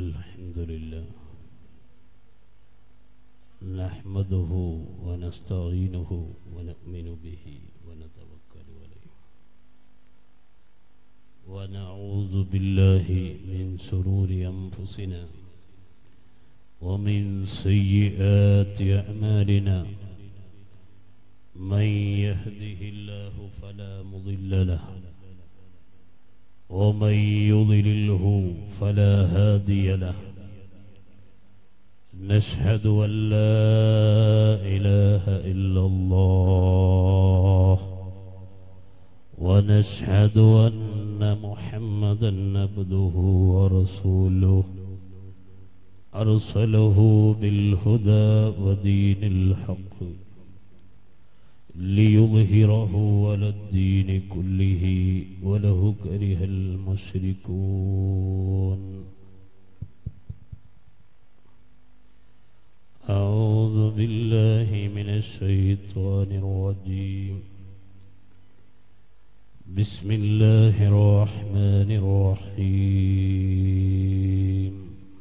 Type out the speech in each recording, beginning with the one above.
الحمد لله نحمده ونستعينه ونؤمن به ونتوكل عليه ونعوذ بالله من شرور أنفسنا ومن سيئات أعمالنا من يهده الله فلا مضل له ومن يضلله فلا هادي له نشهد أن لا إله إلا الله ونشهد أن محمدا عبده ورسوله أرسله بالهدى ودين الحق ليظهره على الدين كله وله كره المشركون أعوذ بالله من الشيطان الرجيم بسم الله الرحمن الرحيم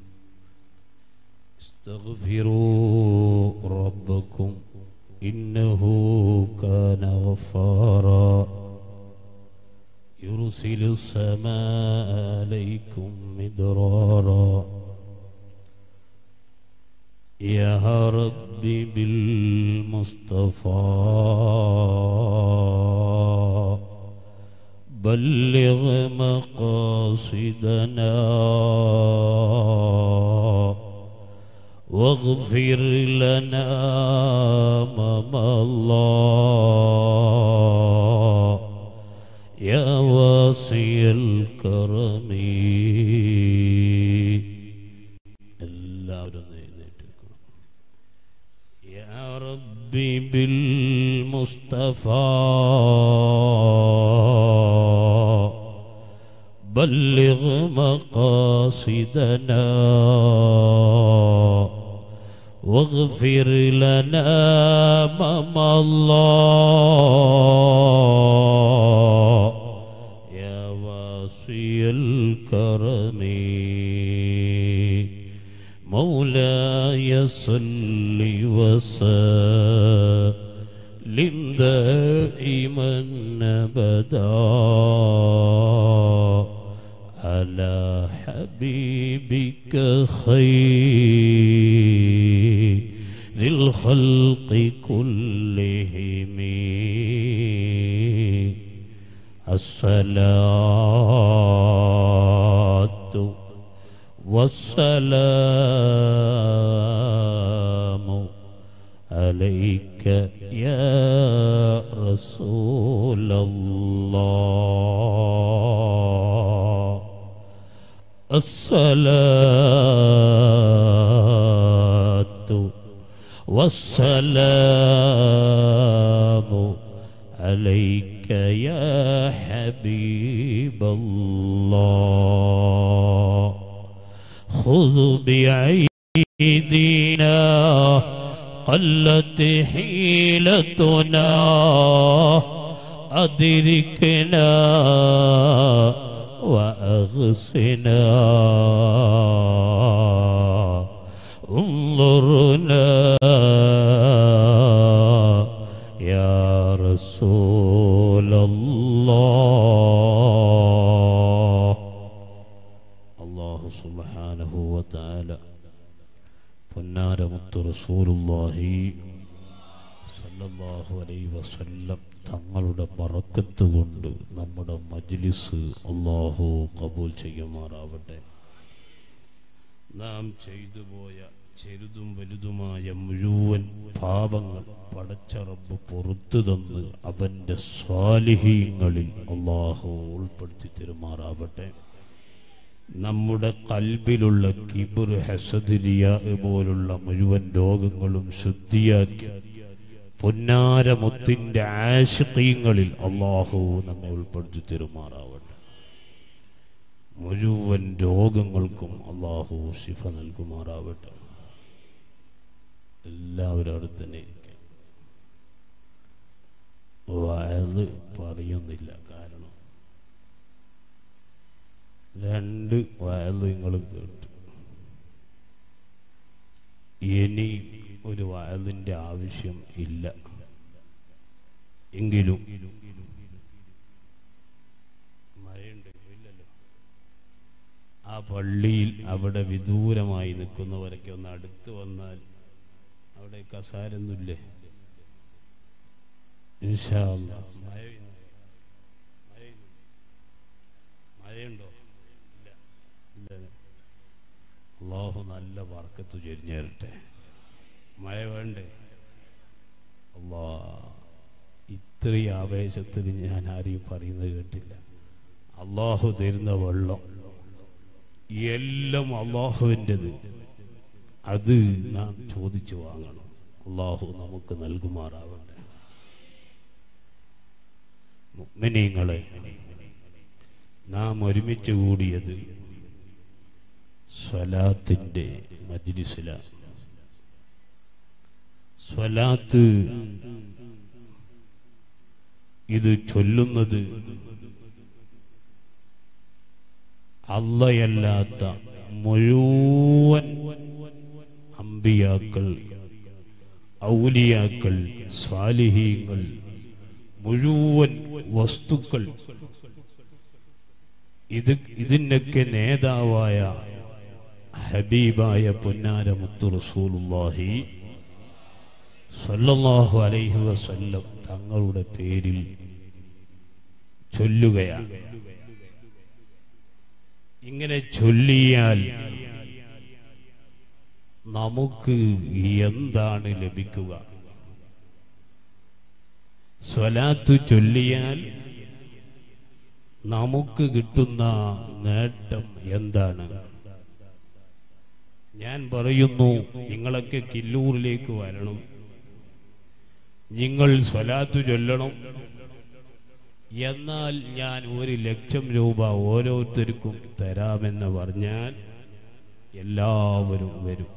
استغفروا ربكم إنه كان غفارا يرسل السماء عليكم مدرارا يا رب بالمصطفى بلغ مقاصدنا واغفر لنا ما الله يا واسع الكرم എല്ലാവരും എഴുന്നേറ്റിരിക്കണം يا ربي بالمصطفى بلغ مقاصدنا واغفر لنا ما الله يا واسي الكرم مولاي صل وسلم دائما ابدا على حبيبك خير الخلق كلهم الصلاة والسلام عليك يا رسول الله الصلاة والسلام عليك يا حبيب الله خذ بأيدينا قلت حيلتنا أدركنا وأغسنا انظرنا يا رسول الله الله سبحانه وتعالى പൊന്നാരമുത്ത് റസൂലുള്ളാഹി സല്ലല്ലാഹു അലൈഹി വസല്ലം തങ്ങളുടെ ബറക്കത്ത് കൊണ്ട് നമ്മുടെ മജ്ലിസ് അള്ളാഹു കബൂൽ ചെയ്യുമാറാവട്ടെ നാം ചെയ്തു പോയ ചെറുതും വലുതുമായ മുഴുവൻ പാപങ്ങൾ പടച്ചറബ് പുറത്തു തന്ന് അവന്റെ സ്വാലിഹീങ്ങളിൽ അള്ളാഹു ഉൾപ്പെടുത്തി തരുമാറാവട്ടെ നമ്മുടെ കൽബിലുള്ള കിബുർ ഹസദിരിയ പോലുള്ള മുഴുവൻ രോഗങ്ങളും ശുദ്ധിയാക്കി പൊന്നാരമുത്തിന്റെ ആശുക്കീങ്ങളിൽ അള്ളാഹു നമ്മെ ഉൾപ്പെടുത്തി തരുമാറാവട്ടെ മുഴുവൻ രോഗങ്ങൾക്കും അള്ളാഹു ശിഫ നൽകുമാറാവട്ടെ എല്ലാവരും അവിടെ തന്നെ ഇരിക്കാം വയത് പറയുന്നില്ല കാരണം രണ്ട് വയത് നിങ്ങൾ കേട്ടു ഇനി ഒരു വയലിന്റെ ആവശ്യം ഇല്ല എങ്കിലും മഴയുണ്ട് ഇല്ലല്ലോ ആ പള്ളിയിൽ അവിടെ വിദൂരമായി നിൽക്കുന്നവരൊക്കെ ഒന്ന് അടുത്ത് വന്നാൽ അവിടെ കസാരൊന്നുമില്ലേ ഇൻഷാ അല്ലാ. മഴ പെയ്യുന്നു. മഴ പെയ്യുന്നു. മഴയുണ്ടോ ഇല്ല ഇല്ല അള്ളാഹു നല്ല വർക്കത്ത് ചൊരിഞ്ഞു തരട്ടെ മഴ വേണ്ടേ അള്ളാ ഇത്രയും ആവേശത്തിൽ ഞാൻ ആരെയും പറയുന്നത് കേട്ടില്ല അള്ളാഹു തരുന്ന വെള്ളം എല്ലാം അള്ളാഹുവിൻ്റെത് അത് നാം ചോദിച്ചു വാങ്ങണം അള്ളാഹു നമുക്ക് നൽകുമാറാവട്ടെ മുഅ്മിനീങ്ങളെ നാം ഒരുമിച്ച് കൂടിയത് സ്വലാത്തിന്റെ മജ്ലിസിലാണ് സ്വലാത്ത് ഇത് ചൊല്ലുന്നത് അല്ലയല്ലാത്ത മുഴുവൻ അമ്പിയാക്കൾ ഔലിയാക്കൾ സ്വാലിഹീങ്ങൾ മുഴുവൻ വസ്തുക്കൾ ഇത് ഇതിനൊക്കെ നേതാവായ ഹബീബായ പൊന്നാര മുത്തു റസൂലുള്ളാഹി സല്ലല്ലാഹു അലൈഹി വസല്ലം തങ്ങളുടെ പേരിൽ ചൊല്ലുകയാണ് ഇങ്ങനെ ചൊല്ലിയാൽ നമുക്ക് എന്താണ് ലഭിക്കുക സ്വലാത്ത് ചൊല്ലിയാൽ നമുക്ക് കിട്ടുന്ന നേട്ടം എന്താണ് ഞാൻ പറയുന്നു നിങ്ങളൊക്കെ കില്ലൂരിലേക്ക് വരണം നിങ്ങൾ സ്വലാത്ത് ചൊല്ലണം എന്നാൽ ഞാൻ ഒരു ലക്ഷം രൂപ ഓരോരുത്തർക്കും തരാമെന്ന് പറഞ്ഞാൽ എല്ലാവരും വരും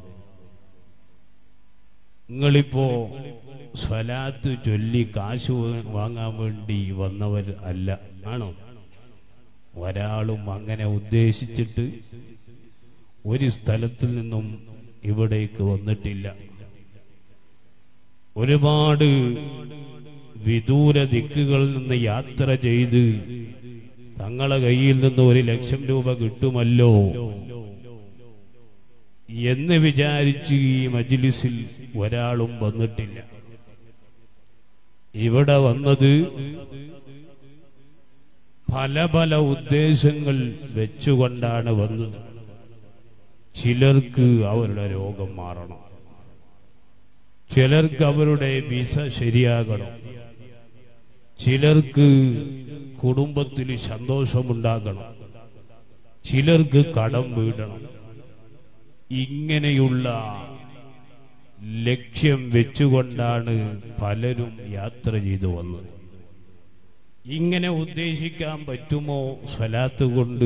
നിങ്ങളിപ്പോ സ്വലാത്ത് ചൊല്ലി കാശ് വാ- വാങ്ങാൻ വേണ്ടി വന്നവർ അല്ല ആണോ ഒരാളും അങ്ങനെ ഉദ്ദേശിച്ചിട്ട് ഒരു സ്ഥലത്തിൽ നിന്നും ഇവിടേക്ക് വന്നിട്ടില്ല ഒരുപാട് വിദൂര ദിക്കുകളിൽ നിന്ന് യാത്ര ചെയ്ത് തങ്ങളെ കയ്യിൽ നിന്ന് ഒരു ലക്ഷം രൂപ കിട്ടുമല്ലോ എന്ന് വിചാരിച്ച് ഈ മജ്ലിസിൽ ഒരാളും വന്നിട്ടില്ല ഇവിടെ വന്നത് പല പല ഉദ്ദേശങ്ങൾ വെച്ചുകൊണ്ടാണ് വന്നത് ചിലർക്ക് അവരുടെ രോഗം മാറണം ചിലർക്ക് അവരുടെ വിസ ശരിയാകണം ചിലർക്ക് കുടുംബത്തിൽ സന്തോഷമുണ്ടാകണം ചിലർക്ക് കടം വീടണം ഇങ്ങനെയുള്ള ലക്ഷ്യം വെച്ചുകൊണ്ടാണ് പലരും യാത്ര ചെയ്തു വന്നത് ഇങ്ങനെ ഉദ്ദേശിക്കാൻ പറ്റുമോ സ്വലാത്ത് കൊണ്ട്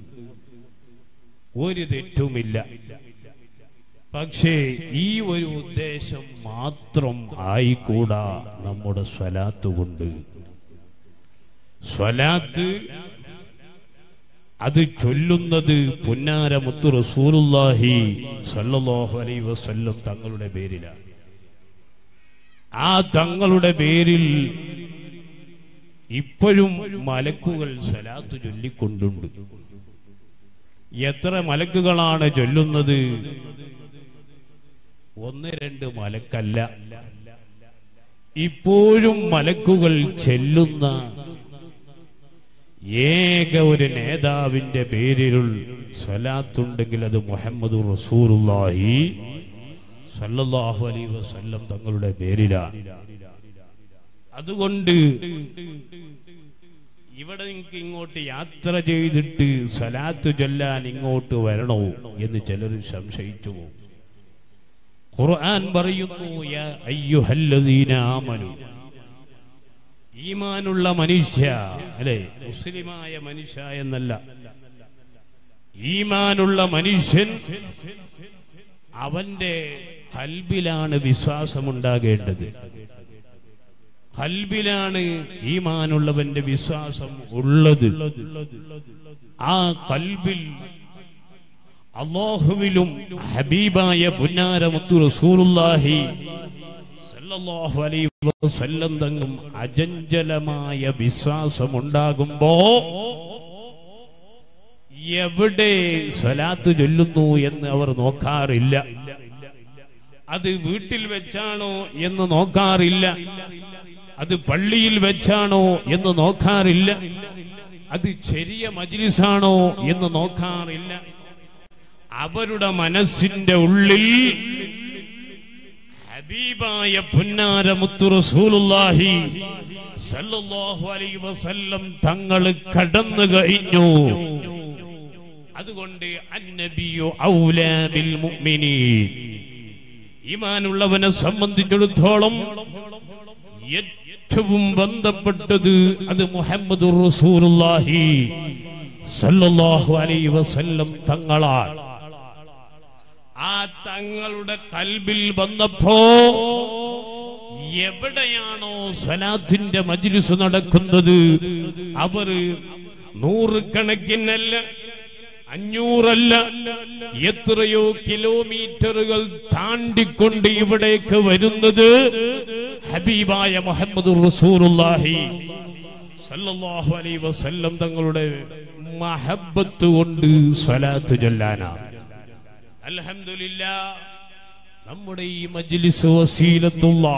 ഒരു തെറ്റുമില്ല പക്ഷേ ഈ ഒരു ഉദ്ദേശം മാത്രം ആയിക്കൂടാ നമ്മുടെ സ്വലാത്ത് കൊണ്ട് സ്വലാത്ത് അത് ചൊല്ലുന്നത് പുന്നാര മുത്തു റസൂലുള്ളാഹി സല്ലല്ലാഹു അലൈഹി വസല്ലം തങ്ങളുടെ പേരിലാണ് ആ തങ്ങളുടെ പേരിൽ ഇപ്പോഴും മലക്കുകൾ സ്വലാത്ത് ചൊല്ലിക്കൊണ്ടുണ്ട് എത്ര മലക്കുകളാണ് ചൊല്ലുന്നത് ഒന്ന് രണ്ട് മലക്കല്ല ഇപ്പോഴും മലക്കുകൾ ചെല്ലുന്ന ഏക ഒരു നേതാവിന്റെ പേരിൽ സ്വലാത്തുണ്ടെങ്കിൽ അത് മുഹമ്മദ് റസൂലുള്ളാഹി സല്ലല്ലാഹു അലൈഹി വസല്ലം തങ്ങളുടെ പേരിലാണ് അതുകൊണ്ട് ഇവിടെ നിങ്ങൾക്ക് ഇങ്ങോട്ട് യാത്ര ചെയ്തിട്ട് സ്വലാത്ത് ചൊല്ലാൻ ഇങ്ങോട്ട് വരണോ എന്ന് ചിലർ സംശയിച്ചു പോകും ഖുർആൻ പറയുന്നു യാ അയ്യുഹല്ലദീന ആമനു ഈമാനുള്ള മനുഷ്യ അല്ലെ മുസ്ലിമായ മനുഷ്യ എന്നല്ല ഈമാനുള്ള മനുഷ്യൻ അവന്റെ കൽബിലാണ് വിശ്വാസമുണ്ടാകേണ്ടത് കൽബിലാണ് ഈമാനുള്ളവന്റെ വിശ്വാസം ഉള്ളത് ആ കൽബിൽ അള്ളാഹുവിലും ഹബീബായ പുന്നാരമുത്തു റസൂലുള്ളാഹി സല്ലല്ലാഹു അലൈഹി വസല്ലം തങ്ങും അജഞ്ചലമായ വിശ്വാസമുണ്ടാകുമ്പോ എവിടെ സ്വലാത്ത് ചൊല്ലുന്നു എന്ന് അവർ നോക്കാറില്ല അത് വീട്ടിൽ വെച്ചാണോ എന്ന് നോക്കാറില്ല അത് പള്ളിയിൽ വെച്ചാണോ എന്ന് നോക്കാറില്ല അത് ചെറിയ മജ്ലിസാണോ എന്ന് നോക്കാറില്ല അവരുടെ മനസ്സിന്റെ ഉള്ളിൽ ഹബീബായ പുന്നാര മുത്തു റസൂലുള്ളാഹി സല്ലല്ലാഹു അലൈഹി വസല്ലം തങ്ങൾ കടന്നു കഴിഞ്ഞു അതുകൊണ്ട് അന്നബിയു ഔലാ ബിൽ മുഅ്മിനീൻ ഈമാനുള്ളവനെ സംബന്ധിച്ചിടത്തോളം ഏറ്റവും ബന്ധപ്പെട്ടത് അത് മുഹമ്മദ് റസൂലുള്ളാഹി സല്ലല്ലാഹു അലൈഹി വസല്ലം തങ്ങളാണ് ആ തങ്ങളുടെ കൽബിൽ വന്നപ്പോ എവിടെയാണോ സ്വലാത്തിന്റെ മജ്ലിസ് നടക്കുന്നത് അവർ നൂറുകണക്കിനല്ല അഞ്ഞൂറല്ല എത്രയോ കിലോമീറ്ററുകൾ താണ്ടിക്കൊണ്ട് ഇവിടേക്ക് വരുന്നത് ഹബീബായ മുഹമ്മദ് റസൂലുള്ളാഹി സല്ലല്ലാഹു അലൈഹി വസല്ലം തങ്ങളുടെ മഹബത്ത് കൊണ്ട് സ്വലാത്ത് ചൊല്ലാനാണ് അൽഹംദുലില്ലാ നമ്മുടെ ഈ മജ്ലിസ് വസീലത്തുള്ള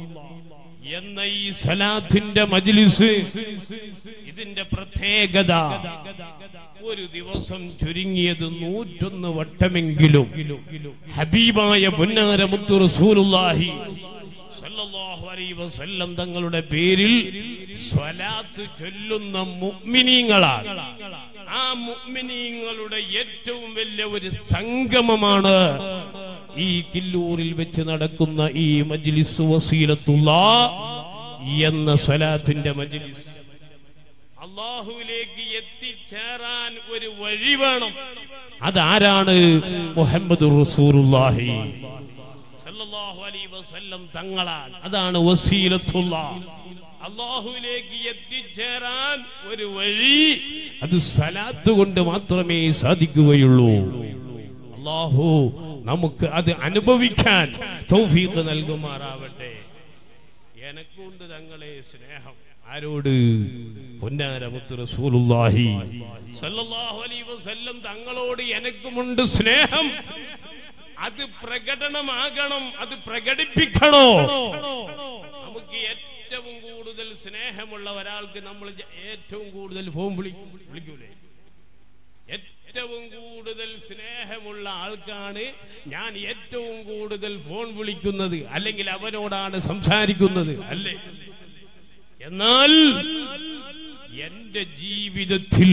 എന്ന ഈ സലാത്തിന്റെ മജ്ലിസ് ഇതിന്റെ പ്രത്യേകത ഒരു ദിവസം ചുരുങ്ങിയത് നൂറ്റൊന്ന് വട്ടമെങ്കിലും ഹബീബായ പുന്നാര മുത്തു റസൂലുള്ളാഹി സല്ലല്ലാഹു അലൈഹി വസല്ലം തങ്ങളുടെ പേരിൽ സ്വലാത്ത് ചൊല്ലുന്ന മുഅ്മിനീങ്ങളാണ് ആ മുഅ്മിനീങ്ങളുടെ ഏറ്റവും വലിയ ഒരു സംഗമമാണ് ഈ കില്ലൂരിൽ വെച്ച് നടക്കുന്ന ഈ മജ്ലിസ് വസീലത്തുള്ള എന്ന സ്വലാത്തിന്റെ മജ്ലിസ് അള്ളാഹുവിലേക്ക് എത്തിച്ചേരാൻ ഒരു വഴി വേണം അതാരാണ് മുഹമ്മദ് റസൂലുള്ളാഹി സല്ലല്ലാഹു അലൈഹി വസല്ലം തങ്ങളാണ് അതാണ് വസീലത്തുള്ള അള്ളാഹുവിലേക്ക് എത്തിച്ചേരാൻ ഒരു വഴി അത് സ്വലാത്ത് കൊണ്ട് മാത്രമേ സാധിക്കുകയുള്ളൂ അള്ളാഹു നമുക്ക് അത് അനുഭവിക്കാൻ തൗഫീഖ് നൽകുമാറാവട്ടെ എനക്കുണ്ട് തങ്ങളെ സ്നേഹം ആരോട് പൊന്നാരമുത്ത് റസൂലുള്ളാഹി സല്ലല്ലാഹു അലൈഹി വസല്ലം തങ്ങളോട് എനക്കുമുണ്ട് സ്നേഹം അത് പ്രകടനമാകണം അത് പ്രകടിപ്പിക്കണോ നമുക്ക് ഏറ്റവും കൂടുതൽ സ്നേഹമുള്ള ഒരാൾക്ക് നമ്മൾ ജ- ഏറ്റവും കൂടുതൽ ഫോൺ വിളി വിളിക്കൂലേ ഏറ്റവും കൂടുതൽ സ്നേഹമുള്ള ആൾക്കാണ് ഞാൻ ഏറ്റവും കൂടുതൽ ഫോൺ വിളിക്കുന്നത് അല്ലെങ്കിൽ അവനോടാണ് സംസാരിക്കുന്നത് അല്ലേ എന്നാൽ എന്റെ ജീവിതത്തിൽ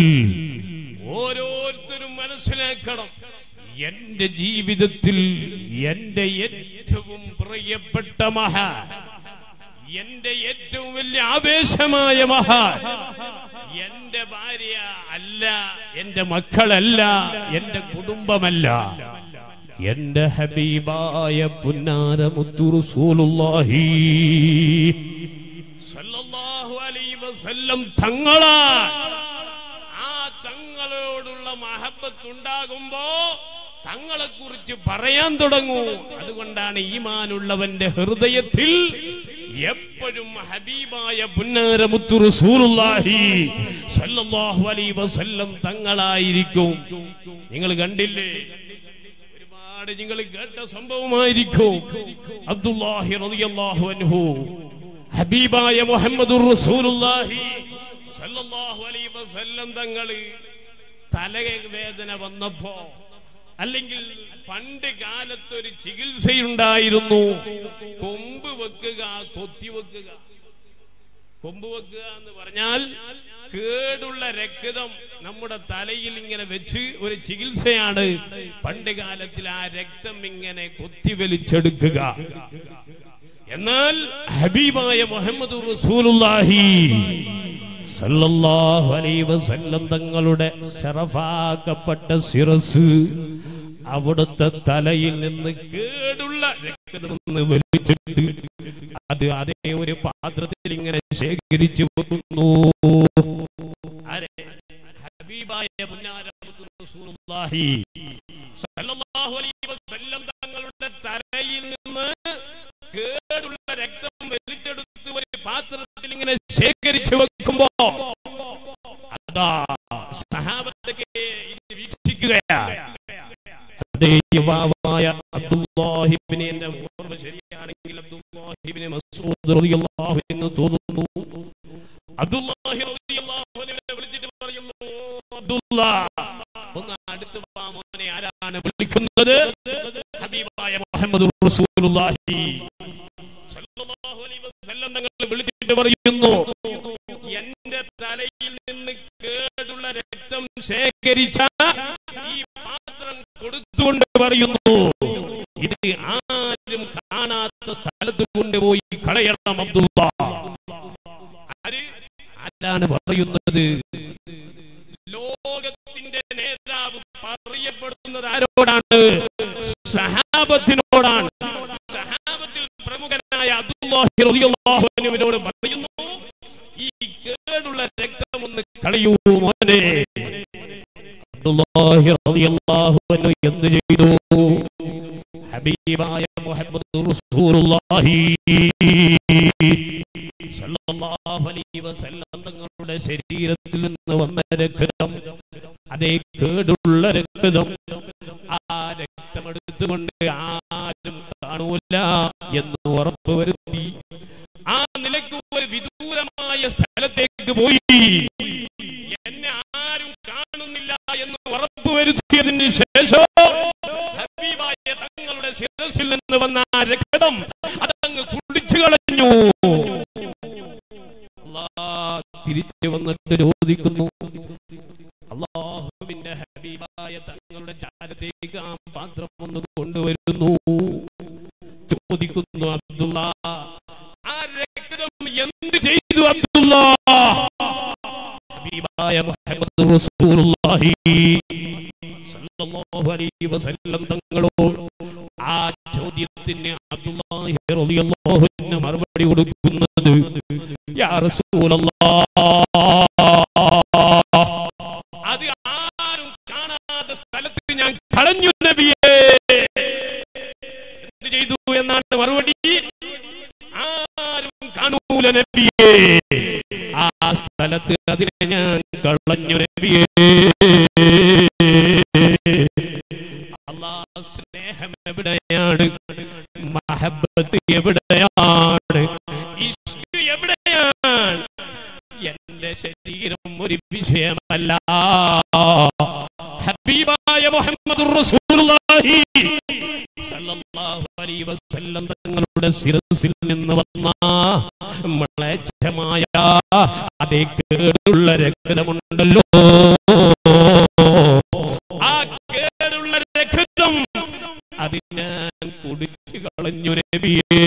ഓരോരുത്തരും മനസ്സിലാക്കണം എന്റെ ജീവിതത്തിൽ എന്റെ ഏറ്റവും പ്രിയപ്പെട്ട മഹാ എന്റെ ഏറ്റവും വലിയ ആവേശമായ മഹാ എന്റെ ഭാര്യ അല്ല എന്റെ മക്കളല്ല എന്റെ കുടുംബമല്ല എന്റെ ഹബീബായ പുന്നാര മുത്തു റസൂലുള്ളാഹി സല്ലല്ലാഹു അലൈഹി വസല്ലം തങ്ങളാ ആ തങ്ങളോടുള്ള മഹബത്ത് ഉണ്ടാകുമ്പോ തങ്ങളെ കുറിച്ച് പറയാൻ തുടങ്ങൂ അതുകൊണ്ടാണ് ഈമാനുള്ളവന്റെ ഹൃദയത്തിൽ എപ്പോഴും ഹബീബായ പുന്നാര മുത്തു റസൂലുള്ളാഹി സല്ലല്ലാഹു അലൈഹി വസല്ലം തങ്ങളായിരിക്കും നിങ്ങൾ കണ്ടില്ലേ ഒരുപാട് നിങ്ങൾ കേട്ട സംഭവമായിരിക്കും അബ്ദുല്ലാഹി റളിയല്ലാഹു അൻഹു ഹബീബായ മുഹമ്മദുർ റസൂലുള്ളാഹി സല്ലല്ലാഹു അലൈഹി വസല്ലം തങ്ങള് തലവേദന വന്നപ്പോ അല്ലെങ്കിൽ പണ്ട് കാലത്ത് ഒരു ചികിത്സയുണ്ടായിരുന്നു കൊമ്പ് വെക്കുക കൊത്തി വെക്കുക കൊമ്പ് വെക്കുക എന്ന് പറഞ്ഞാൽ കേടുള്ള രക്തം നമ്മുടെ തലയിൽ ഇങ്ങനെ വെച്ച് ഒരു ചികിത്സയാണ് പണ്ട് കാലത്തിൽ ആ രക്തം ഇങ്ങനെ കൊത്തി വലിച്ചെടുക്കുക എന്നാൽ ഹബീബായ മുഹമ്മദ് റസൂലുള്ളാഹി സല്ലല്ലാഹു അലൈഹി വസല്ലം തങ്ങളുടെ ശറഫാക്കപ്പെട്ട ശിരസ് അവിടുത്തെ തലയിൽ നിന്ന് കേടുള്ള രക്തം നിന്ന് വലിച്ചിട്ട് അത് അതേ ഒരു പാത്രത്തിൽ ഇങ്ങനെ ശേഖരിച്ചു വെക്കുന്നു ആരെ? ഹബീബായ പുന്നാര റസൂലുള്ളാഹി സല്ലല്ലാഹു അലൈഹി വസല്ലം തങ്ങളുടെ തലയിൽ നിന്ന് കേടുള്ള രക്തം വലിച്ചെടുത്ത് ഒരു പാത്രത്തിൽ ഇങ്ങനെ ശേഖരിച്ചു വെക്കുമ്പോ അതാ സഹാബത്തൊക്കെ ഇത് വീക്ഷിക്കുകയാണ് അതേ യുവാവായ അബ്ദുല്ലാഹിബിനെ എന്റെ ഓർമ്മ ശരിയാണെങ്കിൽ അബ്ദുല്ലാഹിബിനെ മസൂദ് റളിയല്ലാഹു എന്ന് തോന്നുന്നു അബ്ദുല്ലാഹി റളിയല്ലാഹു അൻഹുവിനെ വിളിച്ചിട്ട് പറയുന്നു അബ്ദുല്ലാ ഒന്ന് അടുത്ത് വാ മോനെ ആരാണ് വിളിക്കുന്നത് ഹബീബായ മുഹമ്മദ് റസൂലുള്ളാഹി സല്ലല്ലാഹു അലൈഹി വസല്ലം തങ്ങൾ വിളിച്ചിട്ട് പറയുന്നു എന്റെ തലയിൽ നിന്ന് കേടുള്ള രക്തം ശേഖരിച്ച ഈ പാത്രം കൊടുത്തുകൊണ്ട് പറയുന്നു ഇത് ആരും കാണാത്ത സ്ഥലത്ത് കൊണ്ടുപോയി കളയണം അബ്ദുള്ള ആര് ആരാണ് പറയുന്നത് ലോകത്തിന്റെ നേതാവ് പറയപ്പെടുന്നത് ആരോടാണ് സഹാബത്തിനോടാണ് സഹാബത്തിൽ പ്രമുഖനായ അബ്ദുല്ലാഹി റളിയല്ലാഹു അൻഹുവിനോട് പറയുന്നു ഈ കേടുള്ള രക്തം ഒന്ന് കളയൂ മോനെ അബ്ദുല്ലാഹി റളിയല്ലാഹു അൻഹു എന്ത് ചെയ്തു ഹബീബായ മുഹമ്മദ് റസൂലുള്ളാഹി സല്ലല്ലാഹു അലൈഹി വസല്ലം തങ്ങളുടെ ശരീരത്തിൽ നിന്ന് വന്ന രക്തം അതേ കേടുള്ള രക്തം ആ രക്തമെടുത്തുകൊണ്ട് ആരും കാണൂല എന്ന് ഉറപ്പുവരുത്തി ആ നിലക്ക് ഒരു വിദൂരമായ സ്ഥലത്തേക്ക് പോയി എന്നെ ആരും കാണുന്നില്ല എന്ന് ഉറപ്പുവരുത്തിയതിന് ശേഷം ഹബീബായ തങ്ങളുടെ ശിരസിൽ നിന്ന് വന്ന ആ രക്തം അതങ്ങ് കുടിച്ചു കളഞ്ഞു അല്ലാഹ് തിരിച്ചു വന്നിട്ട് ചോദിക്കുന്നു അള്ളാഹുവിന്റെ ഹബീബായ തങ്ങളുടെ ചാരത്തേക്ക് ആ പാത്രം ഒന്ന് കൊണ്ടുവരുന്നു ചോദിക്കുന്നു അബ്ദുള്ള ആ രക്തം എന്ത് ചെയ്തു അബ്ദുള്ള ഹബീബായ മുഹമ്മദ് റസൂലുള്ളാഹി സല്ലല്ലാഹു അലൈഹി വസല്ലം തങ്ങളോട് ആ ചോദ്യത്തിന് അബ്ദുല്ലാഹി റളിയല്ലാഹു അൻഹു മറുപടി കൊടുക്കുന്നത് യാ റസൂലല്ലാഹ് അത് ആരും കാണാത്ത സ്ഥലത്ത് ഞാൻ കളഞ്ഞു നബിയേ എന്ത് ചെയ്തു എന്നാണ് മറുപടി ആരും കാണൂല നബിയേ ആ സ്ഥലത്ത് അതിനെ ഞാൻ കളഞ്ഞു നബിയേ അല്ലാ സ്നേഹം എവിടെയാണ് മഹബത്ത് എവിടെയാണ് ഇഷ്ക് എവിടെയാണ് എന്റെ ശരീരം ഒരു വിഷയമല്ല ഹബീബായ മുഹമ്മദ് റസൂലുള്ളാഹി സല്ലല്ലാഹു അലൈഹി വസല്ലം തങ്ങളുടെ ശിരസിൽ നിന്ന് വന്ന മ്ലേച്ഛമായ അതേ കേടുള്ള രക്തമുണ്ടല്ലോ ആ കേടുള്ള രക്തം അത് ഞാൻ കുടിച്ചു കളഞ്ഞു നബിയേ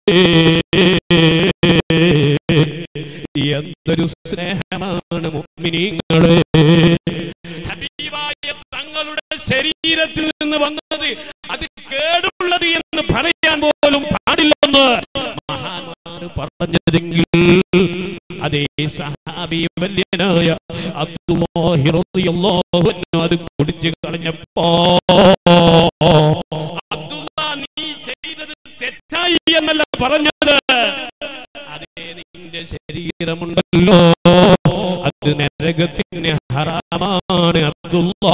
എന്തൊരു സ്നേഹമാണ് മുഅ്മിനീങ്ങളെ ഹബീബായ തങ്ങളുടെ ശരീരത്തിൽ നിന്ന് വന്നത് അത് കേടുള്ളത് എന്ന് പറയാൻ പോലും പാടില്ലെന്ന് മഹാന്മാർ പറഞ്ഞതെങ്കിൽ അതേ സഹാബി വല്യനായ അബ്ദുല്ലാഹി റളിയല്ലാഹു അൻഹു അത് കുടിച്ചു കളഞ്ഞപ്പോ അബ്ദുള്ള നീ ചെയ്തത് തെറ്റായി എന്നല്ല പറഞ്ഞത് അതേ നിന്റെ ശരീരമുണ്ടല്ലോ അത് നരകത്തിന് ഹറാമാണ് അബ്ദുള്ള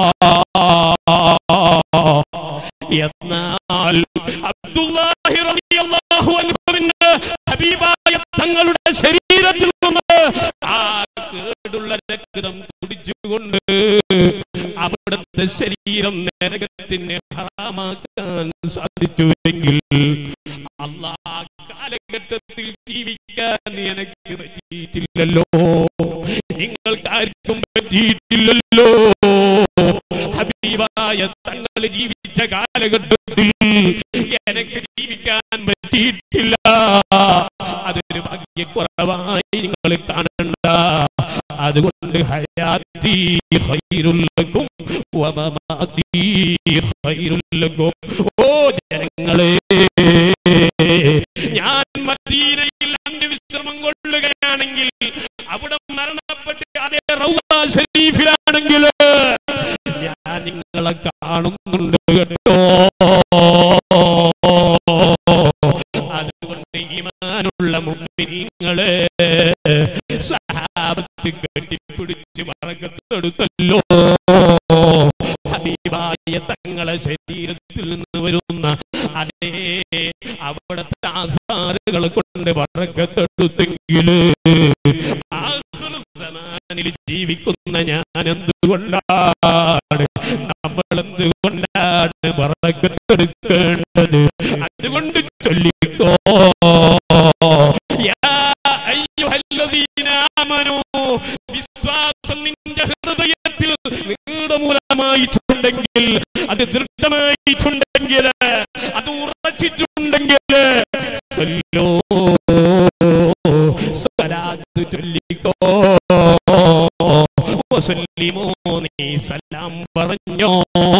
എന്നാൽ അബ്ദുല്ലാഹി റളിയല്ലാഹു അൻഹുവിന് ഹബീബായ തങ്ങളുടെ ശരീരത്തിൽ നിന്ന് ആ കേടുള്ള രക്തം കുടിച്ചുകൊണ്ട് അവിടുത്തെ ശരീരം നരകത്തിന് ഹറാമാക്കാൻ സാധിച്ചുവെങ്കിൽ അള്ളാ കാലഘട്ടത്തിൽ ജീവിക്കാൻ എനിക്ക് പറ്റിയിട്ടില്ലല്ലോ നിങ്ങൾക്കാർക്കും പറ്റിയിട്ടില്ലല്ലോ ഹബീബായ തങ്ങൾ ജീവിച്ച കാലഘട്ടത്തിൽ എനിക്ക് ജീവിക്കാൻ പറ്റിയിട്ടില്ല അതൊരു ഭാഗ്യക്കുറവായി നിങ്ങൾ കാണണ്ട അതുകൊണ്ട് ഹയാത്തി ഖൈറുല്ലക്കും വമമാതി ഖൈറുല്ലക്കും ഓ ജനങ്ങളെ ഞാൻ മദീനയിൽ അന്ത്യവിശ്രമം കൊള്ളുകയാണെങ്കിൽ അവിടെ മരണപ്പെട്ട് അതേ റൗദ ഷരീഫിലാണെങ്കിൽ ഞാൻ നിങ്ങളെ കാണുന്നുണ്ട് കേട്ടോ അതുകൊണ്ട് ഈമാനുള്ള മുമ്പിനിങ്ങളെ സഹാബത്ത് കെട്ടിപ്പിടിച്ച് പറക്കത്തെടുത്തല്ലോ ഹബീബായ തങ്ങളെ ശരീരത്തിൽ നിന്ന് വരുന്ന അതേ അവിടത്തെ ആധാറുകൾ കൊണ്ട് പറക്കത്തെടുത്തെങ്കിൽ ആഹ്റസമാനിൽ ജീവിക്കുന്ന ഞാൻ എന്തുകൊണ്ടാണ് നമ്മൾ എന്തുകൊണ്ടാണ് പറക്കത്തെടുക്കേണ്ടത് അതുകൊണ്ട് ചൊല്ലിക്കോ യാ അയ്യുഹല്ലദീന ആമനൂ വിശ്വാസം നിന്റെ ഹൃദയത്തിൽ നീടമൂലമായിട്ടുണ്ടെങ്കിൽ അത് ദൃഢമായിട്ടുണ്ടെങ്കിൽ അത് ഉറച്ചിട്ടുണ്ടെങ്കിൽ സല്ലോ സ്വലാത്ത് ചൊല്ലിക്കോ വസല്ലിമോ നീ സലാം പറഞ്ഞോ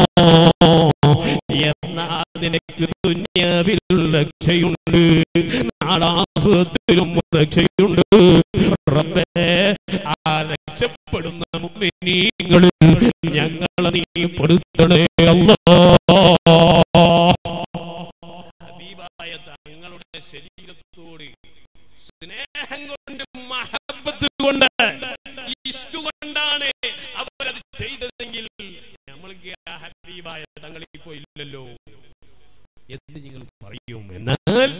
എന്നാൽ നിനക്ക് ദുന്യാവിൽ രക്ഷയുണ്ട് നാളാഹത്തിലും രക്ഷയുണ്ട് റബ്ബേ ആ രക്ഷപ്പെടുന്ന മുമ്പിനീങ്ങളിൽ ഞങ്ങളെ നീ പെടുത്തണേ അല്ലാ ഹബീബായ തങ്ങളുടെ ശരീരത്തോട് സ്നേഹം കൊണ്ട് മഹബത്ത് കൊണ്ട് ഇഷ്ടു കൊണ്ടാണ് അവരത് ചെയ്തതെങ്കിൽ നമ്മൾക്ക് ആ ഹബീബായ തങ്ങൾ ഇപ്പോ ഇല്ലല്ലോ എന്ന് നിങ്ങൾ പറയും എന്നാൽ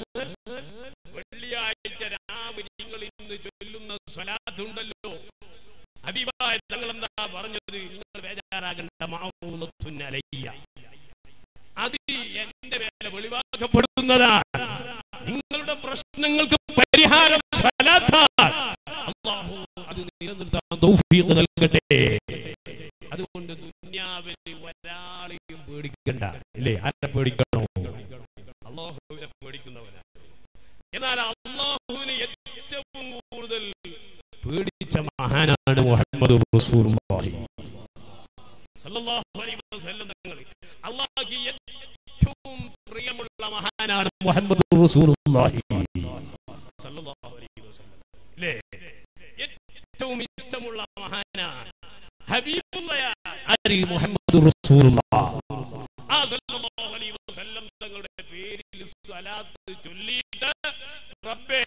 വെള്ളിയാഴ്ച രാവ് നിങ്ങൾ ഇന്ന് ചൊല്ലുന്ന സ്വലാത്തുണ്ടല്ലോ ഹബീബായ തങ്ങൾ എന്താ പറഞ്ഞത് നിങ്ങൾ ബേജാറാകേണ്ട മാവുന്നലയ്യ അത് എന്റെ മേലെ വെളിവാക്കപ്പെടുന്നതാണ് നിങ്ങളുടെ പ്രശ്നങ്ങൾക്ക് പരിഹാരം സ്വലാത്താണ് അല്ലാഹു അത് നിലനിർത്താൻ തൗഫീഖ് നൽകട്ടെ അതുകൊണ്ട് ദുന്യാവിൽ ഒരാളെയും പേടിക്കണ്ട ഇല്ലേ ആരെ പേടിക്കണോ അള്ളാഹുവിനെ പേടിക്കുന്നവനാണ് എന്നാൽ അള്ളാഹുവിനെ ഏറ്റവും കൂടുതൽ പേടിച്ച മഹാനാണ് മുഹമ്മദ് റസൂലുള്ളാഹി സല്ലല്ലാഹു അലൈഹി വസല്ലം തങ്ങൾ അള്ളാഹു ഏറ്റവും പ്രിയമുള്ള മഹാനാണ് മുഹമ്മദ് റസൂലുള്ളാഹി സല്ലല്ലാഹു അലൈഹി വസല്ലം അല്ലേ ഏറ്റവും ഇഷ്ടമുള്ള മഹാനാണ് ഹബീബുള്ളയാണ് ആര് മുഹമ്മദ് റസൂലുള്ളാഹ് ആ സല്ലല്ലാഹു അലൈഹി വസല്ലം തങ്ങളുടെ പേരിൽ സ്വലാത്ത് ചൊല്ലിയിട്ട് റബ്ബേ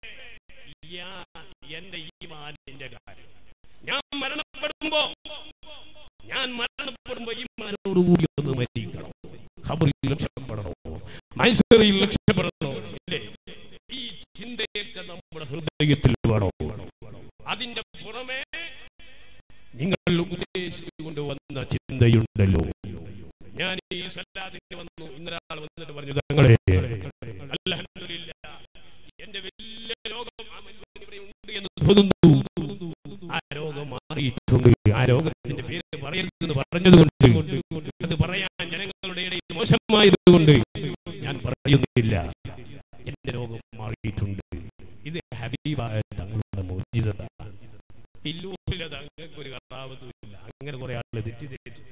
ഞാൻ എന്റെ ഈമാനിന്റെ കാര്യം ഞാൻ മരണപ്പെടുമ്പോ ഞാൻ മരണപ്പെടുമ്പോ ഈമാനോടുകൂടി ഒന്ന് മരിക്കണം ഖബറിൽ രക്ഷപ്പെടണോ മൈസറിൽ രക്ഷപ്പെടണോ ഇല്ലേ ഈ ചിന്തയൊക്കെ നമ്മുടെ ഹൃദയത്തിൽ വേണോ അതിന്റെ പുറമെ നിങ്ങൾ ഉദ്ദേശിച്ചുകൊണ്ട് വന്ന ചിന്തയുണ്ടല്ലോ ഞാൻ ഈ സല്ലാദിന് വന്നു ഇന്നൊരാൾ വന്നിട്ട് പറഞ്ഞു തങ്ങളെ അൽഹംദുലില്ലാ എന്റെ വലിയ രോഗം ആ മനുഷ്യന് ഇവിടെ ഉണ്ട് എന്ന് തോന്നുന്നു ആ രോഗം മാറിയിട്ടുണ്ട് ആ രോഗത്തിന്റെ പേര് പറയരുതെന്ന് പറഞ്ഞതുകൊണ്ട് അത് പറയാൻ ജനങ്ങളുടെ ഇടയിൽ മോശമായതുകൊണ്ട് ഞാൻ പറയുന്നില്ല എന്റെ രോഗം മാറിയിട്ടുണ്ട് ഇത് ഹബീബായ തങ്ങളുടെ മോചിതതാണ് ഇല്ലൂരിലെ തങ്ങൾക്ക് ഒരു കഥാപത്തുമില്ല അങ്ങനെ കുറെ ആള് തെറ്റിദ്ധരിച്ചു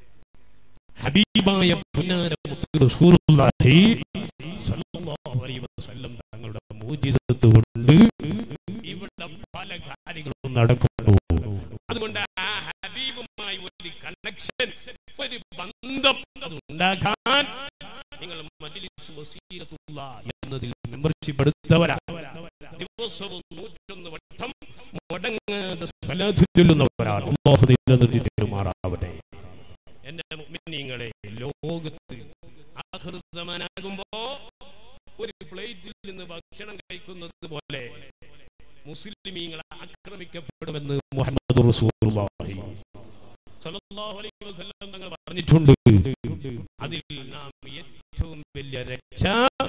ഹബീബായ പുന്നാരമുത്ത് റസൂലുള്ളാഹി സ്വല്ലല്ലാഹു അലൈഹി വസല്ലം തങ്ങളുടെ മോചിതത്വ കൊണ്ട് ഇവിടെ പല കാര്യങ്ങളും നടക്കുന്നു അതുകൊണ്ട് ആ ഹബീബുമായി ഒരു കണക്ഷൻ ഒരു ബന്ധം അത് ഉണ്ടാക്കാൻ നിങ്ങൾ മജ്ലിസ് വസീലത്തുള്ള എന്നതിൽ മെമ്പർഷിപ്പ് എടുത്തവരാണ് ദിവസവും നൂറ്റൊന്ന് വട്ടം മുടങ്ങാതെ സ്വലാത്ത് ചൊല്ലുന്നവരാണ് അല്ലാഹു നിലനിർത്തി തെരുമാറാവട്ടെ എന്റെ മുഅ്മിനീങ്ങളെ ലോകത്ത് ആഖിർ സമാനാകുമ്പോ ഒരു പ്ലേറ്റിൽ നിന്ന് ഭക്ഷണം കഴിക്കുന്നത് പോലെ മുസ്ലിമീങ്ങൾ ആക്രമിക്കപ്പെടുമെന്ന് മുഹമ്മദ് റസൂലുള്ളാഹി സ്വല്ലല്ലാഹു അലൈഹി വസല്ലം തങ്ങൾ പറഞ്ഞിട്ടുണ്ട് അതിൽ നാം ഏറ്റവും വലിയ രക്ഷ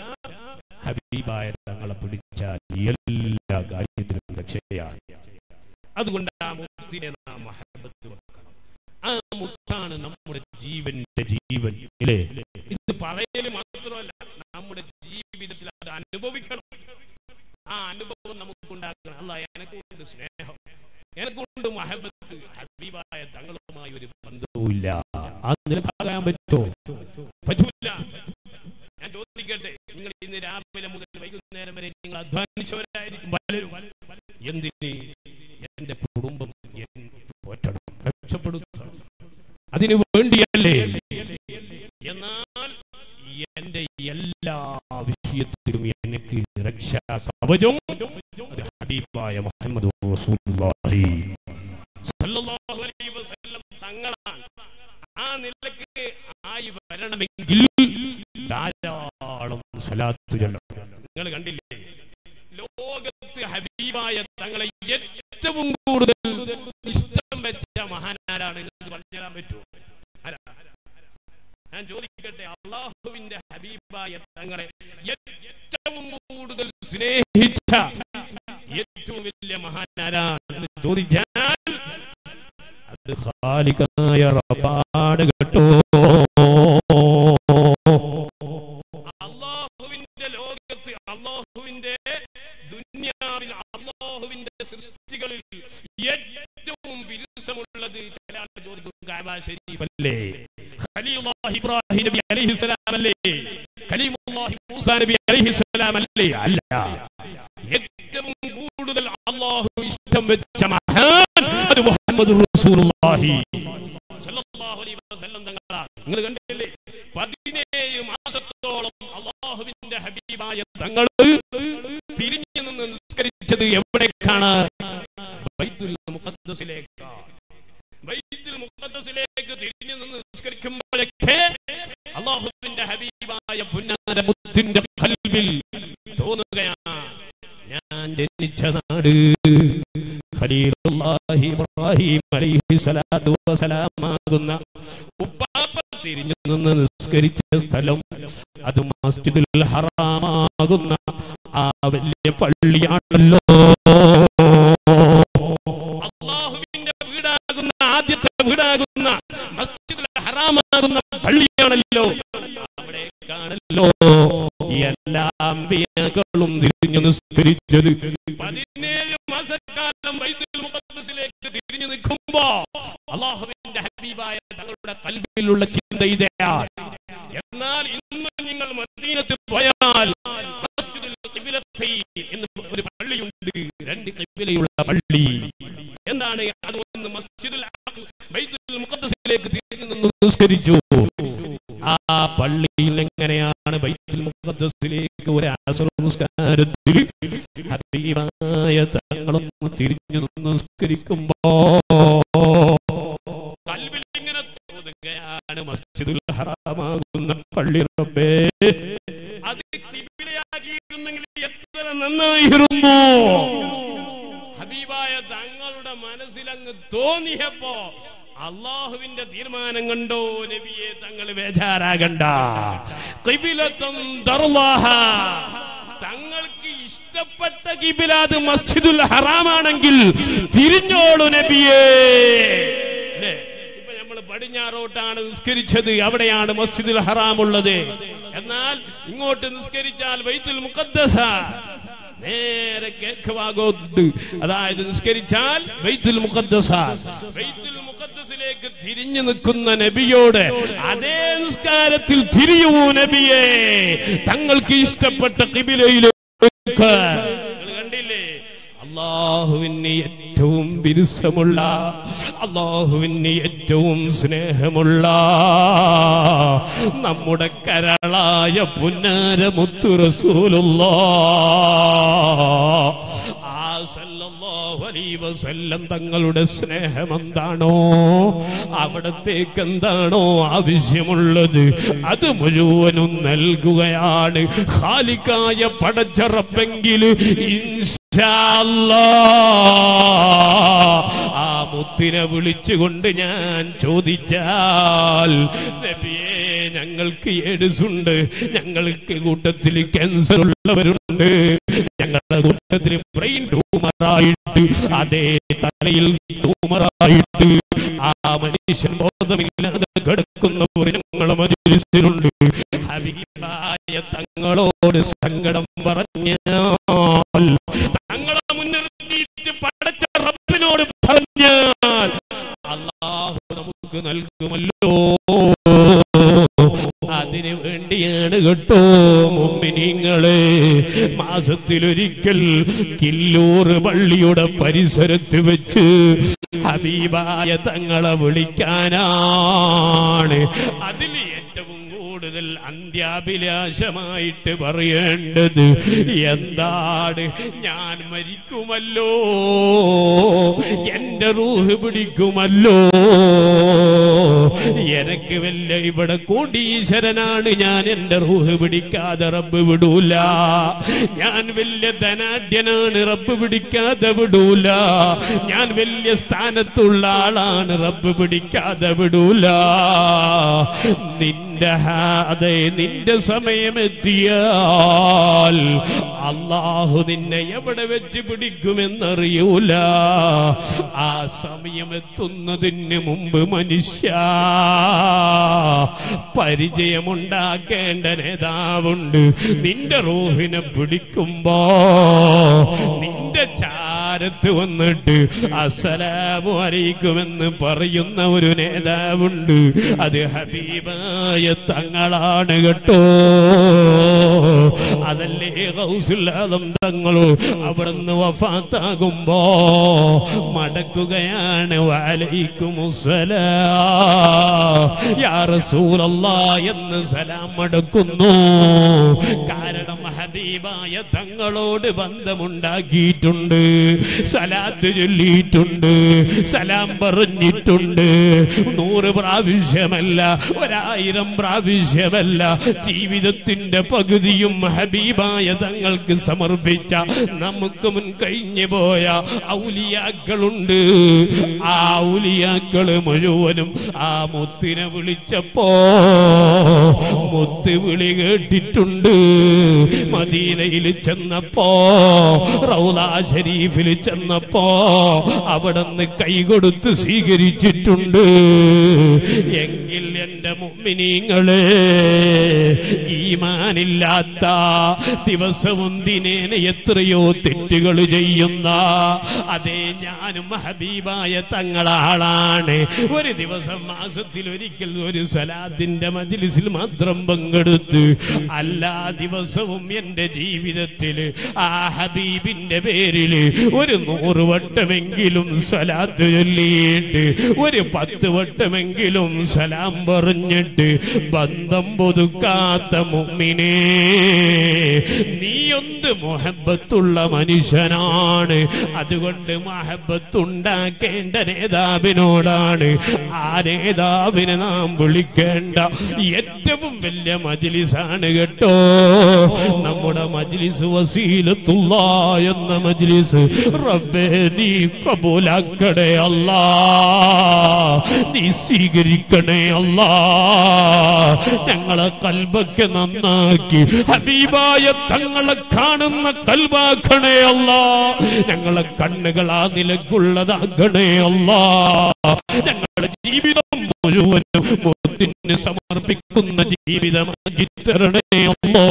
ഹബീബായ തങ്ങളെ പിടിച്ചാൽ എല്ലാ കാര്യത്തിലും രക്ഷയാണ് അതുകൊണ്ട് ആ മുത്തിനെ നാം മഹബത്ത് വെക്കണം ആ മുത്താണ് നമ്മുടെ ജീവന്റെ ജീവൻ ഇല്ലേ ഇത് പറയല് മാത്രമല്ല നമ്മുടെ ജീവിതത്തിൽ അത് അനുഭവിക്കണം ആ അനുഭവം നമുക്കുണ്ടാക്കണം അല്ല എനക്കുണ്ട് സ്നേഹം എനക്കുണ്ട് മഹബത്ത് ഹബീബായ തങ്ങളുമായി ഒരു ബന്ധവുമില്ല ആ നിലഭാഗാൻ പറ്റോ പറ്റൂല ഞാൻ ചോദിക്കട്ടെ നിങ്ങൾ ഇന്ന് രാവിലെ മുതൽ വൈകുന്നേരം വരെ നിങ്ങൾ അധ്വാനിച്ചവരായിരിക്കും പലരും എന്തിന് എന്റെ കുടുംബം എൻ പോറ്റണം രക്ഷപ്പെടുത്തണം അതിനു വേണ്ടിയല്ലേ ആഫിയത്തിലും എനിക്ക് രക്ഷാ കവചം അത് ഹബീബായ മുഹമ്മദ് റസൂലുള്ളാഹി സല്ലല്ലാഹു അലൈഹി വസല്ലം തങ്ങളാണ് ആ നിലക്ക് ആയി വരണമെങ്കിൽ ധാരാളം സ്വലാത്ത് ചൊല്ലണം നിങ്ങൾ കണ്ടില്ലേ ലോകത്ത് ഹബീബായ തങ്ങളെ ഏറ്റവും കൂടുതൽ ഇഷ്ടം വെച്ച മഹാനാരാണ് നിങ്ങൾക്ക് പറഞ്ഞു തരാൻ പറ്റുമോ ആരാ? ഞാൻ ചോദിക്കട്ടെ അള്ളാഹുവിന്റെ ഹബീബായ തങ്ങളെ ഏറ്റവും കൂടുതൽ സ്നേഹിച്ച ഏറ്റവും വലിയ മഹാനാരാണ് ചോദിച്ചാൽ അത് ഖാലിഖായ റബ്ബാണ് കേട്ടോ അള്ളാഹുവിന്റെ ലോകത്ത് അള്ളാഹുവിന്റെ ദുന്യാവിൽ അള്ളാഹുവിന്റെ സൃഷ്ടികളിൽ ഏറ്റവും വിരുസമുള്ളത് ചില ആൾ ചോദിക്കും കാബ ഷരീഫല്ലേ ഖലീലുല്ലാഹി ഇബ്രാഹിം നബി അലൈഹിസ്സലാം അല്ലേ കലീമുല്ലാഹി മൂസ നബി അലൈഹിസ്സലാം അല്ലേ അല്ല ഏറ്റവും കൂടുതൽ അള്ളാഹു ഇഷ്ടം വെച്ച മഹാൻ അത് മുഹമ്മദ് റസൂലുള്ളാഹി സല്ലല്ലാഹു അലൈഹി വസല്ലം തങ്ങളാണ് നിങ്ങൾ കണ്ടില്ലേ പതിനേഴ് മാസത്തോളം അള്ളാഹുവിന്റെ ഹബീബായ തങ്ങൾ തിരിഞ്ഞു നിന്ന് നിസ്കരിച്ചത് എവിടേക്കാണ് ബൈത്തുൽ മുഖദ്ദസിലേക്ക് ബൈത്തുൽ മുഖദ്ദസിലേക്ക് തിരിഞ്ഞു നിന്ന് നിസ്കരിക്കുമ്പോഴൊക്കെ അള്ളാഹുവിന്റെ ഹബീബായ പുന്നാര മുത്തിന്റെ കൽബിൽ തോന്നുകയാണ് ഞാൻ ജനിച്ച നാട് ഖലീലുല്ലാഹി ഇബ്രാഹിം അലൈഹി സ്വലാത്തു വസലാമാകുന്ന ഉപ്പാപ്പ തിരിഞ്ഞു നിന്ന് നിസ്കരിച്ച സ്ഥലം അത് മസ്ജിദുൽ ഹറാമാകുന്ന ആ വലിയ പള്ളിയാണല്ലോ അള്ളാഹുവിന്റെ വീടാകുന്ന ആദ്യത്തെ വീടാകുന്ന മസ്ജിദുൽ ഹറാമാകുന്ന പള്ളിയാണല്ലോ അവിടേക്കാണല്ലോ ഈ എല്ലാ അമ്പിയകളും തിരിഞ്ഞു നിസ്കരിച്ചത് പതിനേഴ് മാസക്കാലം വൈദ്യുൽ മുഖദ്സിലേക്ക് തിരിഞ്ഞു നിൽക്കുമ്പോ അള്ളാഹുവിന്റെ ഹബീബായ തങ്ങളുടെ കൽബിലുള്ള ചിന്ത ഇതയാണ് എന്നാൽ ഇന്ന് നിങ്ങൾ മദീനത്ത് പോയാൽ മസ്ജിദുൽ ഖിബ്ലത്തൈൻ എന്ന് ഒരു പള്ളിയുണ്ട് രണ്ട് കിബിലയുള്ള പള്ളി എന്താണ് അത് ഒന്ന് മസ്ജിദുൽ അഖ്- ബൈത്തുൽ മുഖദ്സിലേക്ക് തിരിഞ്ഞു നിന്ന് നിസ്കരിച്ചു ആ പള്ളിയിൽ എങ്ങനെയാണ് ബൈത്തുൽ മുഖദ്സിലേക്ക് ഒരു അസർ നിസ്കാരത്തിൽ ഹബീബായ തങ്ങളും തിരിഞ്ഞു നിന്ന് നിസ്കരിക്കുമ്പോ കൽവിൽ ഇങ്ങനെ തോന്നുകയാണ് മസ്ജിദുൽ ഹറാമാകുന്ന പള്ളി റബ്ബേ അത് കിബിലയാക്കിയിരുന്നെങ്കിൽ എത്ര നന്നായിരുന്നു ഹബീബായ തങ്ങളുടെ മനസ്സിലങ്ങ് തോന്നിയപ്പോ അള്ളാഹുവിന്റെ തീരുമാനം കണ്ടോ നബിയെ തങ്ങൾ ബേജാരാകണ്ട ഖിബിലത്തും ദർവാഹ. തങ്ങൾക്ക് ഇഷ്ടപ്പെട്ട കിബില അത് മസ്ജിദുൽ ഹറാമാണെങ്കിൽ തിരിഞ്ഞോളൂ നബിയേ അല്ലേ? ഇപ്പൊ നമ്മൾ പടിഞ്ഞാറോട്ടാണ് നിസ്കരിച്ചത് അവിടെയാണ് മസ്ജിദുൽ ഹറാം ഉള്ളത് എന്നാൽ ഇങ്ങോട്ട് നിസ്കരിച്ചാൽ വൈത്തുൽ മുഖദ്ദസ നേരെ കിഴക്ക് ഭാഗോട്ട് അതായത് നിസ്കരിച്ചാൽ വൈത്തുൽ മുഖദ്ദസ വൈത്തുൽ മുഖദ്ദസിലേക്ക് തിരിഞ്ഞു നിൽക്കുന്ന നബിയോട് അതേ നിസ്കാരത്തിൽ തിരിയൂ നബിയെ തങ്ങൾക്ക് ഇഷ്ടപ്പെട്ട കിബിലയിലേക്ക് നിങ്ങൾ കണ്ടില്ലേ അള്ളാഹുവിന് ഏറ്റവും വിരുസമുള്ള അള്ളാഹുവിന് ഏറ്റവും സ്നേഹമുള്ള നമ്മുടെ കരളായ പുന്നാര മുത്തു റസൂലുള്ള ആ സല്ലല്ലാഹു അലൈഹി വസല്ലം തങ്ങളുടെ സ്നേഹം എന്താണോ അവിടത്തേക്ക് എന്താണോ ആവശ്യമുള്ളത് അത് മുഴുവനും നൽകുകയാണ് ഖാലിക്കായ പടച്ച റബ്ബെങ്കിൽ ഇൻഷാ ആ മുത്തിനെ വിളിച്ചുകൊണ്ട് ഞാൻ ചോദിച്ചാൽ നബിയേ ഞങ്ങൾക്ക് എഡിസുണ്ട് ഞങ്ങൾക്ക് കൂട്ടത്തിൽ ക്യാൻസർ ഉള്ളവരുണ്ട് ഞങ്ങളുടെ കൂട്ടത്തിൽ ബ്രെയിൻ ട്യൂമറായിട്ട് അതേ തലയിൽ ട്യൂമറായിട്ട് ആ മനുഷ്യൻ ബോധമില്ലാതെ കിടക്കുന്നവർ ഞങ്ങളെ മജിലിസിലുണ്ട് ഹബീബായ തങ്ങളോട് സങ്കടം പറഞ്ഞാൽ തങ്ങളെ മുൻനിർത്തിയിട്ട് പടച്ച റബ്ബിനോട് പറഞ്ഞാൽ അള്ളാഹു നമുക്ക് നൽകുമല്ലോ അതിനു വേണ്ടിയാണ് കേട്ടോ മുമ്മിനിങ്ങളെ മാസത്തിലൊരിക്കൽ കില്ലൂർ പള്ളിയുടെ പരിസരത്ത് വെച്ച് ഹബീബായ തങ്ങളെ വിളിക്കാനാണ് അതിൽ ഏറ്റവും കൂടുതൽ കൂടുതൽ അന്ത്യാഭിലാഷമായിട്ട് പറയേണ്ടത് എന്താണ് ഞാൻ മരിക്കുമല്ലോ എന്റെ റൂഹ് പിടിക്കുമല്ലോ എനക്ക് വല്ല ഇവിടെ കോടീശ്വരനാണ് ഞാൻ എന്റെ റൂഹ് പിടിക്കാതെ റബ്ബ് വിടൂല ഞാൻ വലിയ ധനാഢ്യനാണ് റബ്ബ് പിടിക്കാതെ വിടൂല ഞാൻ വലിയ സ്ഥാനത്തുള്ള ആളാണ് റബ്ബ് പിടിക്കാതെ വിടൂല നിന്റെ ഹാ- അതെ നിന്റെ സമയമെത്തിയാൽ അള്ളാഹു നിന്നെ എവിടെ വെച്ച് പിടിക്കുമെന്നറിയൂല ആ സമയമെത്തുന്നതിന് മുമ്പ് മനുഷ്യ പരിചയമുണ്ടാക്കേണ്ട നേതാവുണ്ട് നിന്റെ റൂഹിനെ പിടിക്കുമ്പോ നിന്റെ ചാരത്ത് വന്നിട്ട് അസ്സലാമു അലൈക്കുമെന്ന് പറയുന്ന ഒരു നേതാവുണ്ട് അത് ഹബീബായ തങ്ങളാണ് കേട്ടോ അതല്ലേ ഗൗസുല്ലാദം തങ്ങളോ അവിടുന്ന് വഫാത്താകുമ്പോ മടക്കുകയാണ് വലൈക്കുമുസ്സലാ യാ റസൂലല്ലാ എന്ന് സലാം മടക്കുന്നു കാരണം ഹബീബായ തങ്ങളോട് ബന്ധമുണ്ടാക്കിയിട്ടുണ്ട് സലാത്ത് ചൊല്ലിയിട്ടുണ്ട് സലാം പറഞ്ഞിട്ടുണ്ട് നൂറ് പ്രാവശ്യമല്ല ഒരായിരം പ്രാവശ്യമല്ല ജീവിതത്തിന്റെ പകുതിയും ഹബീബായ തങ്ങൾക്ക് സമർപ്പിച്ച നമുക്ക് മുൻ കഴിഞ്ഞു പോയ ഔലിയാക്കളുണ്ട് ആ ഔലിയാക്കള് മുഴുവനും ആ മുത്തിനെ വിളിച്ചപ്പോ മുത്ത് വിളി കേട്ടിട്ടുണ്ട് മദീനയിൽ ചെന്നപ്പോ റൗലാ ഷരീഫിൽ ചെന്നപ്പോ അവിടുന്ന് കൈകൊടുത്ത് സ്വീകരിച്ചിട്ടുണ്ട് എങ്കിൽ എന്റെ മുമ്മിനീങ്ങളെ ഈമാനില്ലാത്ത ദിവസവും ദിനേന എത്രയോ തെറ്റുകൾ ചെയ്യുന്ന അതേ ഞാനും ഹബീബായ തങ്ങളാളാണ് ഒരു ദിവസം മാസത്തിൽ ഒരിക്കൽ ഒരു സലാത്തിന്റെ മജിലിസിൽ മാത്രം പങ്കെടുത്ത് എല്ലാ ദിവസവും എന്റെ ജീവിതത്തിൽ ആ ഹബീബിന്റെ പേരിൽ ഒരു നൂറ് വട്ടമെങ്കിലും സലാത്ത് ചൊല്ലിയിട്ട് ഒരു പത്ത് വട്ടമെങ്കിലും സലാം പറഞ്ഞിട്ട് ബന്ധം പൊതുക്കാത്ത മുമ്മിനെ നീയൊന്ത് മൊഹബത്തുള്ള മനുഷ്യനാണ് അതുകൊണ്ട് മഹബത്തുണ്ടാക്കേണ്ട നേതാവിനോടാണ് ആ നേതാവിനെ നാം വിളിക്കേണ്ട ഏറ്റവും വലിയ മജ്ലിസാണ് കേട്ടോ നമ്മുടെ മജ്ലിസ് വസീലത്തുള്ള എന്ന മജ്ലിസ് റബ്ബേ നീ കബൂലാക്കണേ അല്ലാ നീ സ്വീകരിക്കണേ അല്ലാ ഞങ്ങളെ കൽബൊക്കെ നന്നാക്കി ഹബീബായ തങ്ങളെ കാണുന്ന കൽബാക്കണേ അല്ലാ ഞങ്ങളെ കണ്ണുകൾ ആ നിലക്കുള്ളതാക്കണേ അല്ലാ ഞങ്ങളുടെ ജീവിതം മുഴുവനും മുത്തിന് സമർപ്പിക്കുന്ന ജീവിതമാക്കി തരണേ അല്ലാ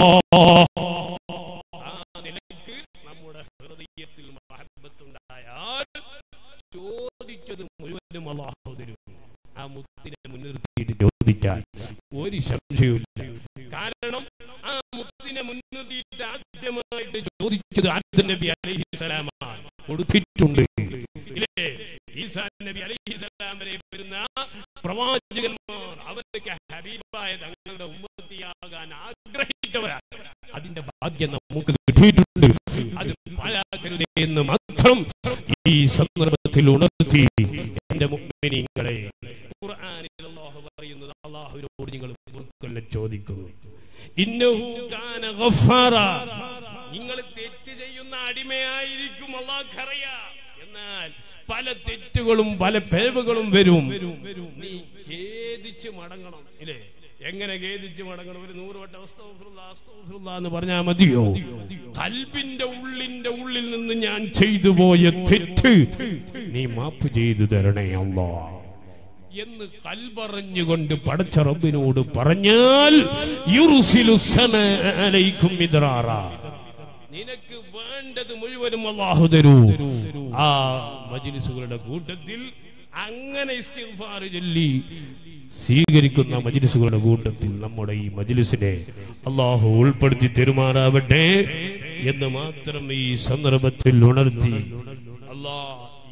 ആ നിലക്ക് നമ്മുടെ ഹൃദയത്തിൽ മഹബത്തുണ്ടായാൽ ചോദിച്ചത് മുഴുവനും അള്ളാഹു തരും ആ മുത്തിനെ മുൻനിർത്തിയിട്ട് ചോദിച്ചാൽ ഒരു സംശയവുമില്ല കാരണം ആ മുത്തിനെ മുൻനിർത്തിയിട്ട് ആദ്യമായിട്ട് ചോദിച്ചത് ആദ്യ നബി അലൈഹിസ്സലാമാണ് കൊടുത്തിട്ടുണ്ട് ഇല്ലേ ഈസാ നബി അലൈഹിസ്സലാം വരെ വരുന്ന പ്രവാചകന്മാർ അവരൊക്കെ ഹബീബായ തങ്ങളുടെ ഉമ്മത്തിയാകാൻ ആഗ്രഹിച്ചവരാണ് അതിന്റെ ഭാഗ്യം നമുക്ക് കിട്ടിയിട്ടുണ്ട് അത് പാഴാക്കരുതേ എന്ന് മാത്രം ഈ സന്ദർഭത്തിൽ ഉണർത്തി എന്റെ മുമ്പിനിങ്ങളെ ഖുർആനിൽ അല്ലാഹു പറയുന്നത് അള്ളാഹുവിനോട് നിങ്ങൾ പൊറുക്കല്ല ചോദിക്കുന്നു ഇന്നഹു കാന ഗഫാറ നിങ്ങൾ തെറ്റ് ചെയ്യുന്ന അടിമയായിരിക്കും അള്ളാഹ്ക്കറിയാം എന്നാൽ പല തെറ്റുകളും പല പിഴവുകളും വരും നീ ഖേദിച്ച് മടങ്ങണം ഇല്ലേ എങ്ങനെ ഖേദിച്ച് മടങ്ങണം ഒരു നൂറ് വട്ടം അസ്തഗ്ഫിറുല്ലാ, അസ്തഗ്ഫിറുല്ലാ എന്ന് പറഞ്ഞാൽ മതിയോ കൽബിന്റെ ഉള്ളിന്റെ ഉള്ളിൽ നിന്ന് ഞാൻ ചെയ്തു പോയ തെറ്റ് നീ മാപ്പ് ചെയ്തു തരണേ അല്ലാ എന്ന് കൽപറഞ്ഞുകൊണ്ട് പടച്ച റബ്ബിനോട് പറഞ്ഞാൽ യുർസിലു സമാ അലൈക്കും മിദ്റാറ നിനക്ക് വേണ്ടത് മുഴുവനും അള്ളാഹു തരൂ ആ മജ്ലിസുകളുടെ കൂട്ടത്തിൽ അങ്ങനെ ഇസ്തിഗ്ഫാർ ചൊല്ലി സ്വീകരിക്കുന്ന മജ്ലിസുകളുടെ കൂട്ടത്തിൽ നമ്മുടെ ഈ മജ്ലിസിനെ അള്ളാഹു ഉൾപ്പെടുത്തി തെരുമാറാവട്ടെ എന്ന് മാത്രം ഈ സന്ദർഭത്തിൽ ഉണർത്തി അല്ലാ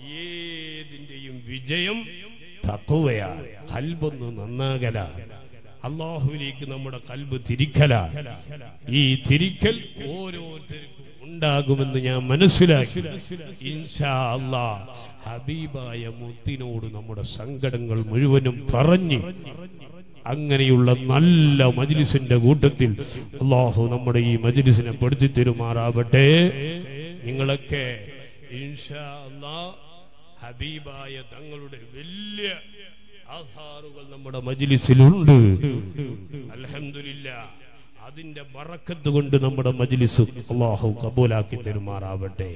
ഏതിന്റെയും വിജയം തക്കുവയാണ് കൽബൊന്ന് നന്നാകല അള്ളാഹുവിലേക്ക് നമ്മുടെ കൽബ് തിരിക്കല ഈ തിരിക്കൽ ഓരോരുത്തർക്കും ഉണ്ടാകുമെന്ന് ഞാൻ മനസ്സിലാക്കി ഇൻഷാ അല്ലാ ഹബീബായ മുത്തിനോട് നമ്മുടെ സങ്കടങ്ങൾ മുഴുവനും പറഞ്ഞ് അങ്ങനെയുള്ള നല്ല മജ്ലിസിന്റെ കൂട്ടത്തിൽ അള്ളാഹു നമ്മുടെ ഈ മജ്ലിസിനെ പെടുത്തി തരുമാറാവട്ടെ നിങ്ങളൊക്കെ ഇൻഷാ അല്ലാ ഹബീബായ തങ്ങളുടെ വലിയ ആധാറുകൾ നമ്മുടെ മജ്ലിസിലുണ്ട് അൽഹംദുലില്ല അതിന്റെ ബറക്കത്ത് കൊണ്ട് നമ്മുടെ മജ്ലിസ് അള്ളാഹു കബൂലാക്കി തരുമാറാവട്ടെ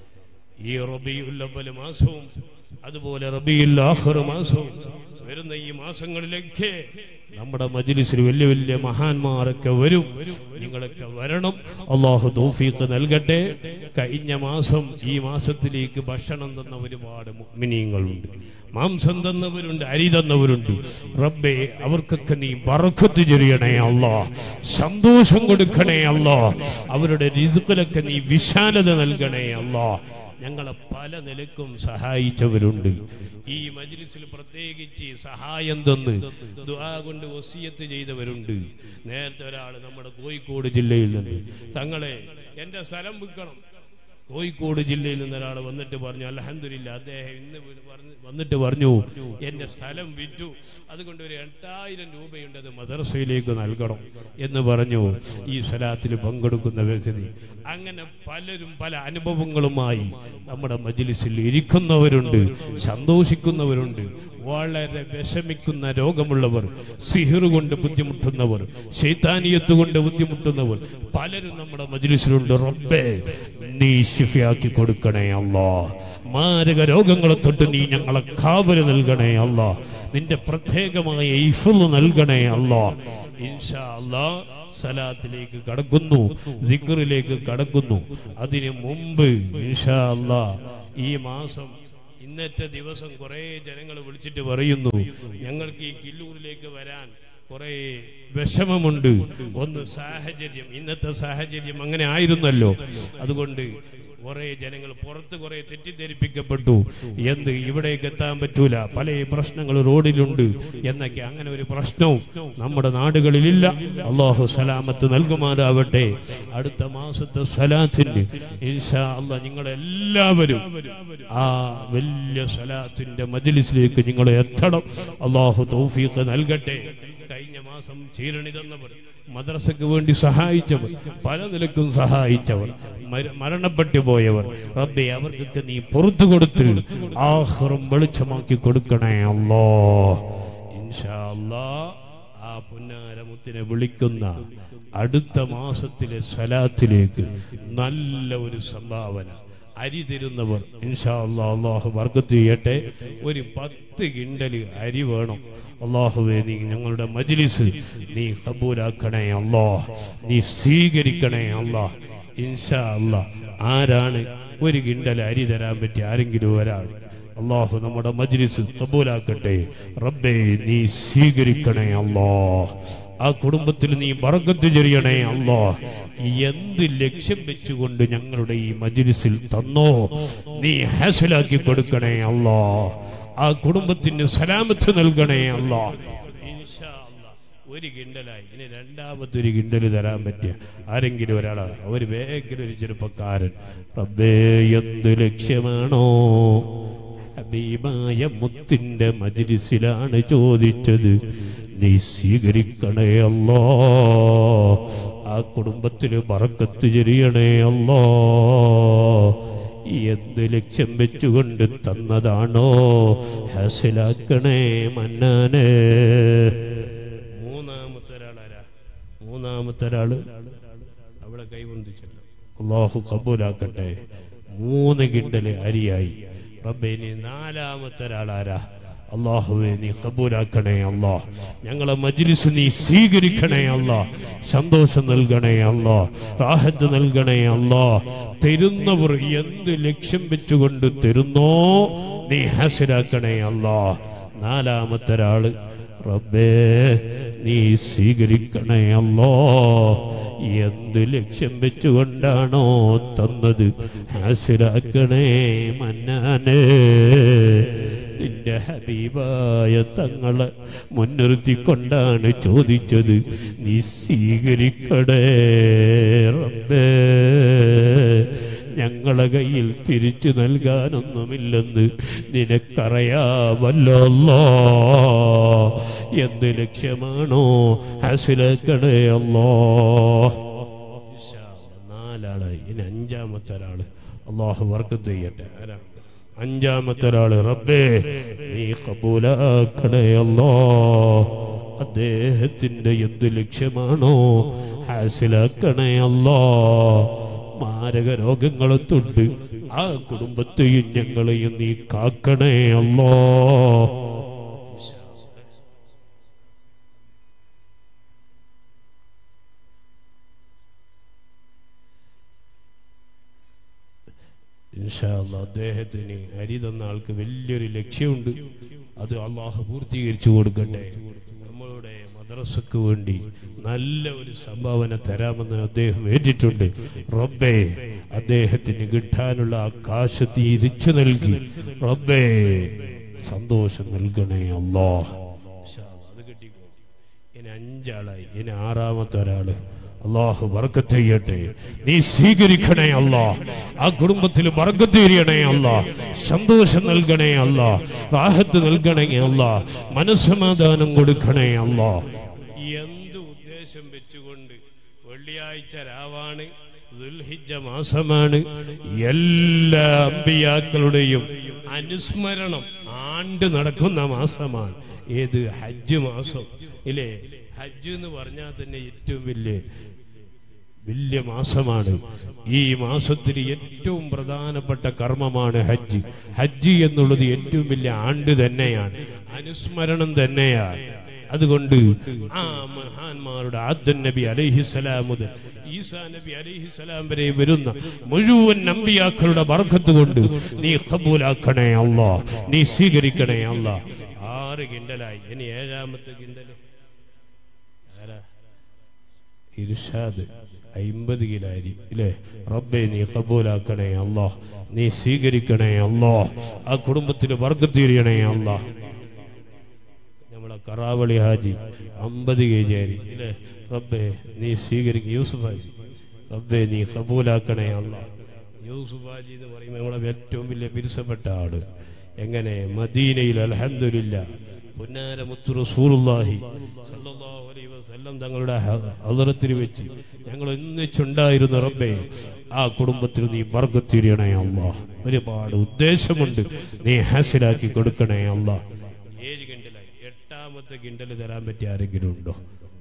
ഈ റബിയുൽ അവ്വൽ മാസവും അതുപോലെ റബിയുൽ ആഖിർ മാസവും വരുന്ന ഈ മാസങ്ങളിലൊക്കെ നമ്മുടെ മജ്ലിസിൽ വലിയ വലിയ മഹാന്മാരൊക്കെ വരും നിങ്ങളൊക്കെ വരണം അള്ളാഹു തൗഫീഖ് നൽകട്ടെ കഴിഞ്ഞ മാസം ഈ മാസത്തിലേക്ക് ഭക്ഷണം തന്ന ഒരുപാട് മുഅ്മിനീങ്ങളുണ്ട് മാംസം തന്നവരുണ്ട് അരി തന്നവരുണ്ട് റബ്ബേ അവർക്കൊക്കെ നീ ബറക്കത്ത് ചെറിയണേ അല്ലാ സന്തോഷം കൊടുക്കണേ അല്ലാ അവരുടെ രിസുക്കിലൊക്കെ നീ വിശാലത നൽകണേ അല്ലാ ഞങ്ങളെ പല നിലക്കും സഹായിച്ചവരുണ്ട് ഈ മജ്ലിസിൽ പ്രത്യേകിച്ച് സഹായം തന്ന് ദുആ കൊണ്ട് വസിയത്ത് ചെയ്തവരുണ്ട് നേരത്തെ ഒരാൾ നമ്മുടെ കോഴിക്കോട് ജില്ലയിൽ നിന്ന് തങ്ങളെ എന്റെ സ്ഥലം വിൽക്കണം കോഴിക്കോട് ജില്ലയിൽ നിന്ന് ഒരാൾ വന്നിട്ട് പറഞ്ഞു അലഹമില്ല അദ്ദേഹം ഇന്ന് പറഞ്ഞ് വന്നിട്ട് പറഞ്ഞു എന്റെ സ്ഥലം വിറ്റു അതുകൊണ്ട് ഒരു എട്ടായിരം രൂപയുണ്ട് അത് മദർസയിലേക്ക് നൽകണം എന്ന് പറഞ്ഞു ഈ സ്ഥലത്തിൽ പങ്കെടുക്കുന്ന വ്യക്തി അങ്ങനെ പലരും പല അനുഭവങ്ങളുമായി നമ്മുടെ മജ്ലിസിൽ ഇരിക്കുന്നവരുണ്ട് സന്തോഷിക്കുന്നവരുണ്ട് വളരെ വിഷമിക്കുന്ന രോഗമുള്ളവർ സിഹിർ കൊണ്ട് ബുദ്ധിമുട്ടുന്നവർ ശൈതാനിയത്ത് കൊണ്ട് ബുദ്ധിമുട്ടുന്നവർ പലരും നമ്മുടെ മജ്ലിസിലുണ്ട് റബ്ബേ നീ ശിഫയാക്കി കൊടുക്കണേ അല്ലാ മാരക രോഗങ്ങളെ തൊട്ട് നീ ഞങ്ങളെ കാവല് നൽകണേ അല്ലാ നിന്റെ പ്രത്യേകമായ ഇഫുല് നൽകണേ അല്ലാ ഇൻഷാ അല്ലാ സലാത്തിലേക്ക് കടക്കുന്നു ദിക്റിലേക്ക് കടക്കുന്നു അതിനു മുമ്പ് ഇൻഷാ അല്ലാ ഈ മാസം ഇന്നത്തെ ദിവസം കുറെ ജനങ്ങൾ വിളിച്ചിട്ട് പറയുന്നു ഞങ്ങൾക്ക് ഈ കില്ലൂരിലേക്ക് വരാൻ കുറെ വിഷമമുണ്ട് ഒന്ന് സാഹചര്യം ഇന്നത്തെ സാഹചര്യം അങ്ങനെ ആയിരുന്നല്ലോ അതുകൊണ്ട് കുറെ ജനങ്ങൾ പുറത്ത് കുറെ തെറ്റിദ്ധരിപ്പിക്കപ്പെട്ടു എന്ത് ഇവിടേക്ക് എത്താൻ പറ്റൂല പല പ്രശ്നങ്ങൾ റോഡിലുണ്ട് എന്നൊക്കെ അങ്ങനെ ഒരു പ്രശ്നവും നമ്മുടെ നാടുകളിലില്ല അള്ളാഹു സലാമത്ത് നൽകുമാറാവട്ടെ അടുത്ത മാസത്തെ സലാത്തിന് ഇൻഷാ അല്ല നിങ്ങളെല്ലാവരും ആ വലിയ സലാത്തിന്റെ മജ്ലിസിലേക്ക് നിങ്ങൾ എത്തണം അള്ളാഹു തൗഫീഖ് നൽകട്ടെ കഴിഞ്ഞ മാസം ചീരണി തന്നവർ മദ്രസക്ക് വേണ്ടി സഹായിച്ചവർ പല നിലക്കും സഹായിച്ചവർ മര- മരണപ്പെട്ടു പോയവർ റബ്ബെ അവർക്കൊക്കെ നീ പുറത്തു കൊടുത്ത് ആഹ്റും വെളിച്ചമാക്കി കൊടുക്കണേ അല്ലോ ഇൻഷാ അല്ലാ ആ പുന്നാരമുത്തിനെ വിളിക്കുന്ന അടുത്ത മാസത്തിലെ സ്വലാത്തിലേക്ക് നല്ല ഒരു സംഭാവന അരി തരുന്നവർ ഇൻഷാ അല്ലാ അള്ളാഹു വർക്കത്ത് ചെയ്യട്ടെ ഒരു പത്ത് കിണ്ടല് അരി വേണം അള്ളാഹുവേ നീ ഞങ്ങളുടെ മജ്ലിസ് നീ കബൂലാക്കണേ അല്ലാ നീ സ്വീകരിക്കണേ അല്ലാ ഇൻഷാ അല്ലാ ആരാണ് ഒരു കിണ്ടൽ അരി തരാൻ പറ്റിയ ആരെങ്കിലും ഒരാൾ അള്ളാഹു നമ്മുടെ മജ്ലിസ് കബൂലാക്കട്ടെ റബ്ബേ നീ സ്വീകരിക്കണേ അല്ലാ ആ കുടുംബത്തിൽ നീ ബറക്കത്ത് ചെറിയണേ അല്ലോ എന്ത് ലക്ഷ്യം വെച്ചുകൊണ്ട് ഞങ്ങളുടെ ഈ മജ്ലിസിൽ തന്നോ നീ ഹാസിലാക്കി കൊടുക്കണേ അല്ലോ ആ കുടുംബത്തിന് സലാമത്ത് നൽകണേ അല്ലോ ഇൻഷാ അല്ലാ. ഒരു കിണ്ടലായി ഇനി രണ്ടാമത്തെ ഒരു കിണ്ടൽ തരാൻ പറ്റിയ ആരെങ്കിലും ഒരാളാ ഒരു വേഗം ഒരു ചെറുപ്പക്കാരൻ റബ്ബേ എന്ത് ലക്ഷ്യമാണോ ഹബീബായ മുത്തിന്റെ മജ്ലിസിലാണ് ചോദിച്ചത് നീ സ്വീകരിക്കണേ അല്ലോ ആ കുടുംബത്തിന് പറക്കത്ത് ചെറിയണേ അല്ലോ എന്ത് ലക്ഷ്യം വെച്ചുകൊണ്ട് തന്നതാണോ ഹാസിലാക്കണേ മന്നാനേ മൂന്നാമത്തെ ഒരാളാരാ മൂന്നാമത്തെ ഒരാള് അവിടെ കൈവന്തിച്ചല്ലോ അള്ളാഹു കബൂലാക്കട്ടെ മൂന്ന് കിണ്ടല് അരിയായി റബ്ബേ ഇനി നാലാമത്തെ ഒരാളാരാ അള്ളാഹുവെ നീ കബൂലാക്കണേ അല്ലാ ഞങ്ങളെ മജ്ലിസ് നീ സ്വീകരിക്കണേ അല്ലാ സന്തോഷം നൽകണേ അല്ലാ റാഹത്ത് നൽകണേ അല്ലാ തരുന്നവർ എന്ത് ലക്ഷ്യം വെച്ചുകൊണ്ട് തരുന്നോ നീ ഹാസിലാക്കണേ അല്ലാ നാലാമത്തെ ഒരാള് റബ്ബേ നീ സ്വീകരിക്കണേ അല്ലോ എന്ത് ലക്ഷ്യം വെച്ചുകൊണ്ടാണോ തന്നത് ഹാസിലാക്കണേ മന്നാനേ നിന്റെ നിന്റെ ഹബീബായ തങ്ങളെ മുൻനിർത്തിക്കൊണ്ടാണ് ചോദിച്ചത് നീ സ്വീകരിക്കടേ റബ്ബേ ഞങ്ങളെ കയ്യിൽ തിരിച്ചു നൽകാനൊന്നുമില്ലെന്ന് നിനക്കറിയാമല്ലോ അല്ലാ. എന്ത് ലക്ഷ്യമാണോ ഹസിലക്കടേ അല്ലോ നാലാള് ഇനി അഞ്ചാമത്തെ ഒരാള് അള്ളാഹു വർക്കത്ത് ചെയ്യട്ടെ ആരാ അഞ്ചാമത്തെ ഒരാള് റബ്ബേ നീ കബൂലാക്കണേ അല്ലോ അദ്ദേഹത്തിന്റെ എന്ത് ലക്ഷ്യമാണോ ഹാസിലാക്കണേ അല്ലോ മാരക രോഗങ്ങളെ തൊട്ട് ആ കുടുംബത്തെയും ഞങ്ങളെയും നീ കാക്കണേ അല്ലോ ഇൻഷാ അല്ലാ, അദ്ദേഹത്തിന് അരി തന്ന ആൾക്ക് വലിയൊരു ലക്ഷ്യമുണ്ട് അത് അള്ളാഹു പൂർത്തീകരിച്ചു കൊടുക്കട്ടെ നമ്മളുടെ മദ്രസക്ക് വേണ്ടി നല്ല ഒരു സംഭാവന തരാമെന്ന് അദ്ദേഹം ഏറ്റിട്ടുണ്ട് റബ്ബേ അദ്ദേഹത്തിന് കിട്ടാനുള്ള ആ കാശ് തിരിച്ചു നൽകി റബ്ബേ സന്തോഷം നൽകണേ അല്ലാ ഇൻഷാ അല്ലാ, അത് കിട്ടിക്കോ ഇനി അഞ്ചാളായി ഇനി ആറാമത്തെ ഒരാള് അള്ളാഹു ബർക്കത്ത് ചെയ്യട്ടെ നീ സ്വീകരിക്കണേ അല്ലാ ആ കുടുംബത്തിൽ ബർക്കത്ത് ചെയ്യണേ അല്ലാ സന്തോഷം നൽകണേ അല്ലാ റാഹത്ത് നൽകണേ അല്ലാ മനസ്സമാധാനം കൊടുക്കണേ അല്ലാ എന്ത് ഉദ്ദേശം വെച്ചുകൊണ്ട് വെള്ളിയാഴ്ച രാവാണ് ദുൽഹിജ്ജ മാസമാണ് എല്ലാ അമ്പിയാക്കളുടെയും അനുസ്മരണം ആണ്ട് നടക്കുന്ന മാസമാണ് ഏത് ഹജ്ജ് മാസം ഇല്ലേ ഹജ്ജ് എന്ന് പറഞ്ഞാൽ തന്നെ ഏറ്റവും വലിയ വലിയ മാസമാണ് ഈ മാസത്തിൽ ഏറ്റവും പ്രധാനപ്പെട്ട കർമ്മമാണ് ഹജ്ജ് ഹജ്ജ് എന്നുള്ളത് ഏറ്റവും വലിയ ആണ്ട് തന്നെയാണ് അനുസ്മരണം തന്നെയാണ് അതുകൊണ്ട് ആ മഹാന്മാരുടെ ആദ്യ നബി അലൈഹിസലാം മുതൽ ഈസാ നബി അലൈഹിസലാം വരെ വരുന്ന മുഴുവൻ നമ്പിയാക്കളുടെ ബർക്കത്ത് കൊണ്ട് നീ കബൂലാക്കണേ അല്ലാ നീ സ്വീകരിക്കണേ അല്ലാ ആറ് കിണ്ടലായി ഇനി ഏഴാമത്തെ കിണ്ടല് ആരാ ഇർഷാദ് അയിമ്പത് കിലാരി ഇല്ലേ റബ്ബെ നീ കബൂലാക്കണേ അല്ലാ നീ സ്വീകരിക്കണേ അല്ലാ ആ കുടുംബത്തിൽ വർഗത്തീരിയണേ അല്ലാ നമ്മളെ കറാവളി ഹാജി അമ്പത് കെ ജി അരി ഇല്ലേ റബ്ബെ നീ സ്വീകരിക്കും യൂസുഫ് ഹാജി റബ്ബെ നീ കബൂലാക്കണേ അല്ലാ യൂസുഫ് ഹാജി എന്ന് പറയുമ്പോൾ നമ്മളെ ഏറ്റവും വലിയ പിരിസപ്പെട്ട ആള് എങ്ങനെ മദീനയിൽ അൽഹംദുലില്ല പുന്നാര മുത്തു റസൂലുള്ളാഹി സല്ലല്ലാഹു അലൈഹി വസല്ലം തങ്ങളുടെ ഹദറത്തിൽ വെച്ച് ഞങ്ങൾ ഒന്നിച്ചുണ്ടായിരുന്ന റബ്ബേ ആ കുടുംബത്തിൽ നീ ബർക്കത്തിരിയണേ അല്ലാ ഒരുപാട് ഉദ്ദേശമുണ്ട് നീ ഹാസിലാക്കി കൊടുക്കണേ അല്ലാ ഏഴ് കിണ്ടലായി എട്ടാമത്തെ കിണ്ടൽ തരാൻ പറ്റിയ ആരെങ്കിലും ഉണ്ടോ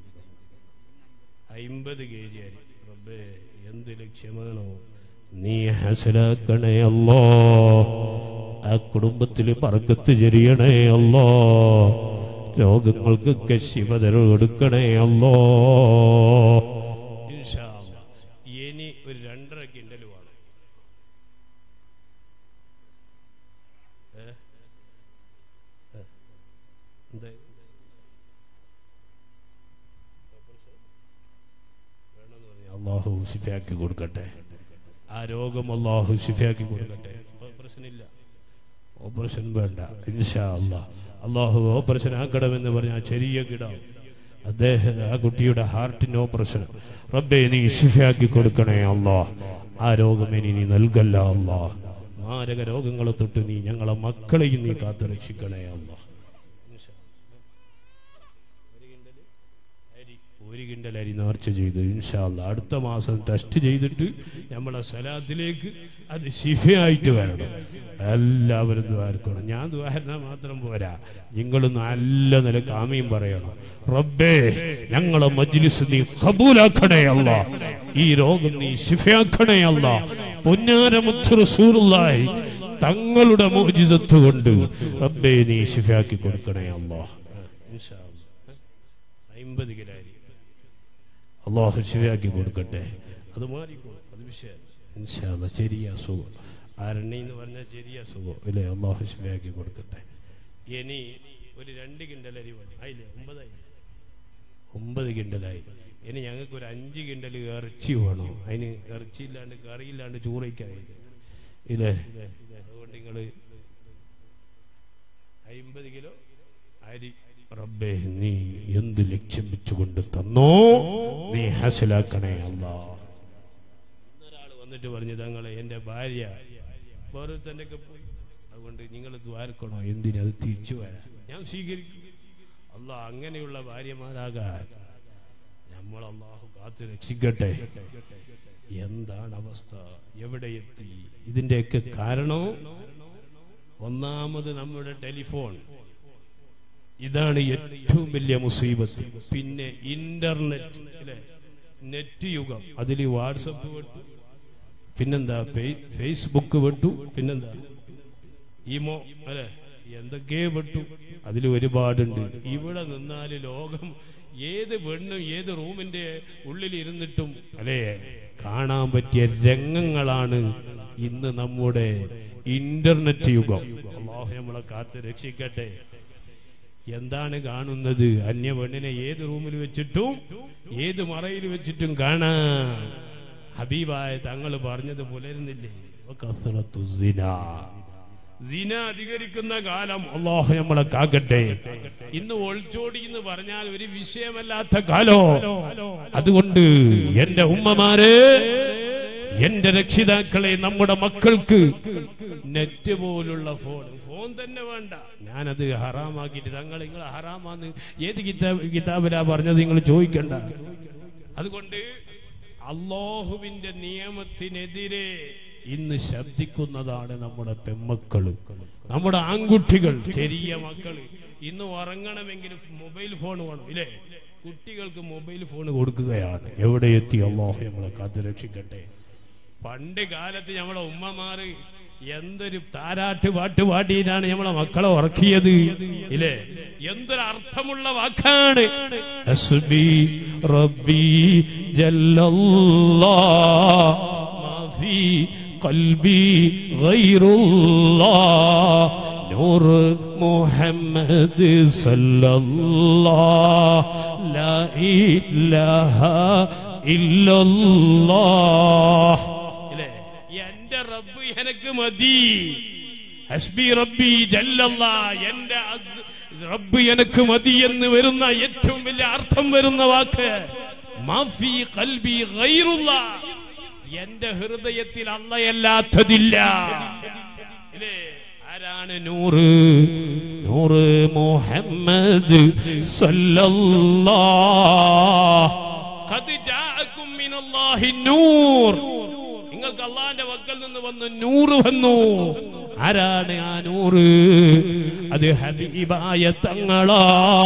അയിമ്പത് കെ ജി അരി റബ്ബേ എന്ത് ലക്ഷ്യമാണോ നീ ഹസലാക്കണേ അല്ലോ ആ കുടുംബത്തിൽ പറക്കത്ത് ചെറിയണേ അല്ലോ രോഗങ്ങൾക്കൊക്കെ ശിവതര കൊടുക്കണേ അല്ലോ ഇൻഷാ അല്ലാ. ഇനി ഒരു രണ്ടര കിണ്ടൽ വേണം ഏ? ഏ? എന്തേ? വേണമെന്ന് പറഞ്ഞാ അള്ളാഹു ശിഫയാക്കി കൊടുക്കട്ടെ ആ രോഗം അള്ളാഹു ശിഫയാക്കി കൊടുക്കട്ടെ ഓപ്പറേഷൻ ഇല്ല ഓപ്പറേഷൻ വേണ്ട ഇൻഷാ അല്ലാ അള്ളാഹു ഓപ്പറേഷൻ ആക്കണമെന്ന് പറഞ്ഞാൽ ചെറിയ കിടാം അദ്ദേഹം ആ കുട്ടിയുടെ ഹാർട്ടിന് ഓപ്പറേഷൻ റബ്ബെ നീ ശിഫയാക്കി കൊടുക്കണേ അല്ലാ ആ രോഗം ഇനി നീ നൽകല്ല അല്ലാ മാരക രോഗങ്ങളെ തൊട്ട് നീ ഞങ്ങളെ മക്കളെയും നീ കാത്തു രക്ഷിക്കണേ അല്ലാ ഇൻഷാ അരി ഒരു കിണ്ടൽ അരി നേർച്ച ചെയ്തു ഇൻഷാല്ല അടുത്ത മാസം ടെസ്റ്റ് ചെയ്തിട്ട് നമ്മളെ സലാത്തിലേക്ക് അത് ശിഫയായിട്ട് വരണം എല്ലാവരും ദ്വാരക്കണം ഞാൻ ദ്വാരുന്നാൽ മാത്രം പോരാ നിങ്ങൾ നല്ല നിലക്ക് ആമയും പറയണം റബ്ബേ ഞങ്ങളെ മജ്ലിസ് നീ കബൂലാക്കണേ അല്ല ഈ രോഗം നീ ശിഫയാക്കണേ അല്ല പൊന്നാരമുത്ത് റസൂലുള്ളാഹി തങ്ങളുടെ മോചിതത്വ കൊണ്ട് റബ്ബേ നീ ശിഫയാക്കി കൊടുക്കണേ അല്ല ഇൻഷാ അല്ലാ. അമ്പത് കിലോ അരി അള്ളാഹു ശരിയാക്കി കൊടുക്കട്ടെ അത് മാറിക്കോ അത് വിഷയം ഇൻഷാല്ല ചെറിയ അസുഖം ആരണ്ണി എന്ന് പറഞ്ഞാൽ ചെറിയ അസുഖം ഇല്ലേ അള്ളാഹു ശരിയാക്കി കൊടുക്കട്ടെ ഇനി ഒരു രണ്ട് കിണ്ടൽ അരി മതി ആയില്ലേ ഒമ്പതായി ഒമ്പത് കിണ്ടലായി ഇനി ഞങ്ങൾക്ക് ഒരു അഞ്ച് കിണ്ടൽ ഇറച്ചി വേണം അതിന് ഇറച്ചി ഇല്ലാണ്ട് കറിയില്ലാണ്ട് ചോറയ്ക്കായി ഇല്ലേ അതുകൊണ്ട് നിങ്ങൾ അമ്പത് കിലോ അരി റബ്ബേ നീ എന്ത് ലക്ഷ്യം വെച്ചുകൊണ്ട് തന്നോ നീ ഹാസിലാക്കണേ അല്ലാ ഒരാൾ വന്നിട്ട് പറഞ്ഞു തങ്ങളെ എൻ്റെ ഭാര്യ വേറെ തന്നെ പോയി അതുകൊണ്ട് നിങ്ങൾ ദ്വാരക്കണോ എന്തിനത് തിരിച്ചു വരാൻ ഞാൻ സ്വീകരിക്കും അല്ല അങ്ങനെയുള്ള ഭാര്യമാരാകാൻ നമ്മൾ അള്ളാഹു കാത്ത് രക്ഷിക്കട്ടെ എന്താണ് അവസ്ഥ എവിടെ എത്തി ഇതിന്റെയൊക്കെ കാരണം ഒന്നാമത് നമ്മുടെ ടെലിഫോൺ ഇതാണ് ഏറ്റവും വലിയ മുസീബത്ത് പിന്നെ ഇന്റർനെറ്റ് അല്ലെ നെറ്റ് യുഗം അതിൽ വാട്സപ്പ് വിട്ടു പിന്നെന്താ ഫേ- ഫേസ്ബുക്ക് വിട്ടു പിന്നെന്താ ഈമോ അല്ലെ എന്തൊക്കെ വിട്ടു അതിൽ ഒരുപാടുണ്ട് ഇവിടെ നിന്നാല് ലോകം ഏത് പെണ്ണും ഏത് റൂമിന്റെ ഉള്ളിൽ ഇരുന്നിട്ടും അല്ലെ കാണാൻ പറ്റിയ രംഗങ്ങളാണ് ഇന്ന് നമ്മുടെ ഇന്റർനെറ്റ് യുഗം അള്ളാഹു നമ്മളെ കാത്ത് രക്ഷിക്കട്ടെ എന്താണ് കാണുന്നത് അന്യ പെണ്ണിനെ ഏത് റൂമിൽ വെച്ചിട്ടും ഏത് മറയിൽ വെച്ചിട്ടും കാണാം ഹബീബായ തങ്ങൾ പറഞ്ഞത് പുലരുന്നില്ലേ വകസ്റത്തു സിനാ. സിന അധികരിക്കുന്ന കാലം അള്ളാഹു നമ്മളെ കാക്കട്ടെ ഇന്ന് ഒളിച്ചോടി എന്ന് പറഞ്ഞാൽ ഒരു വിഷയമല്ലാത്ത കാലോ അതുകൊണ്ട് എന്റെ ഉമ്മമാര് എന്റെ രക്ഷിതാക്കളെ നമ്മുടെ മക്കൾക്ക് നെറ്റ് പോലുള്ള ഫോൺ ഫോൺ തന്നെ വേണ്ട ഞാനത് ഹറാമാക്കിയിട്ട് തങ്ങൾ നിങ്ങൾ ഹറാമാന്ന് ഏത് കിതാബ് കിതാബിലാ പറഞ്ഞത് നിങ്ങൾ ചോദിക്കണ്ട അതുകൊണ്ട് അള്ളാഹുവിന്റെ നിയമത്തിനെതിരെ ഇന്ന് ശബ്ദിക്കുന്നതാണ് നമ്മുടെ പെമ്മക്കള് നമ്മുടെ ആൺകുട്ടികൾ ചെറിയ മക്കള് ഇന്ന് ഉറങ്ങണമെങ്കിൽ മൊബൈൽ ഫോൺ വേണം ഇല്ലേ കുട്ടികൾക്ക് മൊബൈൽ ഫോൺ കൊടുക്കുകയാണ് എവിടെ എത്തി അള്ളാഹു നമ്മളെ കാത്തു രക്ഷിക്കട്ടെ പണ്ട് കാലത്ത് നമ്മളെ ഉമ്മമാര് എന്തൊരു താരാട്ട് പാട്ട് പാടിയിട്ടാണ് നമ്മളെ മക്കളെ ഉറക്കിയത് ഇല്ലേ എന്തൊരു അർത്ഥമുള്ള വാക്കാണ് ഹസ്ബി റബ്ബി ജല്ലല്ലാ മാ ഫീ ഖൽബി ഗൈറുല്ലാ നൂർ മുഹമ്മദ് സല്ലല്ലാ ലാ ഇലാഹ ഇല്ലല്ലാഹ് ഇല്ലേ എന്റെ റബ്ബ് എനക്ക് മതി ഹസ്ബി റബ്ബി ജല്ലല്ല എന്റെ അസ്- റബ്ബ് എനക്ക് മതി എന്ന് വരുന്ന ഏറ്റവും വലിയ അർത്ഥം വരുന്ന വാക്ക് മാഫി കൽബി ഗൈറുള്ള എന്റെ ഹൃദയത്തിൽ അള്ളയല്ലാത്തതില്ല ഇല്ലേ ആരാണ് നൂറ് നൂറ് മുഹമ്മദ് സല്ലല്ലാഹ് ഖദ് ജാഅകും മിനല്ലാഹി നൂർ നിങ്ങൾക്ക് അള്ളാന്റെ വക്കൽ നിന്ന് വന്ന് നൂറ് വന്നു ആരാണ് ആ നൂറ് അത് ഹബീബായ തങ്ങളാ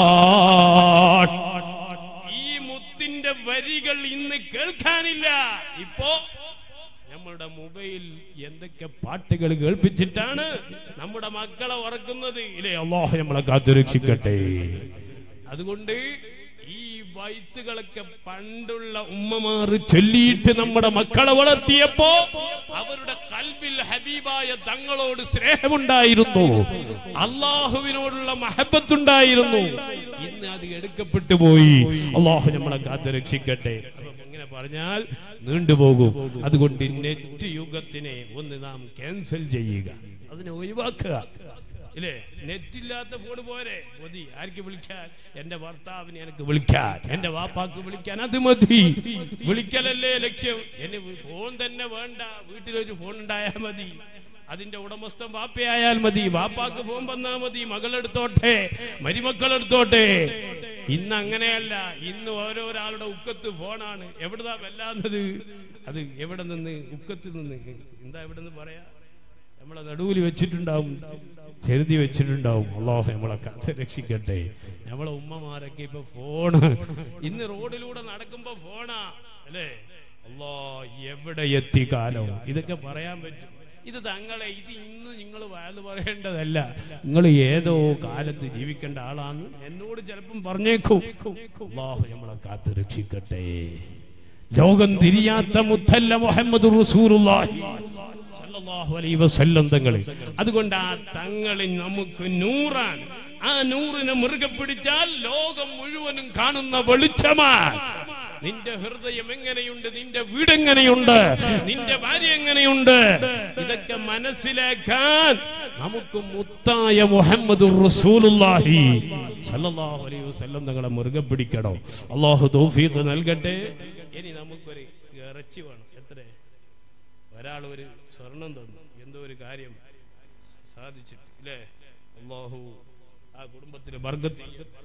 ഈ മുത്തിന്റെ വരികൾ ഇന്ന് കേൾക്കാനില്ല ഇപ്പോ നമ്മളുടെ മൊബൈൽ എന്തൊക്കെ പാട്ടുകൾ കേൾപ്പിച്ചിട്ടാണ് നമ്മുടെ മക്കളെ ഉറക്കുന്നത് ഇല്ലേ അള്ളാഹു നമ്മളെ കാത്തുരക്ഷിക്കട്ടെ അതുകൊണ്ട് ഈ വൈത്തുകളൊക്കെ പണ്ടുള്ള ഉമ്മമാർ ചൊല്ലിയിട്ട് നമ്മുടെ മക്കളെ വളർത്തിയപ്പോ അവരുടെ കൽബിൽ ഹബീബായ തങ്ങളോട് സ്നേഹമുണ്ടായിരുന്നു അള്ളാഹുവിനോടുള്ള മഹബത്തുണ്ടായിരുന്നു ഇന്ന് അത് എടുക്കപ്പെട്ടു പോയി അള്ളാഹു നമ്മളെ കാത്തു രക്ഷിക്കട്ടെ അപ്പം ഇങ്ങനെ പറഞ്ഞാൽ നീണ്ടുപോകും അതുകൊണ്ട് നെറ്റ് യുഗത്തിനെ ഒന്ന് നാം ക്യാൻസൽ ചെയ്യുക അതിനെ ഒഴിവാക്കുക ഇല്ലേ നെറ്റ് ഇല്ലാത്ത ഫോൺ പോരെ മതി ആർക്ക് വിളിക്കാൻ എന്റെ ഭർത്താവിനെ എനിക്ക് വിളിക്കാൻ എന്റെ വാപ്പാക്ക് വിളിക്കാൻ അത് മതി വിളിക്കലല്ലേ ലക്ഷ്യം എന്നെ ഫോൺ തന്നെ വേണ്ട വീട്ടിലൊരു ഫോൺ ഉണ്ടായാൽ മതി അതിന്റെ ഉടമസ്ഥൻ വാപ്പയായാൽ മതി വാപ്പാക്ക് ഫോൺ വന്നാ മതി മകളെടുത്തോട്ടെ മരുമക്കളെടുത്തോട്ടെ ഇന്ന് അങ്ങനെയല്ല ഇന്ന് ഓരോരാളുടെ ഉക്കത്ത് ഫോണാണ് എവിടുന്നാ വല്ലാന്നത് അത് എവിടെ നിന്ന് ഉക്കത്ത് നിന്ന് എന്താ എവിടെ നിന്ന് പറയാ നമ്മളെ നടുവിൽ വെച്ചിട്ടുണ്ടാവും ചെറുതി വെച്ചിട്ടുണ്ടാവും അള്ളാഹു നമ്മളെ കാത്ത് രക്ഷിക്കട്ടെ നമ്മളെ ഉമ്മമാരൊക്കെ ഇപ്പൊ ഫോണ് ഇന്ന് റോഡിലൂടെ നടക്കുമ്പോ ഫോണാ അല്ലേ അള്ളാ എവിടെ എത്തി കാലം ഇതൊക്കെ പറയാൻ പറ്റും ഇത് തങ്ങളെ ഇത് ഇന്ന് നിങ്ങൾ വയത് പറയേണ്ടതല്ല നിങ്ങൾ ഏതോ കാലത്ത് ജീവിക്കേണ്ട ആളാണ് എന്നോട് ചിലപ്പം പറഞ്ഞേക്കും അള്ളാഹു നമ്മളെ കാത്ത് രക്ഷിക്കട്ടെ ലോകം തിരിയാത്ത മുത്തല്ല മുഹമ്മദ് റസൂലുള്ളാഹി സല്ലല്ലാഹു അലൈഹി വസല്ലം തങ്ങള് അതുകൊണ്ട് ആ തങ്ങളിൽ നമുക്ക് നൂറാണ് ആ നൂറിനെ മുറുകെ പിടിച്ചാൽ ലോകം മുഴുവനും കാണുന്ന വെളിച്ചമാണ് നിന്റെ ഹൃദയം എങ്ങനെയുണ്ട് നിന്റെ വീട് എങ്ങനെയുണ്ട് നിന്റെ ഭാര്യ എങ്ങനെയുണ്ട് ഇതൊക്കെ മനസ്സിലാക്കാൻ നമുക്ക് മുത്തായ മുഹമ്മദ് റസൂലുള്ളാഹി സല്ലല്ലാഹു അലൈഹി വസല്ലം തങ്ങളെ മുറുകെ പിടിക്കണം അള്ളാഹു തൗഫീഖ് നൽകട്ടെ ഇനി നമുക്കൊരു ഇറച്ചി വേണം എത്ര ഒരാൾ ഒരു സ്വർണം തന്നു എന്തോ ഒരു കാര്യം സാധിച്ചിട്ട് ഇല്ലേ അള്ളാഹു ആ കുടുംബത്തിന് ബർഗത്ത്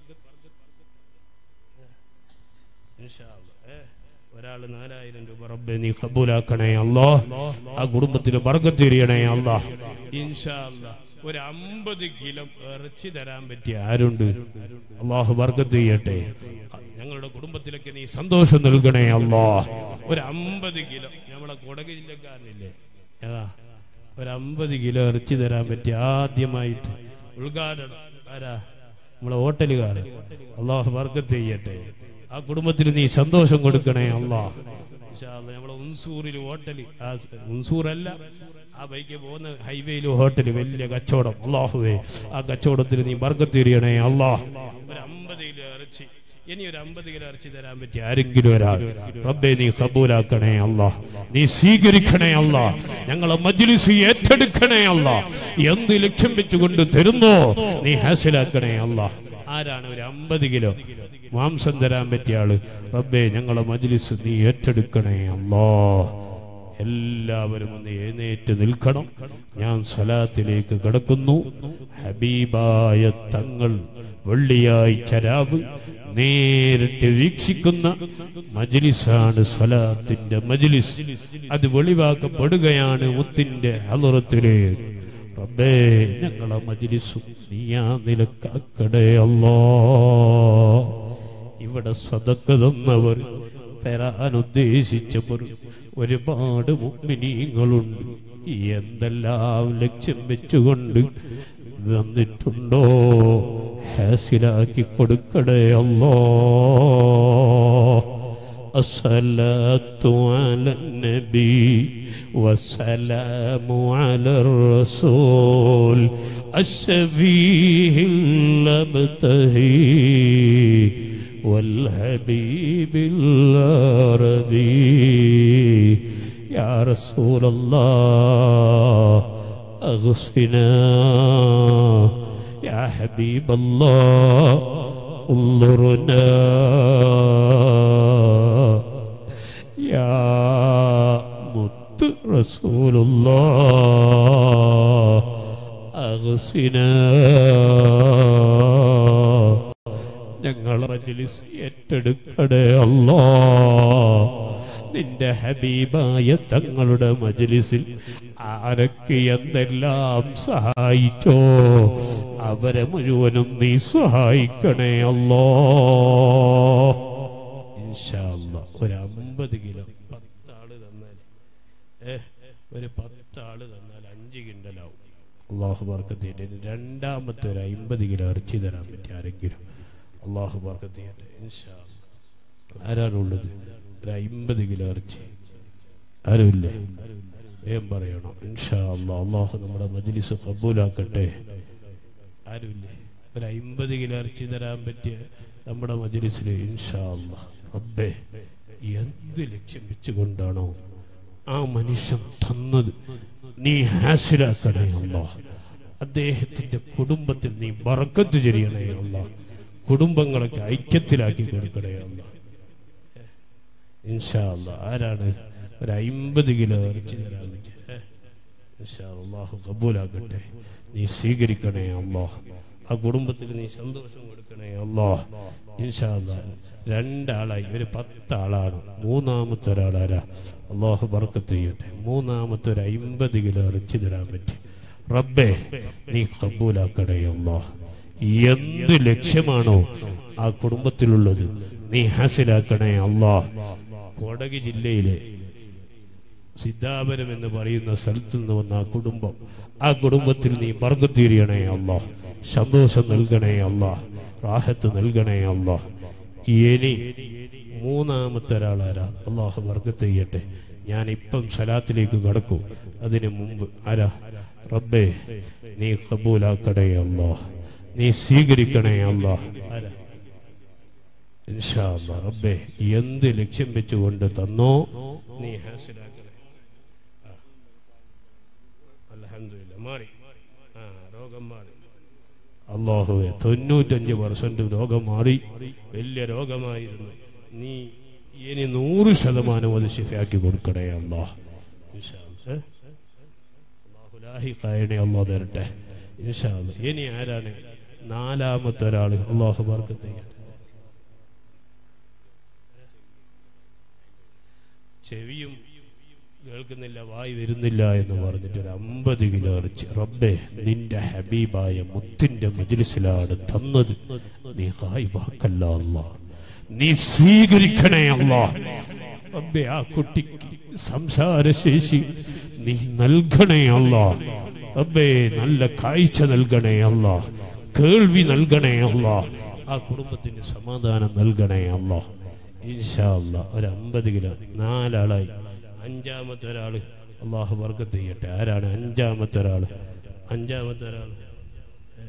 ഒരാൾ നാലായിരം രൂപ റബ്ബെ നീ കബൂലാക്കണേ അല്ലോ ആ കുടുംബത്തിന് ബർഗത്ത് എറിയണേ അല്ലാ ഇൻഷാ അല്ലാ ഒരു അമ്പത് കിലോ ഇറച്ചി തരാൻ പറ്റിയ ആരുണ്ട് അള്ളാഹു ബർഗത്ത് ചെയ്യട്ടെ ഞങ്ങളുടെ കുടുംബത്തിലൊക്കെ നീ സന്തോഷം നൽകണേ അല്ലാ ഒരു അമ്പത് കിലോ നമ്മളെ കൊടക് ജില്ലക്കാരനില്ലേ ഏതാ ഒരു അമ്പത് കിലോ ഇറച്ചി തരാൻ പറ്റി ആദ്യമായിട്ട് ഉദ്ഘാടനം ആരാ നമ്മളെ ഹോട്ടലുകാരൻ അള്ളാഹു ബർക്കത്ത് ചെയ്യട്ടെ ആ കുടുംബത്തിന് നീ സന്തോഷം കൊടുക്കണേ അള്ളാഹ് നമ്മളെ ഉൻസൂറിൽ ഹോട്ടൽ ആ ഉൻസൂറല്ല ആ ബൈക്ക് പോകുന്ന ഹൈവേയിൽ ഹോട്ടൽ വലിയ കച്ചവടം അള്ളാഹുവേ ആ കച്ചവടത്തിൽ നീ ബർക്കത്ത് എറിയണേ അള്ളാഹ് ഒരു അമ്പത് കിലോ ഇറച്ചി ഇനി ഒരു അമ്പത് കിലോ ഇറച്ചി തരാൻ പറ്റി ആരെങ്കിലും ഒരാൾ റബ്ബെ നീ കബൂലാക്കണേ അല്ലാ നീ സ്വീകരിക്കണേ അല്ലാ ഞങ്ങളെ മജ്ലിസ് ഏറ്റെടുക്കണേ അല്ലാ എന്ത് ലക്ഷ്യം വെച്ചുകൊണ്ട് തരുന്നോ നീ ഹാസിലാക്കണേ അല്ലാ ആരാണ് ഒരു അമ്പത് കിലോ മാംസം തരാൻ പറ്റിയ ആള് റബ്ബെ ഞങ്ങളെ മജ്ലിസ് നീ ഏറ്റെടുക്കണേ അല്ലാ എല്ലാവരും ഒന്ന് എഴുന്നേറ്റ് നിൽക്കണം ഞാൻ സലാത്തിലേക്ക് കടക്കുന്നു ഹബീബായ തങ്ങൾ വെള്ളിയാഴ്ച രാവ് നേരിട്ട് വീക്ഷിക്കുന്ന മജ്ലിസാണ് സ്വലാത്തിന്റെ മജ്ലിസ് അത് വെളിവാക്കപ്പെടുകയാണ് മുത്തിന്റെ ഹലുറത്തില് റബ്ബേ ഞങ്ങളെ മജ്ലിസും നീയാ നിലക്കാക്കടേ അല്ലോ ഇവിടെ സ്വതക്ക തന്നവർ തരാൻ ഉദ്ദേശിച്ചവർ ഒരുപാട് മുഗ്മിനീങ്ങളുണ്ട് എന്തെല്ലാം ലക്ഷ്യം വെച്ചുകൊണ്ട് വന്നിട്ടുണ്ടോ ഹാസിലാക്കി കൊടുക്കടേ അല്ലോ الصلاة على النبي والسلام على الرسول الشفيه المبتهي والحبيب العربي يا رسول الله أغصنا يا حبيب الله انظرنا يا مت رسول الله أغصنا ഞങ്ങളെ മജ്ലിസ് ഏറ്റെടുക്കടേ അല്ലോ നിന്റെ ഹബീബായ തങ്ങളുടെ മജ്ലിസിൽ ആരൊക്കെ എന്തെല്ലാം സഹായിച്ചോ അവരെ മുഴുവനും നീ സഹായിക്കണേ അല്ലോ ഒരു അമ്പത് കിലോ പത്താള് തന്നാൽ ഏ ഒരു പത്താള് തന്നാൽ അഞ്ച് കിണ്ടലാവും അള്ളാഹു ബർക്കത്തിൻ്റെ രണ്ടാമത്തെ ഒരു അമ്പത് കിലോ ഇറച്ചി തരാൻ പറ്റി ആരെങ്കിലും അള്ളാഹു ബർക്കത്തിയുടെ ആരാണുള്ളത് ഒരു അമ്പത് കിലോ ഇറച്ചി ആരുമില്ലേ വേം പറയണം ഇൻഷാ അല്ലാ അള്ളാഹു നമ്മുടെ മജ്ലിസ് കബൂലാക്കട്ടെ ആരുമില്ലേ ഒരു അമ്പത് കിലോ ഇറച്ചി തരാൻ പറ്റിയ നമ്മുടെ മജ്ലിസിൽ ഇൻഷാ അല്ലാ റബ്ബേ എന്ത് ലക്ഷ്യം വെച്ചുകൊണ്ടാണോ ആ മനുഷ്യൻ തന്നത് നീ ഹാസിലാക്കണേ അല്ലാ അദ്ദേഹത്തിന്റെ കുടുംബത്തിൽ നീ ബറക്കത്ത് ചെരിയണേ അല്ലാ കുടുംബങ്ങളൊക്കെ ഐക്യത്തിലാക്കി കൊടുക്കണേ അല്ല ഇൻഷാ അല്ലാ ആരാണ് ഒരു അമ്പത് കിലോ ഇറച്ചി തരാൻ പറ്റിയ അള്ളാഹു കബൂലാക്കട്ടെ നീ സ്വീകരിക്കണേ അല്ലോ ആ കുടുംബത്തിൽ നീ സന്തോഷം കൊടുക്കണേ അല്ലോ ഇൻഷാ അല്ലാ രണ്ടാളായി ഒരു പത്താളാണ് മൂന്നാമത്തെ ഒരാളാരാ അള്ളാഹു ബർക്കത്ത് ചെയ്യട്ടെ മൂന്നാമത്തെ ഒരു അമ്പത് കിലോ ഇറച്ചി തരാൻ പറ്റി റബ്ബേ നീ കബൂലാക്കണേ അല്ലോ എന്ത് ലക്ഷ്യമാണോ ആ കുടുംബത്തിലുള്ളത് നീ ഹാസിലാക്കണേ അള്ളാ കൊടക് ജില്ലയിലെ സിദ്ധാപനം എന്ന് പറയുന്ന സ്ഥലത്ത് നിന്ന് വന്ന ആ കുടുംബം ആ കുടുംബത്തിൽ നീ വർഗത്തീരിയണേ അള്ളാ സന്തോഷം നൽകണേ അള്ളാ റാഹത്ത് നൽകണേ അള്ളാ ഇനി മൂന്നാമത്തെ ഒരാളാരാ അള്ളാഹു വർഗത്ത് ചെയ്യട്ടെ ഞാൻ ഇപ്പം സലാത്തിലേക്ക് കടക്കും അതിനു മുമ്പ് ആരാ റബ്ബേ നീ കബൂലാക്കണേ അള്ളാ നീ സ്വീകരിക്കണേ അള്ളാ ആരാ ഇൻഷാ അല്ലാ റബ്ബേ എന്ത് ലക്ഷ്യം വെച്ചുകൊണ്ട് തന്നോ നീ ഹാസിലാക്കണേ അൽഹംദുലില്ലാ മാറി ആ രോഗം മാറി അള്ളാഹുവെ തൊണ്ണൂറ്റഞ്ച് പെർസെന്റ് രോഗം മാറി വലിയ രോഗമായിരുന്നു നീ ഇനി നൂറ് ശതമാനം അത് ശിഫയാക്കി കൊടുക്കണേ അള്ളാഹ് ഇൻഷാ അല്ലാ. ഏ? അള്ളാഹു ലാഹിഖായണേ അള്ളാഹ് തരട്ടെ ഇൻഷാ അല്ലാ. ഇനി ആരാണ് നാലാമത്തെ ഒരാള് അള്ളാഹു ബർക്കത്ത് ചെയ്യട്ടെ ചെവിയും കേൾക്കുന്നില്ല വായി വരുന്നില്ല എന്ന് പറഞ്ഞിട്ട് ഒരു അമ്പത് കിലോ ഇറച്ചി റബ്ബേ നിന്റെ ഹബീബായ മുത്തിന്റെ മജ്ലിസിലാണ് തന്നത് നീ ഹായിബാക്കല്ല അല്ലാ നീ സ്വീകരിക്കണേ അല്ലാ റബ്ബേ ആ കുട്ടിക്ക് സംസാരശേഷി നീ നൽകണേ അല്ലാ റബ്ബേ നല്ല കാഴ്ച നൽകണേ അല്ലാ കേൾവി നൽകണേ അല്ലാ ആ കുടുംബത്തിന് സമാധാനം നൽകണേ അല്ലാ ഇൻഷാ അല്ലാ ഒരു അമ്പത് കിലോ നാലാളായി അഞ്ചാമത്തെ ഒരാള് അള്ളാഹു വർക്കത്ത് ചെയ്യട്ടെ ആരാണ് അഞ്ചാമത്തെ ഒരാള് അഞ്ചാമത്തെ ഒരാള് ഏ,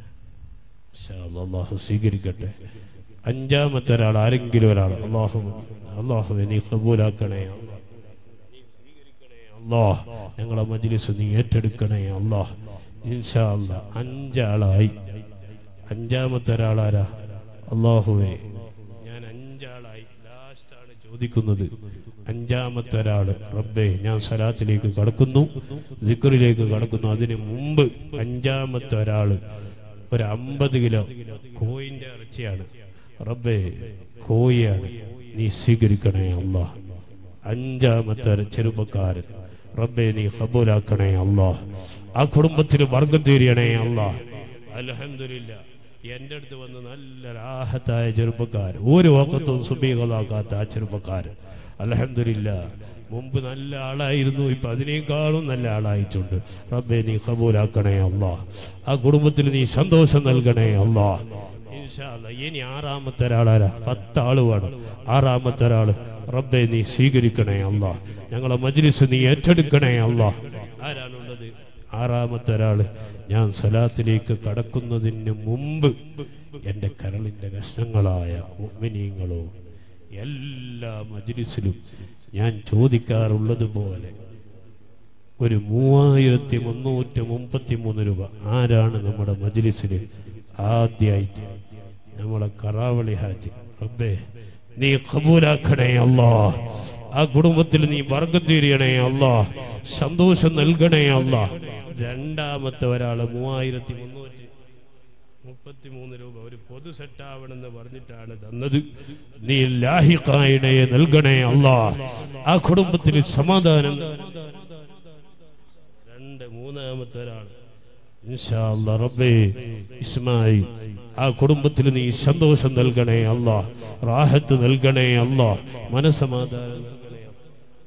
ഇൻഷാ അല്ലാ, അള്ളാഹു സ്വീകരിക്കട്ടെ അഞ്ചാമത്തെ ഒരാൾ ആരെങ്കിലും ഒരാൾ അള്ളാഹു അള്ളാഹു നീ കബൂലാക്കണേ അല്ലാ. നീ സ്വീകരിക്കണേ അല്ലാ ഞങ്ങളെ മജ്ലിസ് നീ ഏറ്റെടുക്കണേ അല്ലാ ഇൻഷാ അല്ലാ അഞ്ചാളായി അഞ്ചാമത്തെ ഒരാളാരാ അള്ളാഹുവേ ഞാൻ അഞ്ചാളായി ലാസ്റ്റാണ് ചോദിക്കുന്നത് അഞ്ചാമത്തെ ഒരാള് റബ്ബേ ഞാൻ സലാത്തിലേക്ക് കടക്കുന്നു ദിക്കറിലേക്ക് കടക്കുന്നു അതിനു മുമ്പ് അഞ്ചാമത്തെ ഒരാള് ഒരു അമ്പത് കിലോ കോയിന്റെ ഇറച്ചിയാണ് റബ്ബേ കോയിയാണ് നീ സ്വീകരിക്കണേ അല്ലാ അഞ്ചാമത്തെ ഒരു ചെറുപ്പക്കാരൻ റബ്ബേ നീ കബൂലാക്കണേ അല്ലാ ആ കുടുംബത്തിന് വർഗം തീരണേ അല്ലാ അലഹമില്ല എന്റെ അടുത്ത് വന്ന് നല്ല രാഹത്തായ ചെറുപ്പക്കാരൻ ഒരു വക്കത്തും സുബീകളാക്കാത്ത ആ ചെറുപ്പക്കാരൻ അലഹമില്ല മുമ്പ് നല്ല ആളായിരുന്നു ഇപ്പൊ അതിനേക്കാളും നല്ല ആളായിട്ടുണ്ട് റബ്ബെ നീ കബൂലാക്കണേ അല്ലാ ആ കുടുംബത്തിൽ നീ സന്തോഷം നൽകണേ അല്ലാ ഇൻഷാ അല്ലാ. ഇനി ആറാമത്തെ ഒരാളാരാ പത്താള് വേണം ആറാമത്തെ ഒരാള് റബ്ബെ നീ സ്വീകരിക്കണേ അല്ലാ ഞങ്ങളെ മജ്ലിസ് നീ ഏറ്റെടുക്കണേ അല്ലാ ആരാണുള്ളത് ആറാമത്തെ ഒരാള് ഞാൻ സലാത്തിലേക്ക് കടക്കുന്നതിന് മുമ്പ് എന്റെ കരളിന്റെ കഷ്ണങ്ങളായ ഉമ്മിനീങ്ങളോ എല്ലാ മജ്ലിസിലും ഞാൻ ചോദിക്കാറുള്ളത് പോലെ ഒരു മൂവായിരത്തി മുന്നൂറ്റി മുപ്പത്തി മൂന്ന് രൂപ ആരാണ് നമ്മുടെ മജ്ലിസിൽ ആദ്യമായിട്ട് നമ്മളെ കറാവളി ഹാജി റബ്ബേ നീ കബൂലാക്കണേ അല്ലാ ആ കുടുംബത്തിൽ നീ വർഗത്തീരിയണേ അല്ലാ സന്തോഷം നൽകണേ അല്ലാ രണ്ടാമത്തെ ഒരാള് മൂവായിരത്തി മുന്നൂറ്റി മുപ്പത്തിമൂന്ന് രൂപ ഒരു പൊതു സെറ്റാവണമെന്ന് പറഞ്ഞിട്ടാണ് തന്നത് നീ ലാഹിഖായിടയെ നൽകണേ അല്ലാ ആ കുടുംബത്തിൽ സമാധാനം രണ്ട് മൂന്നാമത്തെ ഒരാൾ ഇൻഷാ അല്ലാ റബ്ബേ ഇസ്മായിൽ ആ കുടുംബത്തിൽ നീ സന്തോഷം നൽകണേ അല്ലാ റാഹത്ത് നൽകണേ അല്ലാ മനസമാധാനം നൽകണേ അല്ലാ.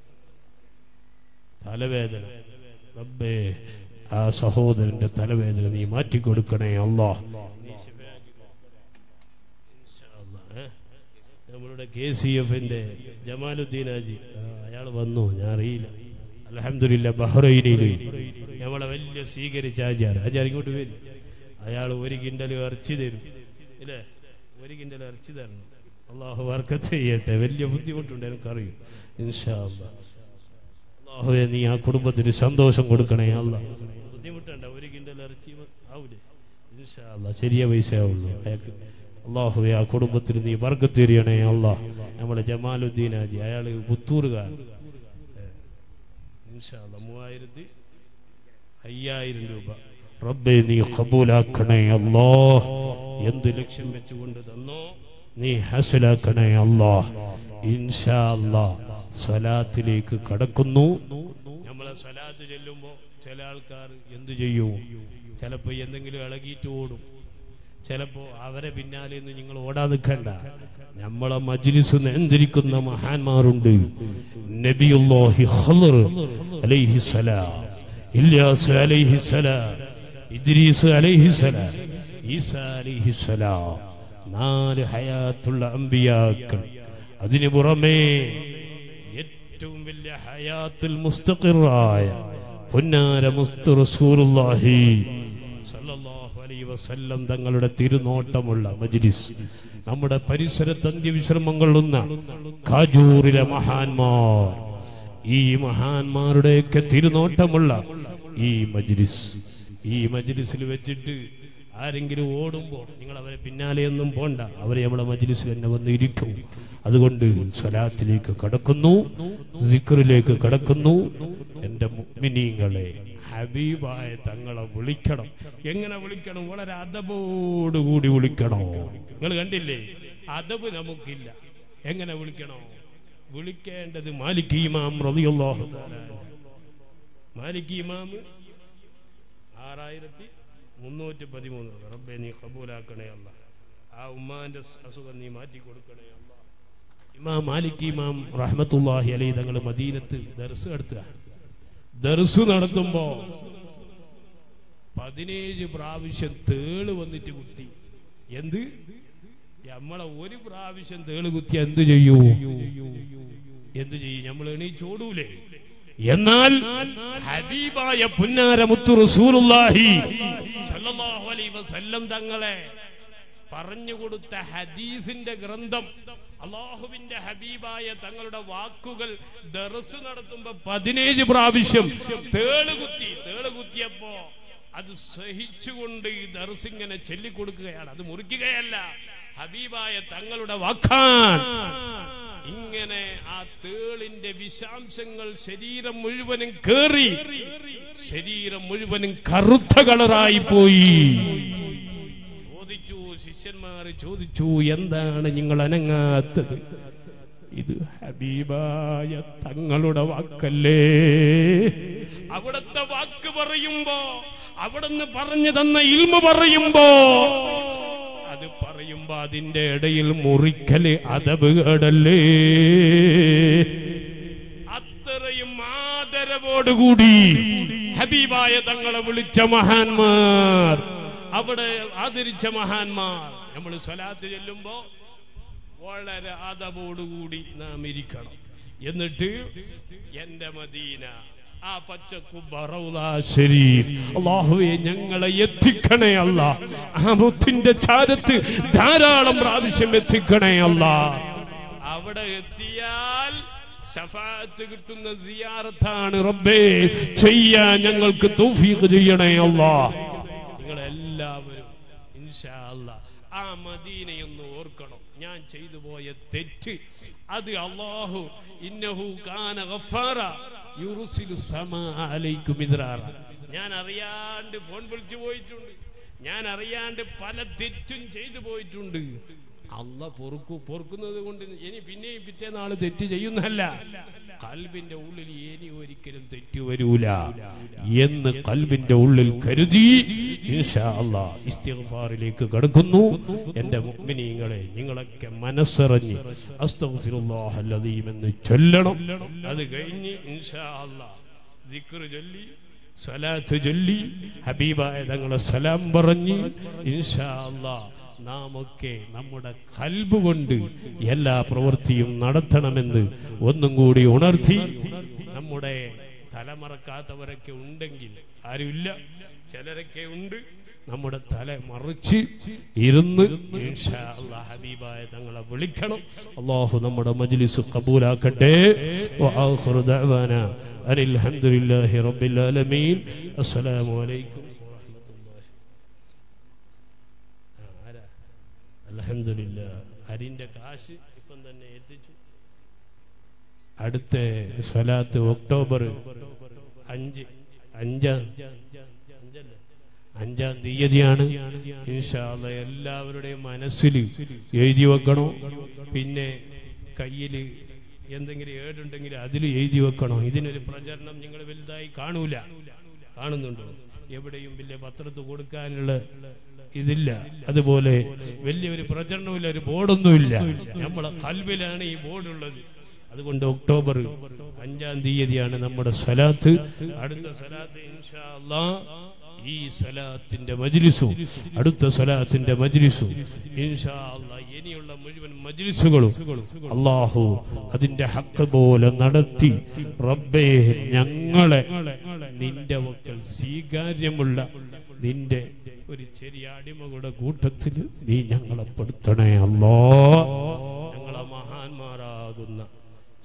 തലവേദന റബ്ബേ ആ സഹോദരന്റെ തലവേദന നീ മാറ്റിക്കൊടുക്കണേ അല്ലാ നീ ശിഫയാക്കി കൊടു. ഇൻഷാ അല്ലാ, ഏ? നമ്മളുടെ കെ സി എഫിന്റെ ജമാലുദ്ദീൻ ഹാജി അയാൾ വന്നു ഞാൻ അറിയില്ല അലഹമില്ല ബഹ്റൈനിൽ നമ്മളെ വലിയ സ്വീകരിച്ച ആചാര ആചാര ഇങ്ങോട്ട് വരും അയാൾ ഒരു കിണ്ടൽ ഇറച്ചി തരും ഇല്ലേ ഒരു കിണ്ടൽ ഇറച്ചി തരണം അള്ളാഹു വർക്കത്ത് ചെയ്യട്ടെ വലിയ ബുദ്ധിമുട്ടുണ്ട് എനിക്കറിയും ഇൻഷാ അല്ലാ അള്ളാഹുവെ നീ ആ കുടുംബത്തിന് സന്തോഷം കൊടുക്കണേ അല്ല ബുദ്ധിമുട്ടണ്ട ഒരു കിണ്ടൽ ഇറച്ചി ആവൂലേ ഇൻഷാ അല്ലാ ചെറിയ പൈസ ആവുള്ളൂ അയാൾക്ക് അള്ളാഹുവെ ആ കുടുംബത്തിന് നീ വർഗത്തിരിയണേ അല്ലാ നമ്മുടെ ജമാലുദ്ദീൻ ഹാജി അയാൾ പുത്തൂറുകാരൻ ഇൻഷാ അല്ലാ മൂവായിരത്തി അയ്യായിരം രൂപ റബ്ബെ നീ കബൂലാക്കണേ അല്ലാ എന്ത് ലക്ഷ്യം വെച്ചുകൊണ്ട് തന്നോ നീ ഹസലാക്കണേ അല്ലാ ഇൻഷാ അല്ലാ സ്വലാത്തിലേക്ക് കടക്കുന്നു നമ്മളെ സ്വലാത്ത് ചെല്ലുമ്പോ ചില ആൾക്കാർ എന്തു ചെയ്യും ചിലപ്പോ എന്തെങ്കിലും ഇളകിയിട്ട് ഓടും ചിലപ്പോ അവരെ പിന്നാലെ നിന്ന് നിങ്ങൾ ഓടാൻ നിൽക്കണ്ട നമ്മളെ മജ്ലിസ് നിയന്ത്രിക്കുന്ന മഹാന്മാരുണ്ട് നബിയുല്ലാഹി ഖളർ അലൈഹിസ്സലാം ഇല്യാസ് അലൈഹിസ്സലാം ഇദ്രീസ് അലൈഹിസ്സലാം ഈസ അലൈഹിസ്സലാം നാല് ഹയാത്തുള്ള അമ്പിയാക്കൾ അതിനു പുറമേ ഏറ്റവും വലിയ ഹയാത്തുൽ മുസ്തഖിറായ പൊന്നാര മുസ്തു റസൂലുള്ളാഹി സല്ലല്ലാഹു അലൈഹി വസല്ലം തങ്ങളുടെ തിരുനോട്ടമുള്ള മജ്ലിസ് നമ്മുടെ പരിസരത്ത് അന്ത്യവിശ്രമം കൊള്ളുന്ന കാജൂറിലെ മഹാന്മാർ ഈ മഹാന്മാരുടെയൊക്കെ തിരുനോട്ടമുള്ള ഈ മജ്ലിസ് ഈ മജ്ലിസിൽ വെച്ചിട്ട് ആരെങ്കിലും ഓടുമ്പോൾ നിങ്ങൾ അവരെ പിന്നാലെയൊന്നും പോണ്ട അവരെ നമ്മളെ മജ്ലിസിൽ തന്നെ വന്ന് ഇരിക്കും അതുകൊണ്ട് സ്വലാത്തിലേക്ക് കടക്കുന്നു സിക്റിലേക്ക് കടക്കുന്നു എൻ്റെ മുഅ്മിനീങ്ങളെ ഹബീബായ തങ്ങളെ വിളിക്കണം എങ്ങനെ വിളിക്കണം വളരെ അതബോടുകൂടി വിളിക്കണോ നിങ്ങൾ കണ്ടില്ലേ അതബ് നമുക്കില്ല എങ്ങനെ വിളിക്കണോ വിളിക്കേണ്ടത് മാലിക് ഇമാം റളിയല്ലാഹു തആല മാലിക് ഇമാം ആറായിരത്തി മുന്നൂറ്റി പതിമൂന്ന് റബ്ബെ നീ കബൂലാക്കണേ അല്ല ആ ഉമ്മാന്റെ അസുഖം നീ മാറ്റി കൊടുക്കണേ അല്ല ഇമാം മാലിക് ഇമാം റഹ്മത്തുള്ളാഹി അലൈ തങ്ങൾ മദീനത്ത് ദർസ് നടത്തുക ദർസ് നടത്തുമ്പോ പതിനേഴ് പ്രാവശ്യം തേള് വന്നിട്ട് കുത്തി എന്ത് നമ്മളെ ഒരു പ്രാവശ്യം തേള് കുത്തി എന്ത് ചെയ്യൂ എന്ത് ചെയ്യും നമ്മൾ എണീച്ചോടൂലേ എന്നാൽ ഹബീബായ പുന്നാര മുത്തു റസൂലുള്ളാഹി സല്ലല്ലാഹു അലൈഹി വസല്ലം തങ്ങളെ പറഞ്ഞുകൊടുത്ത ഹദീസിന്റെ ഗ്രന്ഥം അള്ളാഹുവിന്റെ ഹബീബായ തങ്ങളുടെ വാക്കുകൾ ദർസ് നടത്തുമ്പോ പതിനേഴ് പ്രാവശ്യം തേളുകുത്തി തേളുകുത്തിയപ്പോ അത് സഹിച്ചുകൊണ്ട് ഈ ദർസ് ഇങ്ങനെ ചൊല്ലിക്കൊടുക്കുകയാണ് അത് മുറിക്കുകയല്ല ഹബീബായ തങ്ങളുടെ വാക്കാൻ ഇങ്ങനെ ആ തേളിന്റെ വിഷാംശങ്ങൾ ശരീരം മുഴുവനും കേറി ശരീരം മുഴുവനും കറുത്ത കളറായി പോയി ചോദിച്ചു ശിഷ്യന്മാർ ചോദിച്ചു എന്താണ് നിങ്ങൾ അനങ്ങാത്തത് ഇത് ഹബീബായ തങ്ങളുടെ വാക്കല്ലേ അവിടത്തെ വാക്ക് പറയുമ്പോ അവിടുന്ന് പറഞ്ഞു തന്ന ഇൽമ പറയുമ്പോ അത് പറയുമ്പോ അതിന്റെ ഇടയിൽ മുറിക്കല് അതവ് കേടല്ലേ അത്രയും ആദരവോടുകൂടി ഹബീബായ തങ്ങളെ വിളിച്ച മഹാന്മാർ അവിടെ ആദരിച്ച മഹാന്മാർ നമ്മൾ സ്വലാത്ത് ചെല്ലുമ്പോ വളരെ അതവോടുകൂടി നാം ഇരിക്കണം എന്നിട്ട് എന്റെ മദീന ആ പച്ചക്കുബ്ബ റൗദാ ശരീഫ് അള്ളാഹുവെ ഞങ്ങളെ എത്തിക്കണേ അല്ല ആ മുത്തിന്റെ ചാരത്ത് ധാരാളം പ്രാവശ്യം എത്തിക്കണേ അല്ല അവിടെ എത്തിയാൽ ശഫാത്ത് കിട്ടുന്ന സിയാറത്താണ് റബ്ബേ ചെയ്യാൻ ഞങ്ങൾക്ക് തൗഫീഖ് ചെയ്യണേ അല്ലാ നിങ്ങളെല്ലാവരും ഇൻഷാ അല്ലാ ആ മദീനയൊന്ന് ഓർക്കണം ഞാൻ ചെയ്തു പോയ തെറ്റ് അത് അള്ളാഹു ഇന്നഹു കാന ഗഫാറ യുർസിലു സമാ അലൈക്കും ഇദ്റാറ ഞാൻ അറിയാണ്ട് ഫോൺ വിളിച്ചു പോയിട്ടുണ്ട് ഞാൻ അറിയാണ്ട് പല തെറ്റും ചെയ്തു പോയിട്ടുണ്ട് അല്ല പൊറുക്കു പൊറുക്കുന്നത് കൊണ്ട് ഇനി പിന്നെയും പിറ്റേ നാള് തെറ്റ് ചെയ്യുന്നല്ല കൽബിന്റെ ഉള്ളിൽ ഇനി ഒരിക്കലും തെറ്റ് വരൂല എന്ന് കൽബിന്റെ ഉള്ളിൽ കരുതി ഇൻഷാ അല്ലാ ഇസ്തിഗ്ഫാറിലേക്ക് കടക്കുന്നു എന്റെ മുഅ്മിനീങ്ങളെ നിങ്ങളൊക്കെ മനസ്സറിഞ്ഞ് അസ്തഗ്ഫിറുല്ലാഹൽ അലീം എന്ന് ചൊല്ലണം അത് കഴിഞ്ഞ് ഇൻഷാ അല്ലാ ദിക്ർ ചൊല്ലി സ്വലാത്ത് ചൊല്ലി ഹബീബായ തങ്ങളെ സലാം പറഞ്ഞ് ഇൻഷാ അല്ലാ നാം ഒക്കെ നമ്മുടെ കൽബ് കൊണ്ട് എല്ലാ പ്രവൃത്തിയും നടത്തണമെന്ന് ഒന്നും കൂടി ഉണർത്തി നമ്മുടെ തലമറക്കാത്തവരൊക്കെ ഉണ്ടെങ്കിൽ ആരുമില്ല ചിലരൊക്കെ ഉണ്ട് നമ്മുടെ തല മറിച്ച് ഇരുന്ന് ഇൻഷാ അല്ലാഹ് ഹബീബായ തങ്ങളെ വിളിക്കണം അള്ളാഹു നമ്മുടെ മജ്ലിസ് കബൂലാക്കട്ടെ വആഖിറു ദഅവാന അനിൽ ഹംദുലില്ലാഹി റബ്ബിൽ ആലമീൻ അസ്സലാമു അലൈക്കും അലഹമില്ല അരിന്റെ കാശ് ഇപ്പം തന്നെ എത്തിച്ചു അടുത്ത സ്വലാത്ത് ഒക്ടോബർ അഞ്ച് അഞ്ചാം അഞ്ചല്ലേ? അഞ്ചാം തീയതിയാണ് ഇൻഷാല്ല എല്ലാവരുടെയും മനസ്സിൽ എഴുതി വെക്കണോ പിന്നെ കയ്യിൽ എന്തെങ്കിലും ഏടുണ്ടെങ്കിൽ അതിൽ എഴുതി വെക്കണോ ഇതിനൊരു പ്രചരണം നിങ്ങൾ വലുതായി കാണൂല കാണുന്നുണ്ടോ എവിടെയും വലിയ പത്രത്ത് കൊടുക്കാനുള്ള ഇതില്ല അതുപോലെ വലിയൊരു പ്രചരണമില്ല ഒരു ബോർഡൊന്നുമില്ല നമ്മളെ കൽവിലാണ് ഈ ബോർഡുള്ളത് അതുകൊണ്ട് ഒക്ടോബർ അഞ്ചാം തീയതിയാണ് നമ്മുടെ സ്വലാത്ത് അടുത്ത സ്വലാത്ത് ഇൻഷാ അല്ലാ ഈ സ്വലാത്തിന്റെ മജ്ലിസും അടുത്ത സ്വലാത്തിന്റെ മജ്ലിസും ഇൻഷാ അല്ലാ ഇനിയുള്ള മുഴുവൻ മജ്ലിസുകളും അള്ളാഹു അതിന്റെ ഹക്ക് പോലെ നടത്തി റബ്ബേ ഞങ്ങളെ നിന്റെ മക്കൾ സ്വീകാര്യമുള്ള നിന്റെ ഒരു ചെറിയ അടിമകളുടെ കൂട്ടത്തിൽ നീ ഞങ്ങളെ പെടുത്തണേ അല്ലോ ഞങ്ങളെ മഹാന്മാരാകുന്ന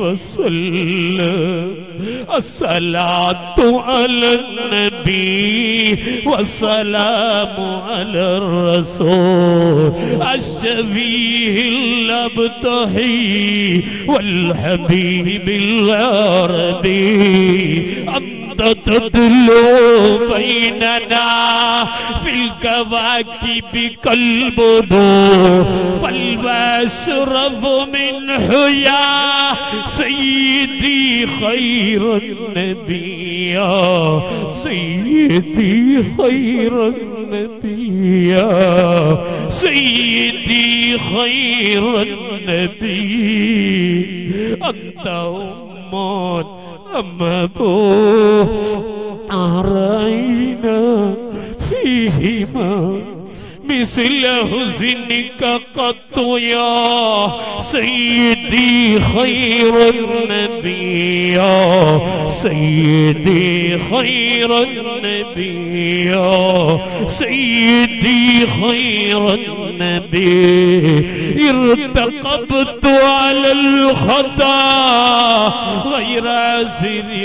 وسلم الصلاة على النبي والسلام على الرسول الشفيه الأبتحي والحبيب العربي أنت تدلو بيننا في الكواكب كالبدور بل واشرف منه يا سيدي خير النبي يا سيدي خير النبي يا سيدي خير النبي أنت أم أم أبوه أرينا فيهما مثل حزنك قط يا سيدي خير النبي يا سيدي خير النبي يا سيدي خير النبي ارتقبت على الخطا غير عسر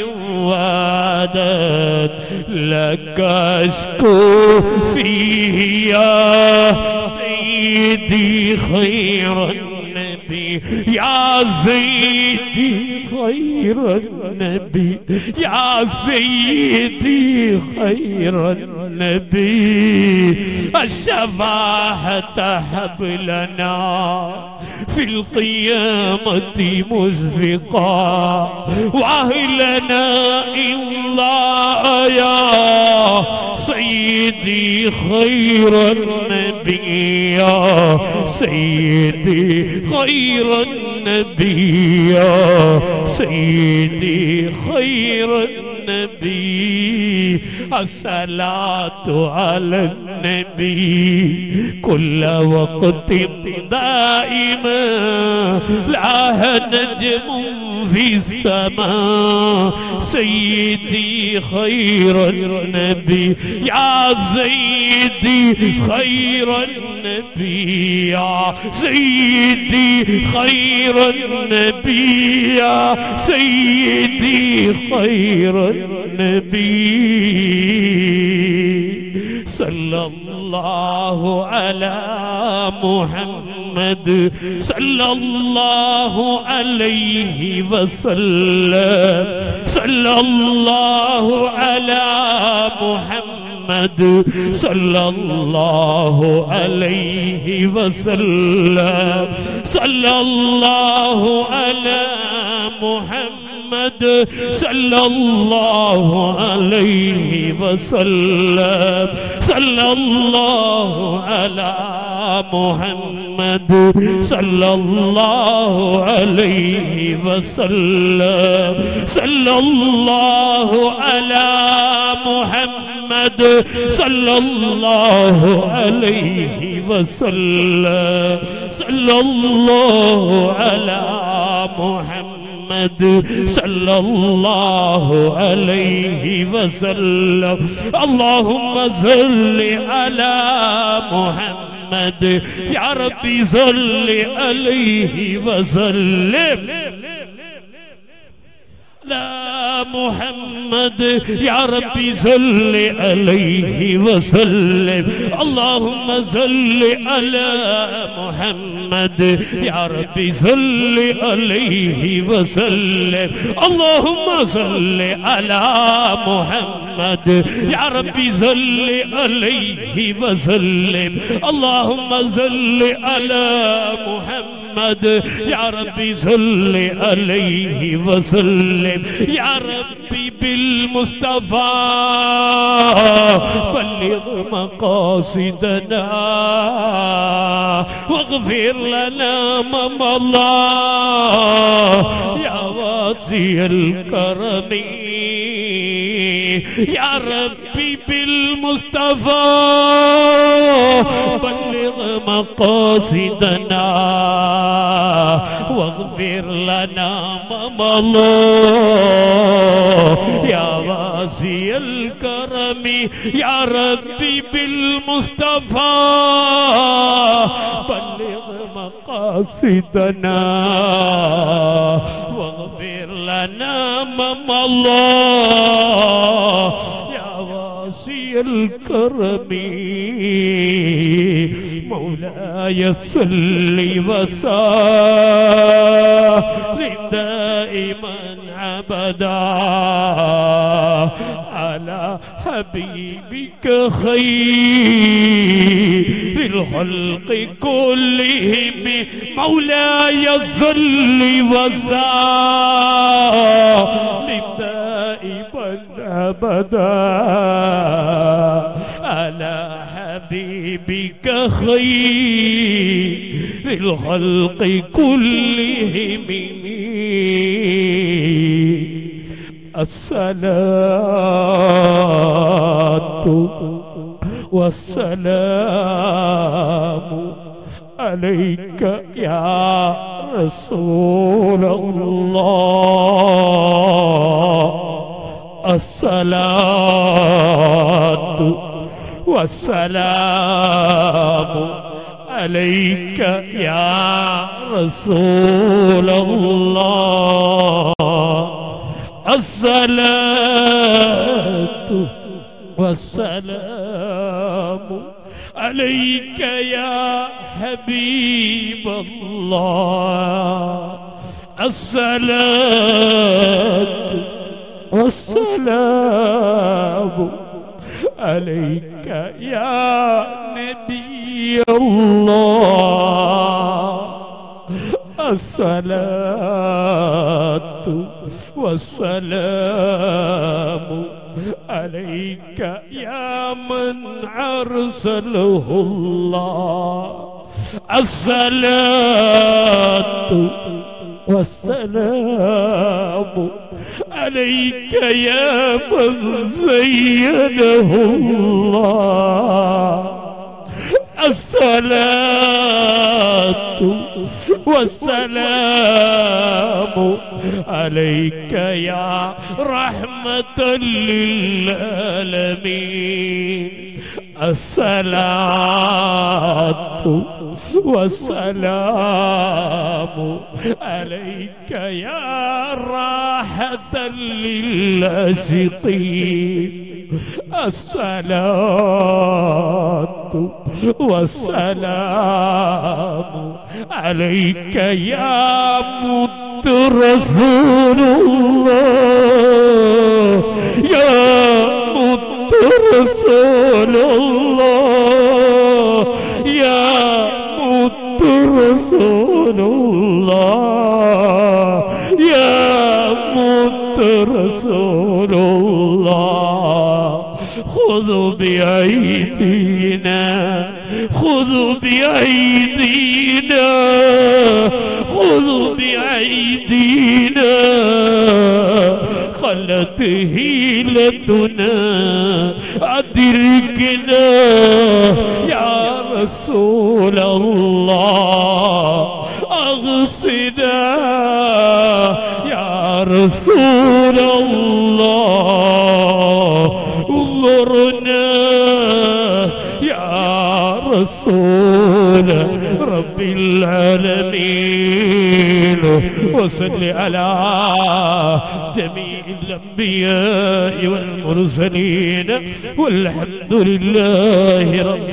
وعدد لك اشكو فيه يا سيدي خير النبي يا سيدي خير النبي يا سيدي خير النبي الشفاعة حبلنا في القيامة مشفقا وأهلنا إلا يا سيدي خير النبي يا سيدي خير النبي يا سيدي خير النبي الصلاة على النبي كل وقت دائما لا نجم في السماء سيدي خير النبي يا سيدي خير النبي يا سيدي خير النبي يا سيدي خير النبي صلى الله على محمد صلى الله عليه وسلم صلى الله على محمد صلى الله عليه وسلم صلى الله على محمد محمد صلى الله عليه وسلم صلى الله على محمد صلى الله عليه وسلم صلى الله على محمد صلى الله عليه وسلم صلى الله على محمد محمد صلى الله عليه وسلم اللهم صل على محمد يا ربي صل عليه وسلم لا محمد يا ربي صل عليه وسلم اللهم صل على محمد يا ربي صل عليه وسلم اللهم صل على محمد يا ربي صل عليه وسلم اللهم صل على محمد محمد يا ربي صل عليه وسلم يا ربي بالمصطفى بلغ مقاصدنا واغفر لنا ما مضى يا واسع الكرم يا ربي بالمصطفى بلغ مقاصدنا واغفر لنا ما مضى يا واسع الكرم يا ربي بالمصطفى بلغ مقاصدنا واغفر الله يا واسي الكرم مولاي صل وسلم دائما ابدا على حبيبك خير الخلق كلهم مولاي صل وسلم دائما ابدا على حبيبك خير الخلق كلهم الصلاة والسلام عليك يا رسول الله الصلاة والسلام عليك يا رسول الله الصلاة والسلام عليك يا حبيب الله الصلاة والسلام عليك يا نبي الله الصلاة والسلام عليك يا من أرسله الله الصلاة والسلام عليك يا من زينه الله الصلاة والسلام عليك يا رحمة للعالمين الصلاة والسلام عليك يا راحة للعاشقين الصلاة والسلام عليك يا مت رسول الله يا مت رسول الله يا مت رسول الله يا مت رسول الله خذوا بأيدينا خذوا بأيدينا خذوا بأيدينا خلت هيلتنا أدركنا يا رسول الله أغصنا يا رسول الله انظرنا يا رسول رب العالمين وصل على جميع الأنبياء والمرسلين والحمد لله رب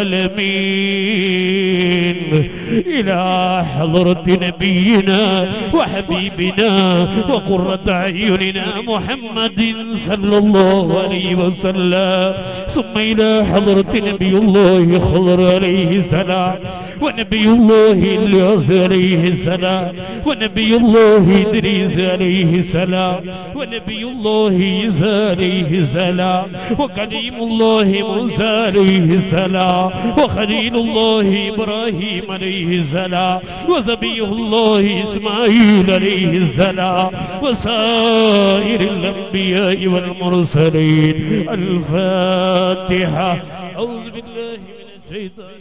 العالمين إلى حضرة نبينا وحبيبنا وقرة أعيننا محمد صلى الله عليه وسلم ثم إلى حضرة نبي الله خضر عليه السلام ونبي الله الياس عليه السلام ونبي الله إدريس عليه السلام ونبي الله عيسى عليه السلام وكليم الله موسى عليه السلام وخليل الله إبراهيم عليه السلام وذبيه الله إسماعيل عليه السلام وسائر الأنبياء والمرسلين الفاتحة أعوذ بالله من الشيطان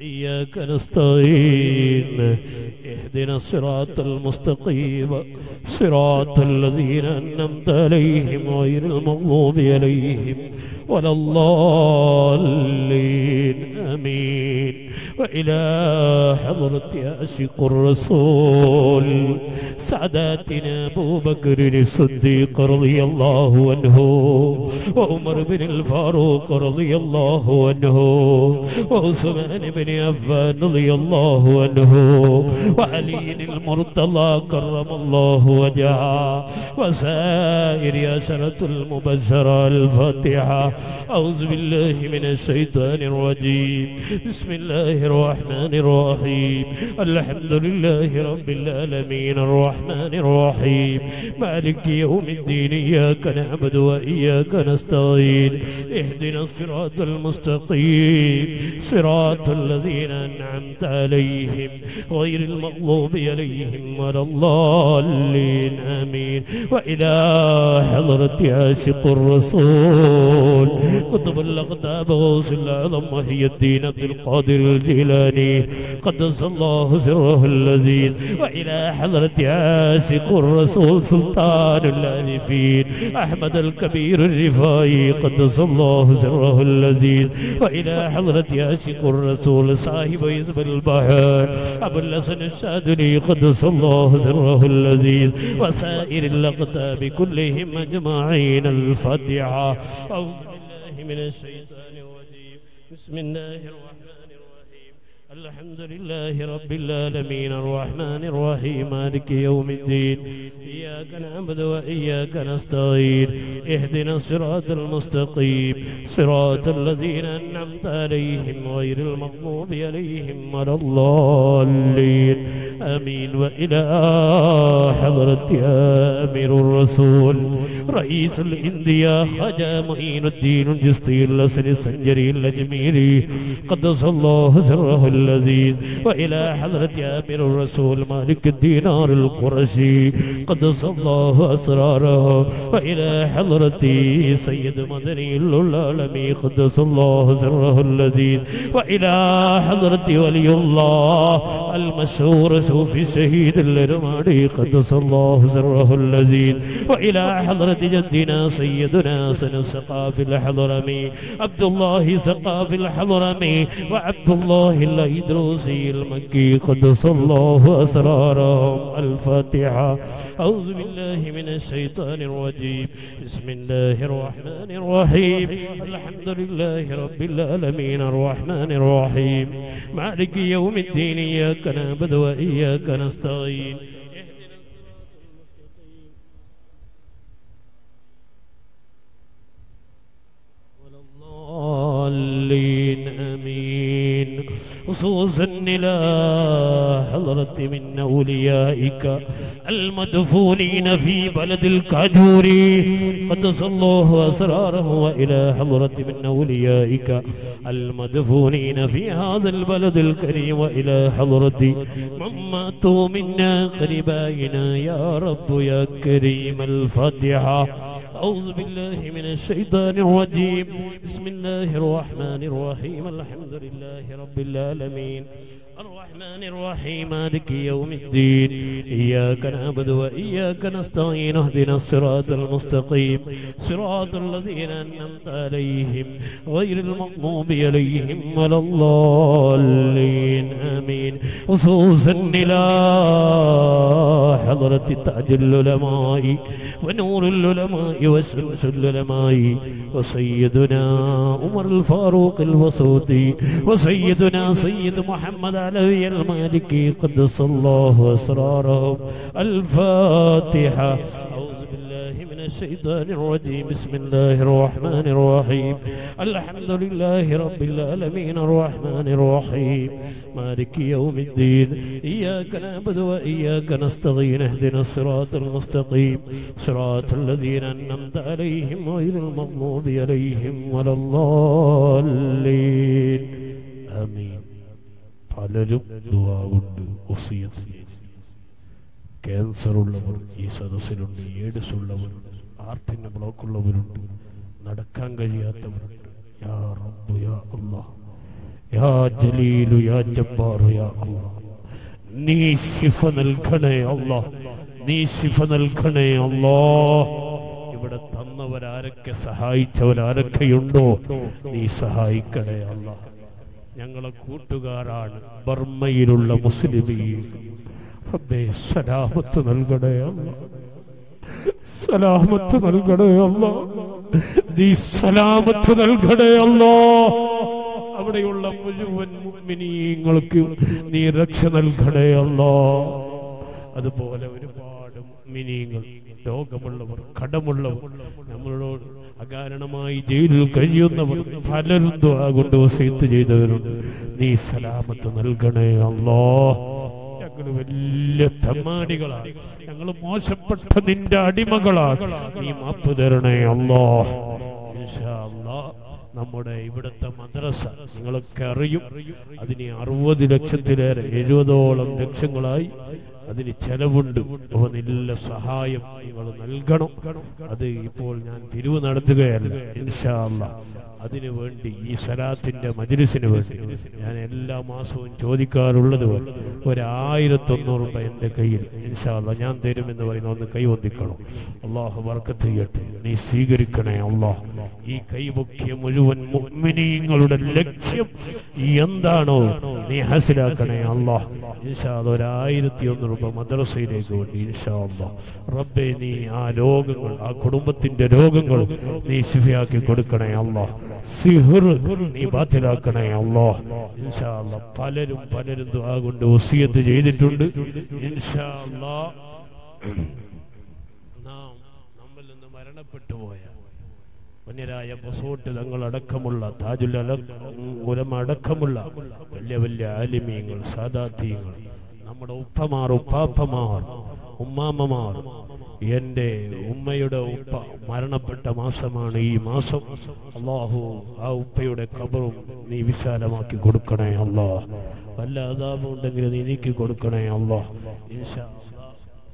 وإياك نستعين اهدنا الصراط المستقيم صراط الذين أنعمت عليهم غير المغضوب عليهم ولا الضالين آمين وإلى حضرة عاشق الرسول سعداتنا أبو بكر الصديق رضي الله عنه وعمر بن الفاروق رضي الله عنه وعثمان بن عفان رضي الله عنه وعلي المرتضى كرم الله وجهه وسائر عشرة المبشرة الفاتحة أعوذ بالله من الشيطان الرجيم بسم الله الرحمن الرحيم الحمد لله رب العالمين الرحمن الرحيم مالك يوم الدين إياك نعبد وإياك نستعين اهدنا الصراط المستقيم صراط الذين أنعمت عليهم غير المغضوب عليهم ولا الضالين آمين وإلى حضرة عاشق الرسول قطب الأقطاب غوث الأعظم وهي الدين عبد القادر الجيلاني قدس الله سره اللذيذ وإلى حضرة عاشق الرسول سلطان الآلفين أحمد الكبير الرفاعي قدس الله سره اللذيذ وإلى حضرة عاشق الرسول صاحب يزب البحر أبو الحسن الشاذلي قدس الله سره اللذيذ وسائر الأقطاب كلهم أجمعين الفاتحة أعوذ بالله من الشيطان الرجيم بسم الله الرحمن الرحيم الحمد لله رب العالمين الرحمن الرحيم مالك يوم الدين إياك نعبد وإياك نستعين اهدنا الصراط المستقيم صراط الذين أنعمت عليهم غير المغضوب عليهم ولا الضالين آمين وإلى حضرة أمير الرسول رئيس الإنديا خجا معين الدين الجستي الأسر السنجري الأجميري قدس الله سره اللذيذ وإلى حضرة أمير الرسول مالك الدينار القرشي قدس الله أسراره وإلى حضرة سيد مدني العالمي قدس الله سره اللذيذ وإلى حضرة ولي الله المشهور صوفي الشهيد الرمادي قدس الله سره اللذيذ وإلى حضرة جدنا سيدنا سن سقاف الحضرمي عبد الله سقاف الحضرمي وعبد الله الأيدروسي المكي قدس الله أسرارهم الفاتحة أعوذ بالله من الشيطان الرجيم بسم الله الرحمن الرحيم الحمد لله رب العالمين الرحمن الرحيم مالك يوم الدين إياك نعبد وإياك نستعين ولا الضالين آمين خصوصا إلى حضرة من أوليائك المدفونين في بلد الكاجور قدس الله أسراره وإلى حضرة من أوليائك المدفونين في هذا البلد الكريم وإلى حضرة من ماتوا منا قربائنا يا رب يا كريم الفاتحة أعوذ بالله من الشيطان الرجيم بسم الله الرحمن الرحيم الحمد لله رب العالمين الرحمن الرحيم مالك يوم الدين إياك نعبد وإياك نستعين اهدنا الصراط المستقيم صراط الذين أنعمت عليهم غير المغضوب عليهم ولا الضالين آمين خصوصا إلى حضرة تاج العلماء ونور العلماء وشمس العلماء وسيدنا عمر الفاروق الوسوطي وسيدنا سيد محمد علوي المالكي قدس الله أسرارهم الفاتحة أعوذ بالله من الشيطان الرجيم بسم الله الرحمن الرحيم الحمد لله رب العالمين الرحمن الرحيم مالك يوم الدين إياك نعبد وإياك نستعين اهدنا الصراط المستقيم صراط الذين أنعمت عليهم غير المغضوب عليهم ولا الضالين آمين പലരും ദുവാ കൊണ്ട് വസിയത്ത് ക്യാൻസർ ഉള്ളവർ ഈ സദസ്സിലുണ്ട് എയ്ഡ്സ് ഉള്ളവരുണ്ട് ആർട്ടിന് ബ്ലോക്ക് ഉള്ളവരുണ്ട് നടക്കാൻ കഴിയാത്തവരുണ്ട് യാ റബ്ബു യാ അല്ലാഹ് യാ ജലീലു യാ ജബ്ബാറു യാ അല്ലാ നീ ശിഫ നൽകണേ അല്ലാ നീ ശിഫ നൽകണേ അല്ലാ ഇവിടെ തന്നവരാരൊക്കെ സഹായിച്ചവരാരൊക്കെയുണ്ടോ നീ സഹായിക്കണേ അല്ലാ ഞങ്ങളെ കൂട്ടുകാരാണ് ബർമ്മയിലുള്ള മുസ്ലിമീങ്ങൾ റബ്ബേ സലാമത്ത് നൽകണേ അല്ലാ സലാമത്ത് നൽകണേ അല്ലാ നീ സലാമത്ത് നൽകണേ അല്ലാ അവിടെയുള്ള മുഴുവൻ മുഅ്മിനീങ്ങൾക്ക് നീ രക്ഷ നൽകണേ അല്ലാ അതുപോലെ ഒരുപാട് മുഅ്മിനീങ്ങൾ രോഗമുള്ളവർ കടമുള്ളവർ നമ്മളോട് അകാരണമായി ജയിലിൽ കഴിയുന്നവർ പലരും ദുആ കൊണ്ട് വസീത്ത് ചെയ്തവരുണ്ട് നീ സലാമത്ത് നൽകണേ അല്ലാ ഞങ്ങൾ വലിയ തമ്മാടികളാണ് ഞങ്ങൾ മോശപ്പെട്ട നിന്റെ അടിമകളാണ് നീ മാപ്പ് തരണേ അല്ലാ ഇൻഷാ അല്ലാ നമ്മുടെ ഇവിടുത്തെ മദ്രസ നിങ്ങളൊക്കെ അറിയും അതിന് അറുപത് ലക്ഷത്തിലേറെ എഴുപതോളം ലക്ഷങ്ങളായി അതിന് ചെലവുണ്ട് അപ്പൊ നല്ല സഹായം നിങ്ങൾ നൽകണം അത് ഇപ്പോൾ ഞാൻ പിരിവ് നടത്തുകയല്ല ഇൻഷാ അല്ലാ അതിനു വേണ്ടി ഈ സലാത്തിന്റെ മജ്ലിസിന് വേണ്ടി ഞാൻ എല്ലാ മാസവും ചോദിക്കാറുള്ളത് പോലെ ഒരായിരത്തൊന്നൂറ് രൂപ എൻ്റെ കയ്യിൽ ഇൻഷാല്ല ഞാൻ തരുമെന്ന് പറയുന്ന ഒന്ന് കൈവന്തിക്കണം അള്ളാഹു വർക്കത്ത് ചെയ്യട്ടെ നീ സ്വീകരിക്കണേ അള്ളാഹ് ഈ കൈപൊക്കിയ മുഴുവൻ മുഅ്മിനീങ്ങളുടെ ലക്ഷ്യം എന്താണോ നീ ഹാസിലാക്കണേ അള്ളാഹ് ഇൻഷാല്ല ഒരായിരത്തി ഒന്ന് രൂപ മദ്രസയിലേക്ക് വേണ്ടി ഇൻഷാ അള്ളാഹ് റബ്ബെ നീ ആ രോഗങ്ങൾ ആ കുടുംബത്തിന്റെ രോഗങ്ങൾ നീ ശിഫയാക്കി കൊടുക്കണേ അള്ളാഹ് സിഹർ നീ ബാത്തിലാക്കണേ അല്ലോ ഇൻഷാ അല്ലാ പലരും പലരും ദുആ കൊണ്ട് വസിയത്ത് ചെയ്തിട്ടുണ്ട് ഇൻഷാ അല്ലാ നാം നമ്മിൽ നിന്ന് മരണപ്പെട്ടു പോയ വന്യരായ ബസോട്ട് തങ്ങളടക്കമുള്ള താജുൽ അല ഉലമ അടക്കമുള്ള വലിയ വലിയ ആലിമീങ്ങൾ സാദാത്യങ്ങൾ നമ്മുടെ ഉപ്പമാർ ഉപ്പാപ്പമാർ ഉമ്മാമ്മമാർ എന്റെ ഉമ്മയുടെ ഉപ്പ മരണപ്പെട്ട മാസമാണ് ഈ മാസം അള്ളാഹു ആ ഉപ്പയുടെ കബറും നീ വിശാലമാക്കി കൊടുക്കണേ അല്ലാ വല്ല അതാപം ഉണ്ടെങ്കിൽ നീ നീക്കി കൊടുക്കണേ അല്ലാ ഇൻഷാ അല്ലാ.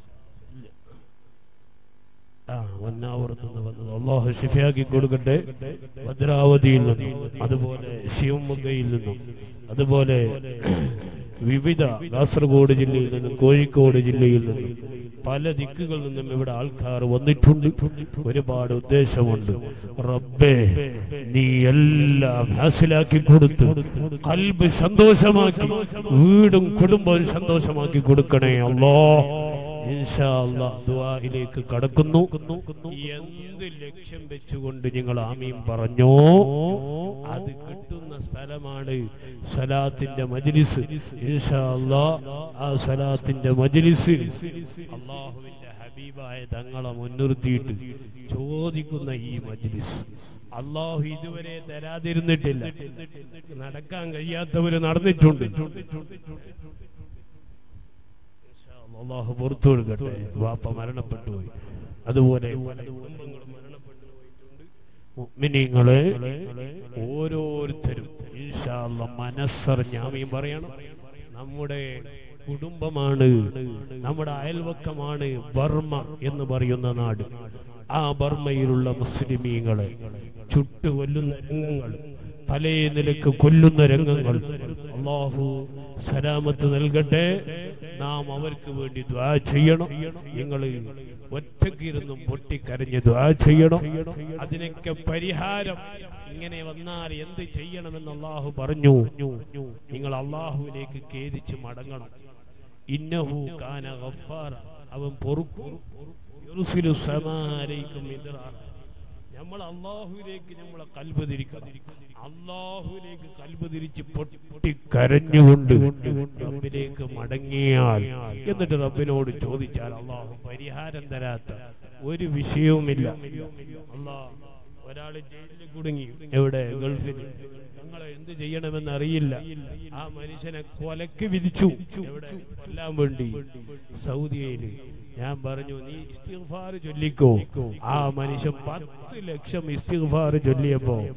ആ വന്നാപുരത്ത് നിന്ന് വന്നത് അള്ളാഹു ഷിഫയാക്കി കൊടുക്കട്ടെ ഭദ്രാവതിയിൽ നിന്നും അതുപോലെ ശിവമുഖയിൽ നിന്നും അതുപോലെ വിവിധ കാസർഗോഡ് ജില്ലയിൽ നിന്നും കോഴിക്കോട് ജില്ലയിൽ നിന്നും പല ദിക്കുകളിൽ നിന്നും ഇവിടെ ആൾക്കാർ വന്നിട്ടുണ്ട് ഒരുപാട് ഉദ്ദേശമുണ്ട് റബ്ബേ നീ എല്ലാം ഹാസിലാക്കി കൊടുത്തു കൽബ് സന്തോഷമാക്കി വീടും കുടുംബവും സന്തോഷമാക്കി കൊടുക്കണേ അല്ലോ ഇൻഷാ അല്ലാഹ് ദുആയിലേക്ക് കടക്കുന്നു എന്ത് ലക്ഷ്യം വെച്ചുകൊണ്ട് നിങ്ങൾ ആമീൻ പറഞ്ഞോ അത് കിട്ടുന്ന സ്ഥലമാണ് സലാത്തിന്റെ മജ്ലിസ് ഇൻഷാ അല്ലാഹ് ആ സലാത്തിന്റെ മജ്ലിസ് അള്ളാഹുവിന്റെ ഹബീബായ തങ്ങളെ മുൻനിർത്തിയിട്ട് ചോദിക്കുന്ന ഈ മജ്ലിസ് അള്ളാഹു ഇതുവരെ തരാതിരുന്നിട്ടില്ല നടക്കാൻ കഴിയാത്തവര് നടന്നിട്ടുണ്ട് അള്ളാഹു പുറത്തു കൊടുക്കട്ടെ വാപ്പ മരണപ്പെട്ടു പോയി അതുപോലെ പല കുടുംബങ്ങളും മരണപ്പെട്ടു പോയിട്ടുണ്ട് മുഅ്മിനീങ്ങളെ ഓരോരുത്തരും ഇൻഷാ അല്ലാഹ് മനസ്സറിഞ്ഞ് ആമീൻ പറയണം നമ്മുടെ കുടുംബമാണ് നമ്മുടെ അയൽവക്കമാണ് ബർമ്മ എന്ന് പറയുന്ന നാട് ആ ബർമ്മയിലുള്ള മുസ്ലിമീങ്ങളെ ചുട്ടു കൊല്ലുന്ന രംഗങ്ങൾ പല നിലക്ക് കൊല്ലുന്ന രംഗങ്ങൾ അള്ളാഹു സലാമത്ത് നൽകട്ടെ നാം അവർക്ക് വേണ്ടി ദ്വാ ചെയ്യണം നിങ്ങൾ ഒറ്റക്കിരുന്നും പൊട്ടിക്കരഞ്ഞ് ദ്വാ ചെയ്യണം അതിനൊക്കെ പരിഹാരം ഇങ്ങനെ വന്നാൽ എന്ത് ചെയ്യണമെന്ന് അള്ളാഹു പറഞ്ഞു നിങ്ങൾ അള്ളാഹുവിലേക്ക് ഖേദിച്ച് മടങ്ങണം ഇന്നഹു കാന ഗഫാറ അവൻ പൊറുക്കും യുർസിലു സമാലൈക്കും മിദ്റാറ നമ്മൾ അള്ളാഹുവിലേക്ക് നമ്മളെ കൽബ് തിരിക്കണം അള്ളാഹുവിലേക്ക് കൽബ് തിരിച്ച് പൊട്ടി കരഞ്ഞുകൊണ്ട് റബ്ബിലേക്ക് മടങ്ങിയാൽ എന്നിട്ട് റബ്ബിനോട് ചോദിച്ചാൽ അള്ളാഹു പരിഹാരം തരാത്ത ഒരു വിഷയവുമില്ല അള്ളാഹ് ഒരാള് ജയിലിൽ കുടുങ്ങി എവിടെ ഗൾഫിൽ ഞങ്ങളെ എന്ത് ചെയ്യണമെന്ന് അറിയില്ല ആ മനുഷ്യനെ കൊലക്ക് വിധിച്ചു എവിടെ കൊല്ലാൻ വേണ്ടി സൗദിയയില് ഞാൻ പറഞ്ഞു നീ ഇസ്തിഗ്ഫാർ ചൊല്ലിക്കോ ആ മനുഷ്യൻ പത്ത് ലക്ഷം ഇസ്തിഗ്ഫാർ ചൊല്ലിയപ്പോ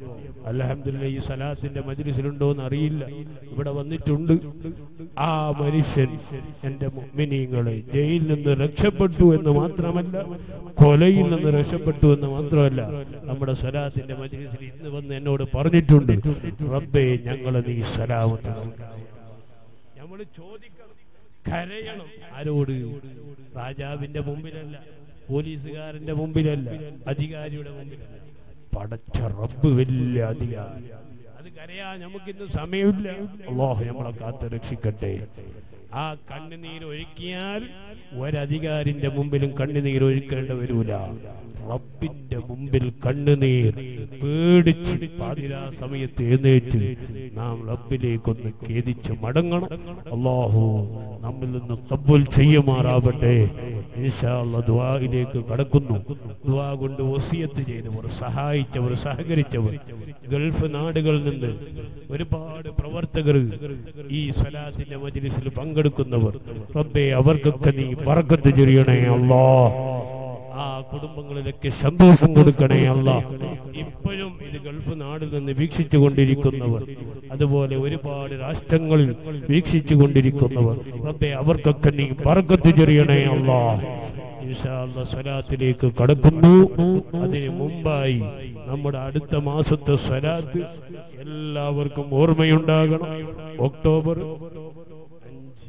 അലഹമില്ല ഈ സലാത്തിന്റെ മജ്ലിസിലുണ്ടോ എന്ന് അറിയില്ല ഇവിടെ വന്നിട്ടുണ്ട് ആ മനുഷ്യൻ എന്റെ മുഅ്മിനീങ്ങളെ ജയിലിൽ നിന്ന് രക്ഷപ്പെട്ടു എന്ന് മാത്രമല്ല കൊലയിൽ നിന്ന് രക്ഷപ്പെട്ടു എന്ന് മാത്രമല്ല നമ്മുടെ സലാത്തിന്റെ മജ്ലിസിൽ ഇന്ന് വന്ന് എന്നോട് പറഞ്ഞിട്ടുണ്ട് റബ്ബേ ഞങ്ങളെ നീ സലാമത്ത് നമ്മൾ ചോദിക്കണം കരയണം ആരോട് രാജാവിന്റെ മുമ്പിലല്ല പോലീസുകാരന്റെ മുമ്പിലല്ല അധികാരിയുടെ മുമ്പിലല്ല പടച്ച റബ്ബ് വലിയ അധികാരി അത് കരയാൻ നമുക്കിന്ന് സമയമില്ല അള്ളാഹു നമ്മളെ കാത്ത് രക്ഷിക്കട്ടെ ആ കണ്ണുനീർ ഒഴുക്കിയാൽ ഒരധികാരിന്റെ മുമ്പിലും കണ്ണുനീർ ഒഴുക്കേണ്ടി വരൂല റബ്ബിന്റെ മുമ്പിൽ കണ്ണുനീർ പേടിച്ച് പാതിരാ സമയത്ത് എഴുന്നേറ്റ് നാം റബ്ബിലേക്കൊന്ന് ഖേദിച്ച് മടങ്ങണം അള്ളാഹു നമ്മിൽ നിന്ന് കബൂൽ ചെയ്യുമാറാവട്ടെ ഇൻഷാല്ല ദുആയിലേക്ക് കടക്കുന്നു ദുആ കൊണ്ട് വസിയത്ത് ചെയ്തവർ സഹായിച്ചവർ സഹകരിച്ചവർ ഗൾഫ് നാടുകളിൽ നിന്ന് ഒരുപാട് പ്രവർത്തകർ ഈ സ്വലാത്തിന്റെ മജ്ലിസിൽ പങ്കെടുക്കുന്നവർ റബ്ബേ അവർക്കൊക്കെ നീ പറക്കത്ത് ചൊരിയണേ അല്ലാ ആ കുടുംബങ്ങളിലൊക്കെ സന്തോഷം കൊടുക്കണേ അല്ല ഇപ്പോഴും ഇത് ഗൾഫ് നാടിൽ നിന്ന് വീക്ഷിച്ചു കൊണ്ടിരിക്കുന്നവർ അതുപോലെ ഒരുപാട് രാഷ്ട്രങ്ങളിൽ വീക്ഷിച്ചു കൊണ്ടിരിക്കുന്നവർ റബ്ബേ അവർക്കൊക്കെ നീ പറക്കത്ത് ചെറിയണേ അല്ല സ്വലാത്തിലേക്ക് കടക്കുന്നു അതിന് മുമ്പായി നമ്മുടെ അടുത്ത മാസത്തെ സ്വലാത്ത് എല്ലാവർക്കും ഓർമ്മയുണ്ടാകണം ഒക്ടോബർ അഞ്ച്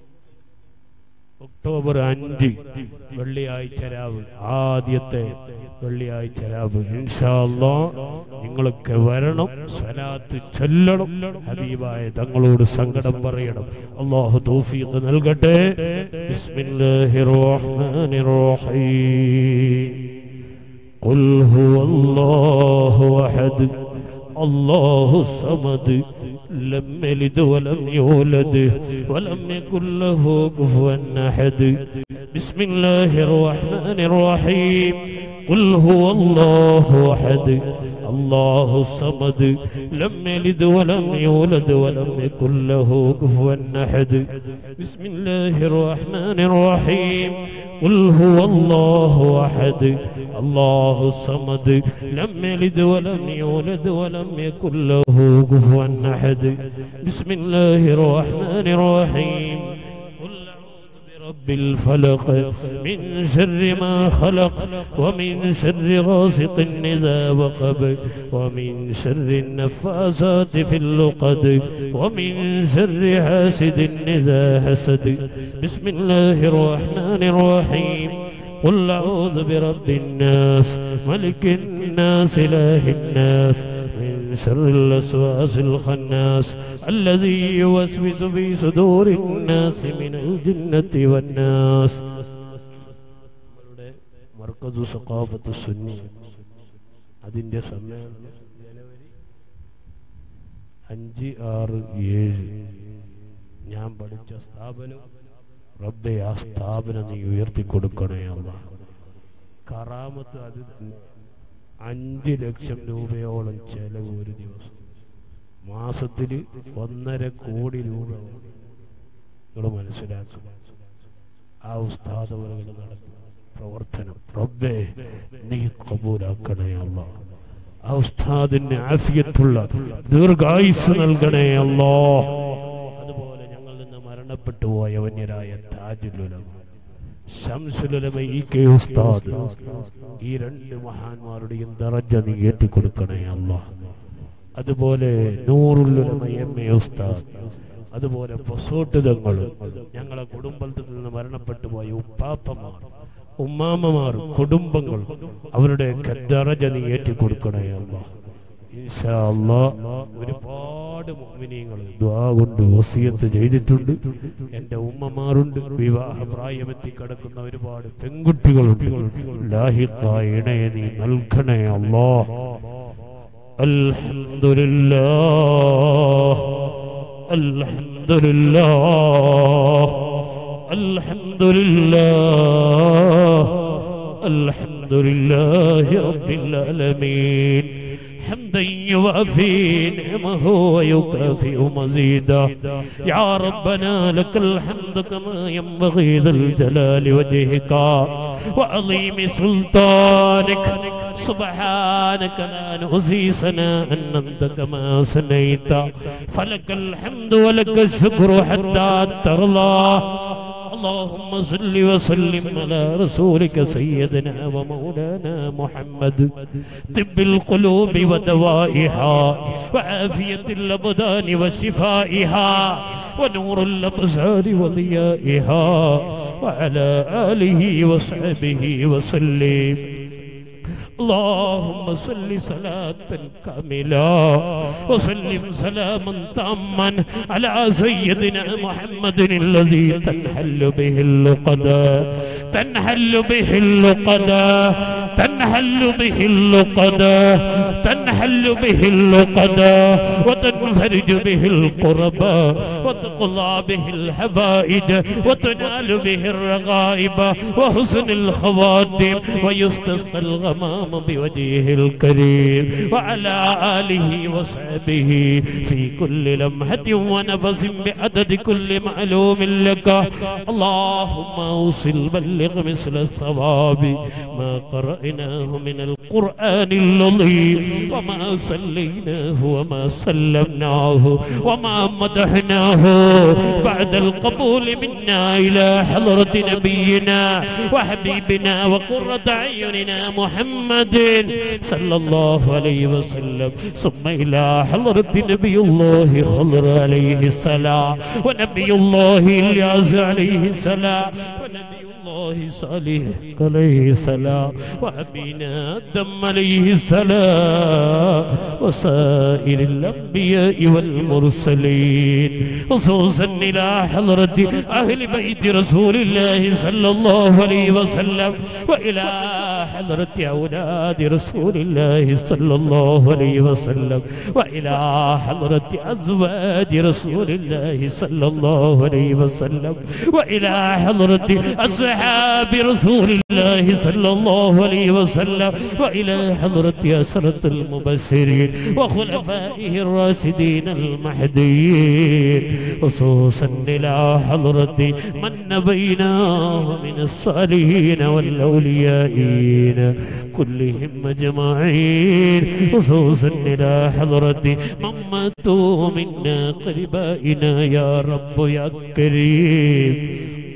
ഒക്ടോബർ അഞ്ച് വെള്ളിയാഴ്ച രാവ് ആദ്യത്തെ വെള്ളിയാഴ്ച രാവ് ഇൻഷാല്ലാ നിങ്ങളൊക്കെ വരണം സ്വലാത്ത് ചൊല്ലണം ഹബീബായ തങ്ങളോട് സങ്കടം പറയണം അള്ളാഹു തൗഫീഖ് നൽകട്ടെ ബിസ്മില്ലാഹിർ റഹ്മാനിർ റഹീം قل هو الله احد الله الصمد لم يلد ولم يولد ولم يكن له كفوا احد بسم الله الرحمن الرحيم قل هو الله احد الله الصمد لم يلد ولم يولد ولم يكن له كفوا احد بسم الله الرحمن الرحيم قل هو الله احد الله الصمد لم يلد ولم يولد ولم يكن له كفوا احد بسم الله الرحمن الرحيم قل أعوذ برب الفلق من شر ما خلق ومن شر غاسق إذا وقب ومن شر النفاسات في اللقد ومن شر حاسد إذا حسد بسم الله الرحمن الرحيم قل أعوذ برب الناس ملك الناس إله الناس من شر الوسواس الخناس الذي يوسوس في صدور الناس من الجنة والناس മർക്കസു സഖാഫത്ത് സുന്നി അതിന്റെ സമ്മേളനം ജനുവരി അഞ്ച് ആറ് ഏഴ് ഞാൻ പഠിച്ച സ്ഥാപനം റബ്ബെ ആ സ്ഥാപനം നീ ഉയർത്തി കൊടുക്കണേ അല്ല കറാമത്ത് അത് തന്നെ അഞ്ച് ലക്ഷം രൂപയോളം ചെലവ് ഒരു ദിവസം മാസത്തിൽ ഒന്നര കോടി രൂപ നിങ്ങൾ മനസ്സിലാക്കുക ആ ഉസ്താദവറുകൾ നടത്തുന്ന പ്രവർത്തനം റബ്ബേ നീ കബൂലാക്കണേ അല്ല ആ ഉസ്താദിന് ആഫിയത്തുള്ള ദീർഘായുസ് നൽകണേ അല്ലോ അതുപോലെ ഞങ്ങളിൽ നിന്ന് മരണപ്പെട്ടു പോയ വന്യരായ താജുലുലമ ശംസുലുലമ ഈ കെ ഉസ്താദ് ഈ രണ്ട് മഹാന്മാരുടെയും ദറജ നീ ഏറ്റിക്കൊടുക്കണേ അല്ലാ അതുപോലെ നൂറുല്ലുലമ എം എ ഉസ്താദ് അതുപോലെ പൊസോട്ടുതങ്ങൾ ഞങ്ങളെ കുടുംബത്തിൽ നിന്ന് മരണപ്പെട്ടു പോയ ഉപ്പാപ്പമാർ ഉമ്മാമ്മമാർ കുടുംബങ്ങൾ അവരുടെ ദറജ നീ ഏറ്റിക്കൊടുക്കണേ അല്ലാ ഇൻഷാ അല്ലാ ഒരുപാട് മുഅ്മിനീങ്ങൾ ദുആ കൊണ്ട് വസിയത്ത് ചെയ്തിട്ടുണ്ട് എൻ്റെ ഉമ്മമാരുണ്ട് വിവാഹ പ്രായമെത്തി കിടക്കുന്ന ഒരുപാട് പെൺകുട്ടികളുണ്ട് ലാഹിഖായ ഇണയെ നീ നൽകണേ അല്ലാ അൽഹംദുലില്ലാ അൽഹംദുലില്ലാ അൽഹംദുലില്ലാ الحمد لله رب العالمين حمدا يوافي نعمه ويكافئ مزيدا يا ربنا لك الحمد كما ينبغي ذا الجلال وجهك وعظيم سلطانك سبحانك لا نحصي ثناء أنت كما سنيت فلك الحمد ولك الشكر حتى ترضى اللهم صل وسلم على رسولك سيدنا ومولانا محمد طب القلوب ودوائها وعافية الأبدان وشفائها ونور الأبصار وضيائها وعلى آله وصحبه وسلم اللهم صل صلاة كاملة وسلم سلاما تاما على سيدنا محمد الذي تنحل به اللقدا تنحل به اللقدا تنحل به اللقدا تنحل به اللقدا وتنفرج به القربى وتقضى به الحبائج وتنال به الرغائب وحسن الخواتم ويستسقى الغمام بوجهه الكريم وعلى آله وصحبه في كل لمحة ونفس بعدد كل معلوم لك اللهم اوصل بلغ مثل الثواب ما قرأناه من القرآن العظيم وما صليناه وما سلمناه وما مدحناه بعد القبول منا إلى حضرة نبينا وحبيبنا وقرة أعيننا محمد صلى الله عليه وسلم ثم إلى حضرة نبي الله خضر عليه السلام ونبي الله الياس عليه السلام ونبي الله صالح عليه السلام وأبينا آدم عليه السلام وسائر الأنبياء والمرسلين خصوصا إلى حضرة أهل بيت رسول الله صلى الله عليه وسلم وإلى حضرة أولاد رسول الله صلى الله عليه وسلم وإلى حضرة أزواج رسول الله صلى الله عليه وسلم وإلى حضرة أصحاب رسول الله صلى الله عليه وسلم وإلى حضرة أسرة المبشرين وخلفائه الراشدين المهديين خصوصا إلى حضرة من بيناه من الصالحين والأوليائين كلهم أجمعين خصوصا إلى حضرة من ماتوا منا قربائنا يا رب يا كريم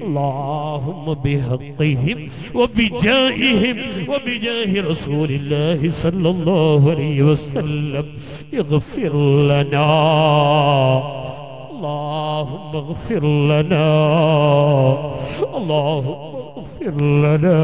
اللهم بحقهم وبجاههم وبجاه رسول الله صلى الله عليه وسلم اغفر لنا اللهم اغفر لنا اللهم اغفر لنا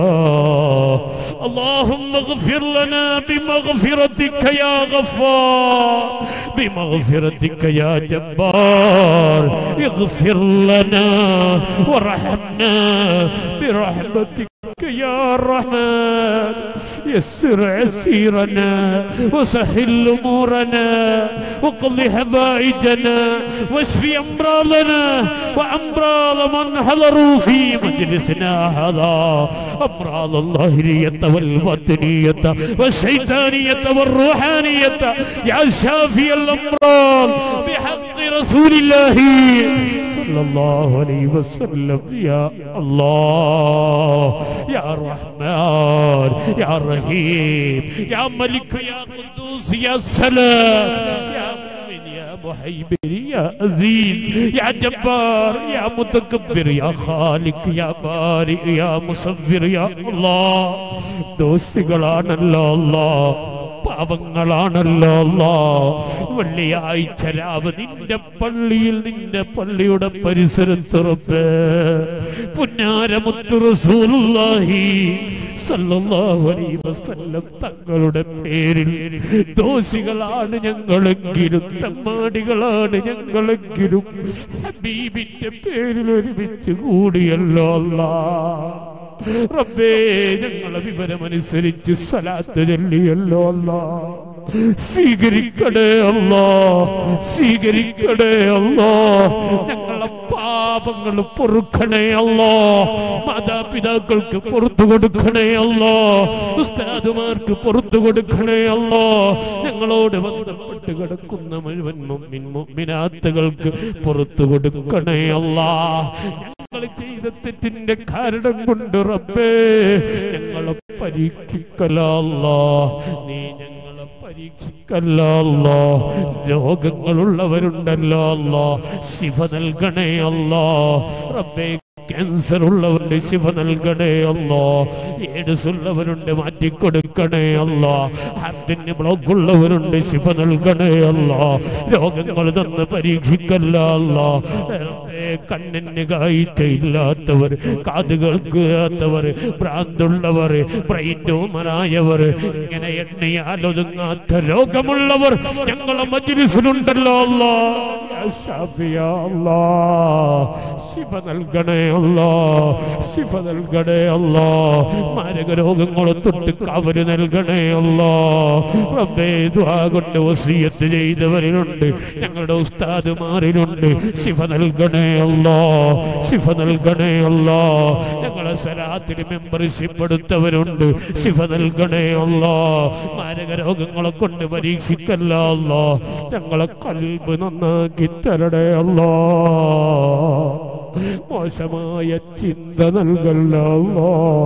اللهم اغفر لنا بمغفرتك يا غفار بمغفرتك يا جبار اغفر لنا وارحمنا برحمتك يا رحمن يسر عسيرنا وسهل امورنا وقض حبائجنا واشف امراضنا وامراض من حضروا في مجلسنا هذا امراض الظاهريه والباطنيه والشيطانيه والروحانيه يا شافي الامراض بحق رسول الله صلى الله عليه وسلم يا الله يا رحمن يا رحيم يا ملك يا قدوس يا سلام يا مؤمن يا محيبر يا عزيز يا جبار يا متكبر يا خالق يا بارئ يا مصور يا الله ദോഷികളാണല്ലോ അല്ലാ പാപങ്ങളാണല്ലോ അല്ലാ വെള്ളിയാഴ്ച രാവ് നിന്റെ പള്ളിയിൽ നിന്റെ പള്ളിയുടെ പരിസരത്തുറപ്പ് പുന്നാരമുത്തു റസൂലുള്ളാഹി സല്ലല്ലാഹു അലൈഹി വസല്ലം തങ്ങളുടെ പേരിൽ ദോഷികളാണ് ഞങ്ങളെങ്കിലും തമ്മാടികളാണ് ഞങ്ങളെങ്കിലും ഹബീബിന്റെ പേരിൽ ഒരുമിച്ച് കൂടിയല്ലോ അല്ലാ റബ്ബേ ഞങ്ങളെ വിവരമനുസരിച്ച് സ്വലാത്ത് ചൊല്ലിയല്ലോ അല്ലാ സ്വീകരിക്കണേ അല്ലോ സ്വീകരിക്കണേ അല്ലോ ഞങ്ങളെ പാപങ്ങൾ പൊറുക്കണേ അല്ലോ മാതാപിതാക്കൾക്ക് പുറത്തു കൊടുക്കണേ അല്ലോ ഉസ്താദുമാർക്ക് പുറത്തു കൊടുക്കണേ അല്ലോ ഞങ്ങളോട് ബന്ധപ്പെട്ട് കിടക്കുന്ന മുഴുവൻ മുമ്മിൻ മുമ്മിനാത്തുകൾക്ക് പുറത്തു കൊടുക്കണേ അല്ലാ ഞങ്ങൾ ചെയ്ത തെറ്റിന്റെ കാരണം കൊണ്ട് റബ്ബേ ഞങ്ങളെ പരീക്ഷിക്കലല്ലോ നീ ഞങ്ങളെ പരീക്ഷിക്കല്ലോ രോഗങ്ങളുള്ളവരുണ്ടല്ലോ അല്ലോ ശിവ നൽകണേ അല്ലോ റബ്ബേ ക്യാൻസർ ഉള്ളവരുടെ ശിവ നൽകണേ അല്ലോ ഏഡ്സ് ഉള്ളവരുണ്ട് മാറ്റിക്കൊടുക്കണേ അല്ലോ ഹാർട്ടിന് ബ്ലോക്ക് ഉള്ളവരുണ്ട് ശിവ നൽകണേ അല്ലോ രോഗങ്ങൾ തന്ന് പരീക്ഷിക്കല്ല അല്ലോ ഏ, കണ്ണിന് കാഴ്ച ഇല്ലാത്തവർ കാതുകൾക്ക് ഇല്ലാത്തവർ ഭ്രാന്തുള്ളവർ ബ്രെയിൻ ട്യൂമറായവർ ഇങ്ങനെ എണ്ണയാലൊതുങ്ങാത്ത രോഗമുള്ളവർ ഞങ്ങളെ മജിലിസിലുണ്ടല്ലോ അല്ലോ യാ ഷാഫിയ അല്ലാ ശിവ നൽകണേ അല്ലാ ശിവ നൽകണേ അല്ലാ മാരക രോഗങ്ങളെ തൊട്ട് കവര് നൽകണേ അല്ലാ റബ്ബേ ദുആ കൊണ്ട് വസിയത്ത് ചെയ്തവരിലുണ്ട് ഞങ്ങളുടെ ഉസ്താദുമാരിലുണ്ട് ശിവ നൽകണേ അല്ലാ ശിവ നൽകണേ അല്ലാ ഞങ്ങളെ സലാത്തിന് മെമ്പർഷിപ്പ് എടുത്തവരുണ്ട് ശിവ നൽകണേ അല്ലാ മാരക രോഗങ്ങളെ കൊണ്ട് പരീക്ഷിക്കല്ല അല്ലാ ഞങ്ങളെ കൽബ് നന്നാക്കി തരണേ അല്ലാ മോശമായ ചിന്ത നൽകല്ല അല്ലാ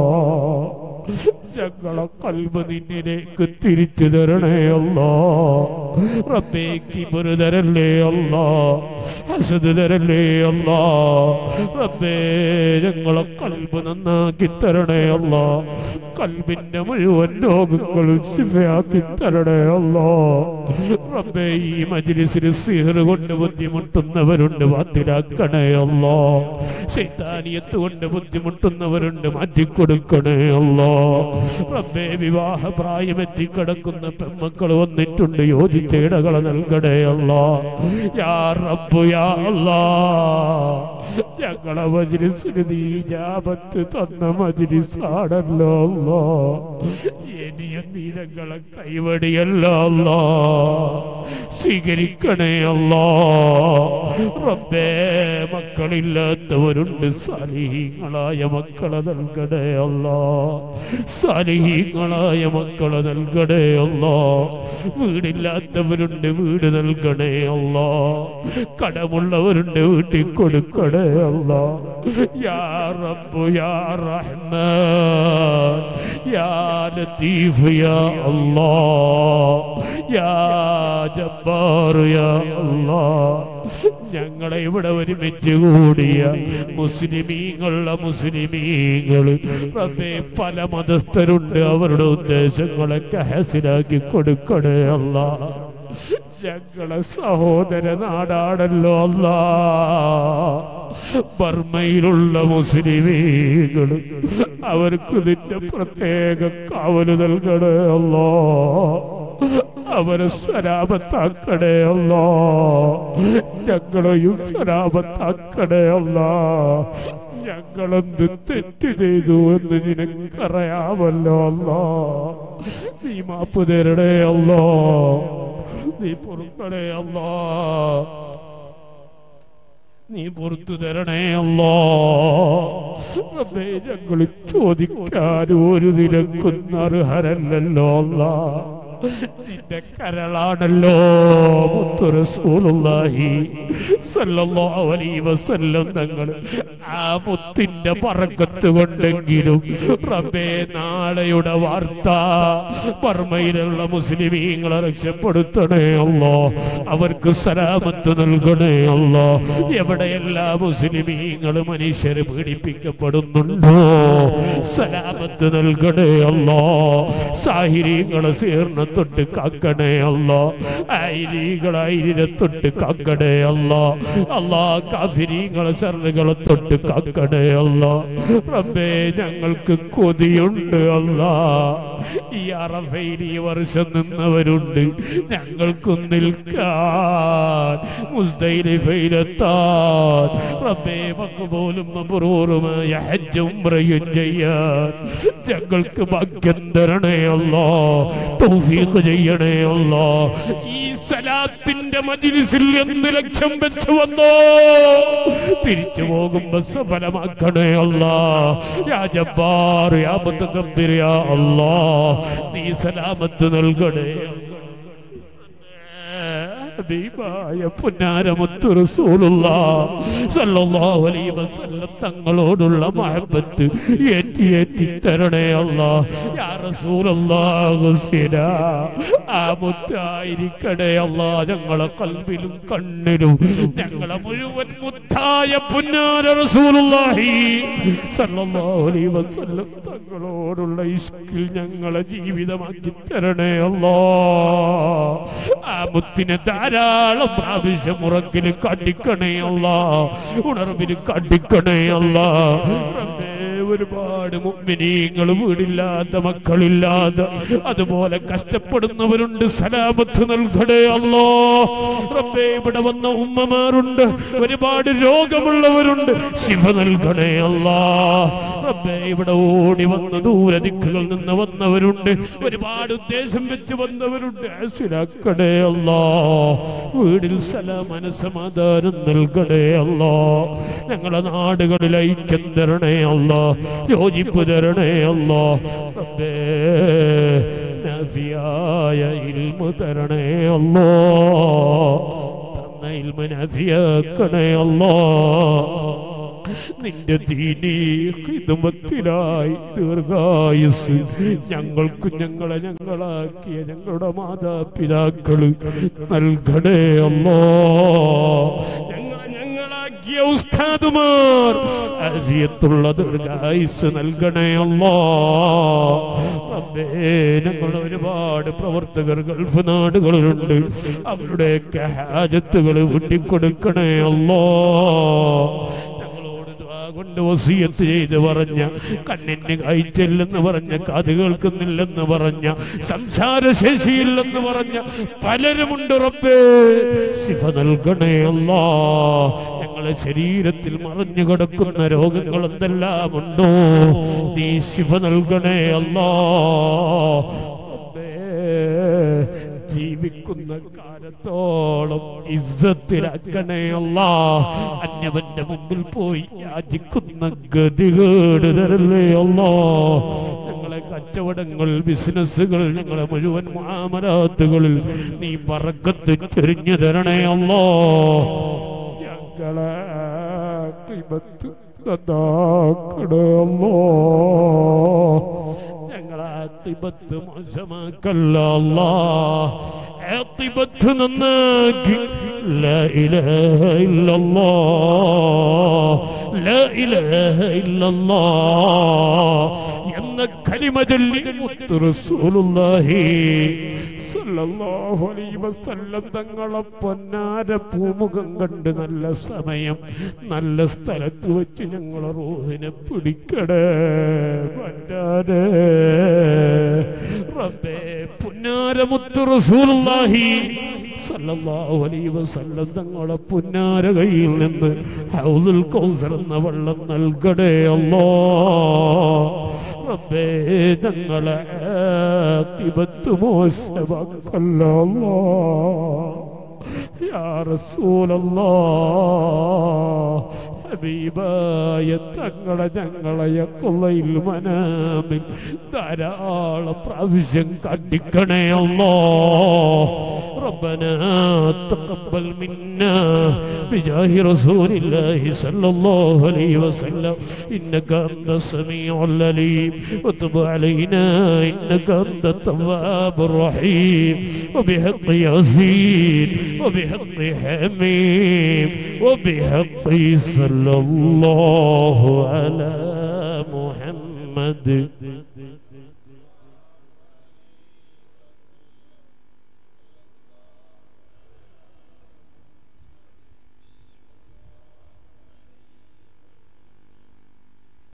ഞങ്ങളെ കൽബ് നിന്നിലേക്ക് തിരിച്ചു തരണേ അല്ലാ റബ്ബേ കിബറ് തരല്ലേ അല്ലാ ഹസദ് തരല്ലേ അല്ലാ റബ്ബേ ഞങ്ങളെ കൽബ് നന്നാക്കി തരണേ അല്ലാ കൽബിന്റെ മുഴുവൻ രോഗങ്ങളും ശിഫയാക്കി തരണേ അല്ലാ റബ്ബേ ഈ മജ്ലിസിൽ സിഹർ കൊണ്ട് ബുദ്ധിമുട്ടുന്നവരുണ്ട് വാത്തിലാക്കണേ അല്ലാ ശൈത്താനിയത്ത് കൊണ്ട് ബുദ്ധിമുട്ടുന്നവരുണ്ട് മാറ്റിക്കൊടുക്കണേ അല്ലാ റബ്ബേ വിവാഹ പ്രായമെത്തി കിടക്കുന്ന പെമ്മക്കൾ വന്നിട്ടുണ്ട് യോജിച്ച ഇടകളെ നൽകണേ അല്ലാ യാ റബ്ബു യാ അല്ലാ ഞങ്ങളെ മജ്ലിസിന് നീ ജാപത്ത് തന്ന മജ്ലിസാണല്ലോ അല്ലാ ഇനിയും നീ ഞങ്ങളെ കൈവടിയല്ലോ അല്ലാ സ്വീകരിക്കണേ അല്ലാ റബ്ബേ മക്കളില്ലാത്തവരുണ്ട് സാലിഹീങ്ങളായ മക്കളെ നൽകണേ അല്ലാ സാലിഹീങ്ങളായ മക്കളെ നൽകണേ അല്ലാ വീടില്ലാത്തവരുണ്ട് വീട് നൽകണേ അല്ലാ കടമുള്ളവരുണ്ട് വീട്ടിൽ കൊടുക്കണേ അല്ലാ യാ റബ്ബു യാ റഹ്മാൻ യാ ലത്തീഫ് യാ അല്ലാ യാ ജബ്ബാർ യാ അല്ലാ ഞങ്ങളെ ഇവിടെ ഒരുമിച്ച് കൂടിയ മുസ്ലിമീങ്ങളുള്ള മുസ്ലിമീങ്ങൾ റബ്ബേ പല മതസ്ഥരുണ്ട് അവരുടെ ഉദ്ദേശങ്ങളൊക്കെ ഹാസിലാക്കി കൊടുക്കണേ അല്ല ഞങ്ങളെ സഹോദര നാടാണല്ലോ അല്ല ബർമയിലുള്ള മുസ്ലിമീങ്ങൾ അവർക്ക് നിന്റെ പ്രത്യേക കാവല് നൽകണേ അല്ലോ അവരെ സ്വരാപത്താക്കണേ അല്ലോ ഞങ്ങളെയും സ്വരാപത്താക്കണേ അല്ലോ ഞങ്ങളെന്ത് തെറ്റ് ചെയ്തു എന്ന് നിനക്കറിയാമല്ലോ അല്ലോ നീ മാപ്പ് തരണേ അല്ലോ നീ പൊറുക്കണേ അല്ലോ നീ പുറത്തു തരണേ അല്ലോ റബ്ബേ ഞങ്ങൾ ചോദിക്കാൻ ഒരു നിലക്കുന്ന അർഹരല്ലല്ലോ അല്ലാ നിന്റെ കരളാണല്ലോ മുത്തു റസൂലുള്ളാഹി സല്ലല്ലാഹു അലൈഹി വസല്ലം തങ്ങൾ ആ മുത്തിന്റെ പറക്കത്ത് കൊണ്ടെങ്കിലും റബ്ബേ നാളെയുടെ വാർത്ത ബർമയിലുള്ള മുസ്ലിമീങ്ങളെ രക്ഷപ്പെടുത്തണേ അല്ലോ അവർക്ക് സലാമത്ത് നൽകണേ അല്ലോ എവിടെയെല്ലാം മുസ്ലിമീങ്ങൾ മനുഷ്യരെ പീഡിപ്പിക്കപ്പെടുന്നുണ്ടോ സലാമത്ത് നൽകണേ അല്ലോ സാഹിര്യങ്ങളെ സീർണ തൊട്ട് കാക്കണേ അല്ലോ ഐരികളെ ഐരിനെ തൊട്ട് കാക്കണേ അല്ലോ അല്ലാ കാഫിരിങ്ങളെ ശരണകളെ തൊട്ട് തൊട്ട് കാക്കണേ അല്ല റബ്ബേ ഞങ്ങൾക്ക് കൊതിയുണ്ട് അല്ല ഈ അറഫയിൽ ഈ വർഷം നിന്നവരുണ്ട് ഞങ്ങൾക്കും നിൽക്കാൻ മുസ്തൈലിഫയിലെത്താൻ റബ്ബേ മക്കബൂലും മബ്രൂറുമായ ഹജ്ജും ഉംറയും ചെയ്യാൻ ഞങ്ങൾക്ക് ഭാഗ്യം തരണേ അല്ലാ തൗഫീഖ് ചെയ്യണേ അല്ലാ ഈ സലാത്തിന്റെ മജിലിസിൽ എന്ത് ലക്ഷ്യം വെച്ച് വന്നോ തിരിച്ചു പോകുമ്പോ സഫലമാക്കണേ അല്ലാ യാ ജബ്ബാർ യാ മുതകബ്ബിർ യാ അല്ലാ നീ സലാമത്ത് നൽകണേ ഹബീബായ പുന്നാരമുത്തു റസൂലുള്ള സല്ലല്ലാഹു അലൈഹി വസല്ലം തങ്ങളോടുള്ള മഹബത്ത് ഏറ്റി ഏറ്റി തരണേ അല്ലാ യാ റസൂലല്ലാഹു സിന ആ മുത്തായിരിക്കണേ അല്ലാ ഞങ്ങളെ കൽബിലും കണ്ണിലും ഞങ്ങളെ മുഴുവൻ മുത്തായ പുന്നാര റസൂലുള്ളാഹി സല്ലല്ലാഹു അലൈഹി വസല്ലം തങ്ങളോടുള്ള ഇഷ്കിൽ ഞങ്ങളെ ജീവിതമാക്കി തരണേ അല്ലാ ആ മുത്തിനെ ധാരാളം പ്രാവശ്യം ഉറക്കിൽ കണ്ടിക്കണേ അല്ല ഉണർവിൽ കണ്ടിക്കണേ അല്ല റബ്ബേ, ഒരുപാട് മുഗ്മിനീങ്ങൾ വീടില്ലാത്ത മക്കളില്ലാതെ അതുപോലെ കഷ്ടപ്പെടുന്നവരുണ്ട് സലാമത്ത് നൽകണേ അല്ലോ റബ്ബേ ഇവിടെ വന്ന ഉമ്മമാരുണ്ട് ഒരുപാട് രോഗമുള്ളവരുണ്ട് ശിവ നൽകണേ അല്ലാ റബ്ബേ ഇവിടെ ഓടി വന്ന ദൂരദിക്കുകളിൽ നിന്ന് വന്നവരുണ്ട് ഒരുപാട് ഉദ്ദേശം വെച്ച് വന്നവരുണ്ട് ആശുരാക്കണേ അല്ലാ വീടിൽ സലാം മനസമാധാനം നൽകണേ അല്ലാ ഞങ്ങളെ നാടുകളിൽ ഐക്യം തരണേ അല്ലാ യോജിപ്പ് തരണേ അല്ലാ റബ്ബേ നഫിയായ ഇൽമു തരണേ അല്ലാ തന്ന ഇൽമ നഫിയാക്കണേ അല്ലാ നിന്റെ ദീനീ ഹിദമത്തിലായി ദീർഘായുസ് ഞങ്ങൾക്കും ഞങ്ങളെ ഞങ്ങളാക്കിയ ഞങ്ങളുടെ മാതാപിതാക്കള് നൽകണേ അല്ലോ ഞങ്ങളെ ഞങ്ങളാക്കിയ ഉസ്താദുമാർ അരിയത്തുള്ള ദീർഘായുസ് നൽകണേ അല്ലോ റബ്ബേ ഞങ്ങൾ ഒരുപാട് പ്രവർത്തകർ ഗൾഫ് നാടുകളിലുണ്ട് അവരുടെയൊക്കെ ഹാജത്തുകൾ വീട്ടിക്കൊടുക്കണേ അല്ലോ ഞങ്ങളോട് ദുആ കൊണ്ട് വസീയത്ത് ചെയ്ത് പറഞ്ഞ കണ്ണിന് കാഴ്ചയില്ലെന്ന് പറഞ്ഞ കാത് കേൾക്കുന്നില്ലെന്ന് പറഞ്ഞ സംസാരശേഷിയില്ലെന്ന് പറഞ്ഞ പലരുമുണ്ട് റബ്ബേ ശിഫ നൽകണേ അല്ലാ ഞങ്ങളെ ശരീരത്തിൽ മറഞ്ഞു കിടക്കുന്ന രോഗങ്ങൾ എന്തെല്ലാം ഉണ്ടോ നീ ശിഫ നൽകണേ അല്ലാ റബ്ബേ ജീവിക്കുന്ന കാലത്തോളം ഇസ്സത്തിലാക്കണേ അല്ല അന്യവന്റെ മുമ്പിൽ പോയി യാചിക്കുന്ന ഗതികേട് തരല്ലേ അല്ലോ ഞങ്ങളെ കച്ചവടങ്ങൾ ബിസിനസ്സുകൾ ഞങ്ങളെ മുഴുവൻ മാമരാത്തുകളിൽ നീ പറക്കത്ത് ചെരിഞ്ഞു തരണേ അല്ലോ ഞങ്ങളെ കിമത്ത് നന്നാക്കണേ അല്ലോ ഞങ്ങളെ ആത്തിബത്ത് മോശമാക്കല്ല അല്ലാ ആത്തിബത്ത് നന്നാക്കി لا إله إلا الله لا إله إلا الله എന്ന കലിമ ചൊല്ലി മുത്ത് റസൂലുള്ളാഹി സല്ലല്ലാഹു അലൈഹി വസല്ലം തങ്ങളെ പൊന്നാര പൂമുഖം കണ്ട് നല്ല സമയം നല്ല സ്ഥലത്ത് വെച്ച് ഞങ്ങളെ റൂഹിനെ പിടിക്കടേ പറ്റാതെ റബ്ബേ പുന്നാര മുത്ത് റസൂലുള്ളാഹി സല്ലല്ലാഹു അലൈഹി വസല്ലം തങ്ങളെ പുന്നാര കയ്യിൽ നിന്ന് ഹൗദുൽ കൗസർ എന്ന വെള്ളം നൽകടേ അല്ലാ റബ്ബേ ഞങ്ങളെ ആഖിബത്ത് മോശമാക്കല്ല അല്ലാ യാ റസൂലല്ലാ ഹബീബായ തങ്ങളെ ഞങ്ങളെ യക്കുള്ളയിൽ മനാമിൽ ധാരാളം പ്രാവശ്യം കണ്ടിക്കണേ അല്ലോ ربنا تقبل منا بجاه رسول الله صلى الله عليه وسلم إنك أنت السميع العليم وتب علينا إنك أنت التواب الرحيم وبحق ياسين وبحق حميم وبحق صلى الله على محمد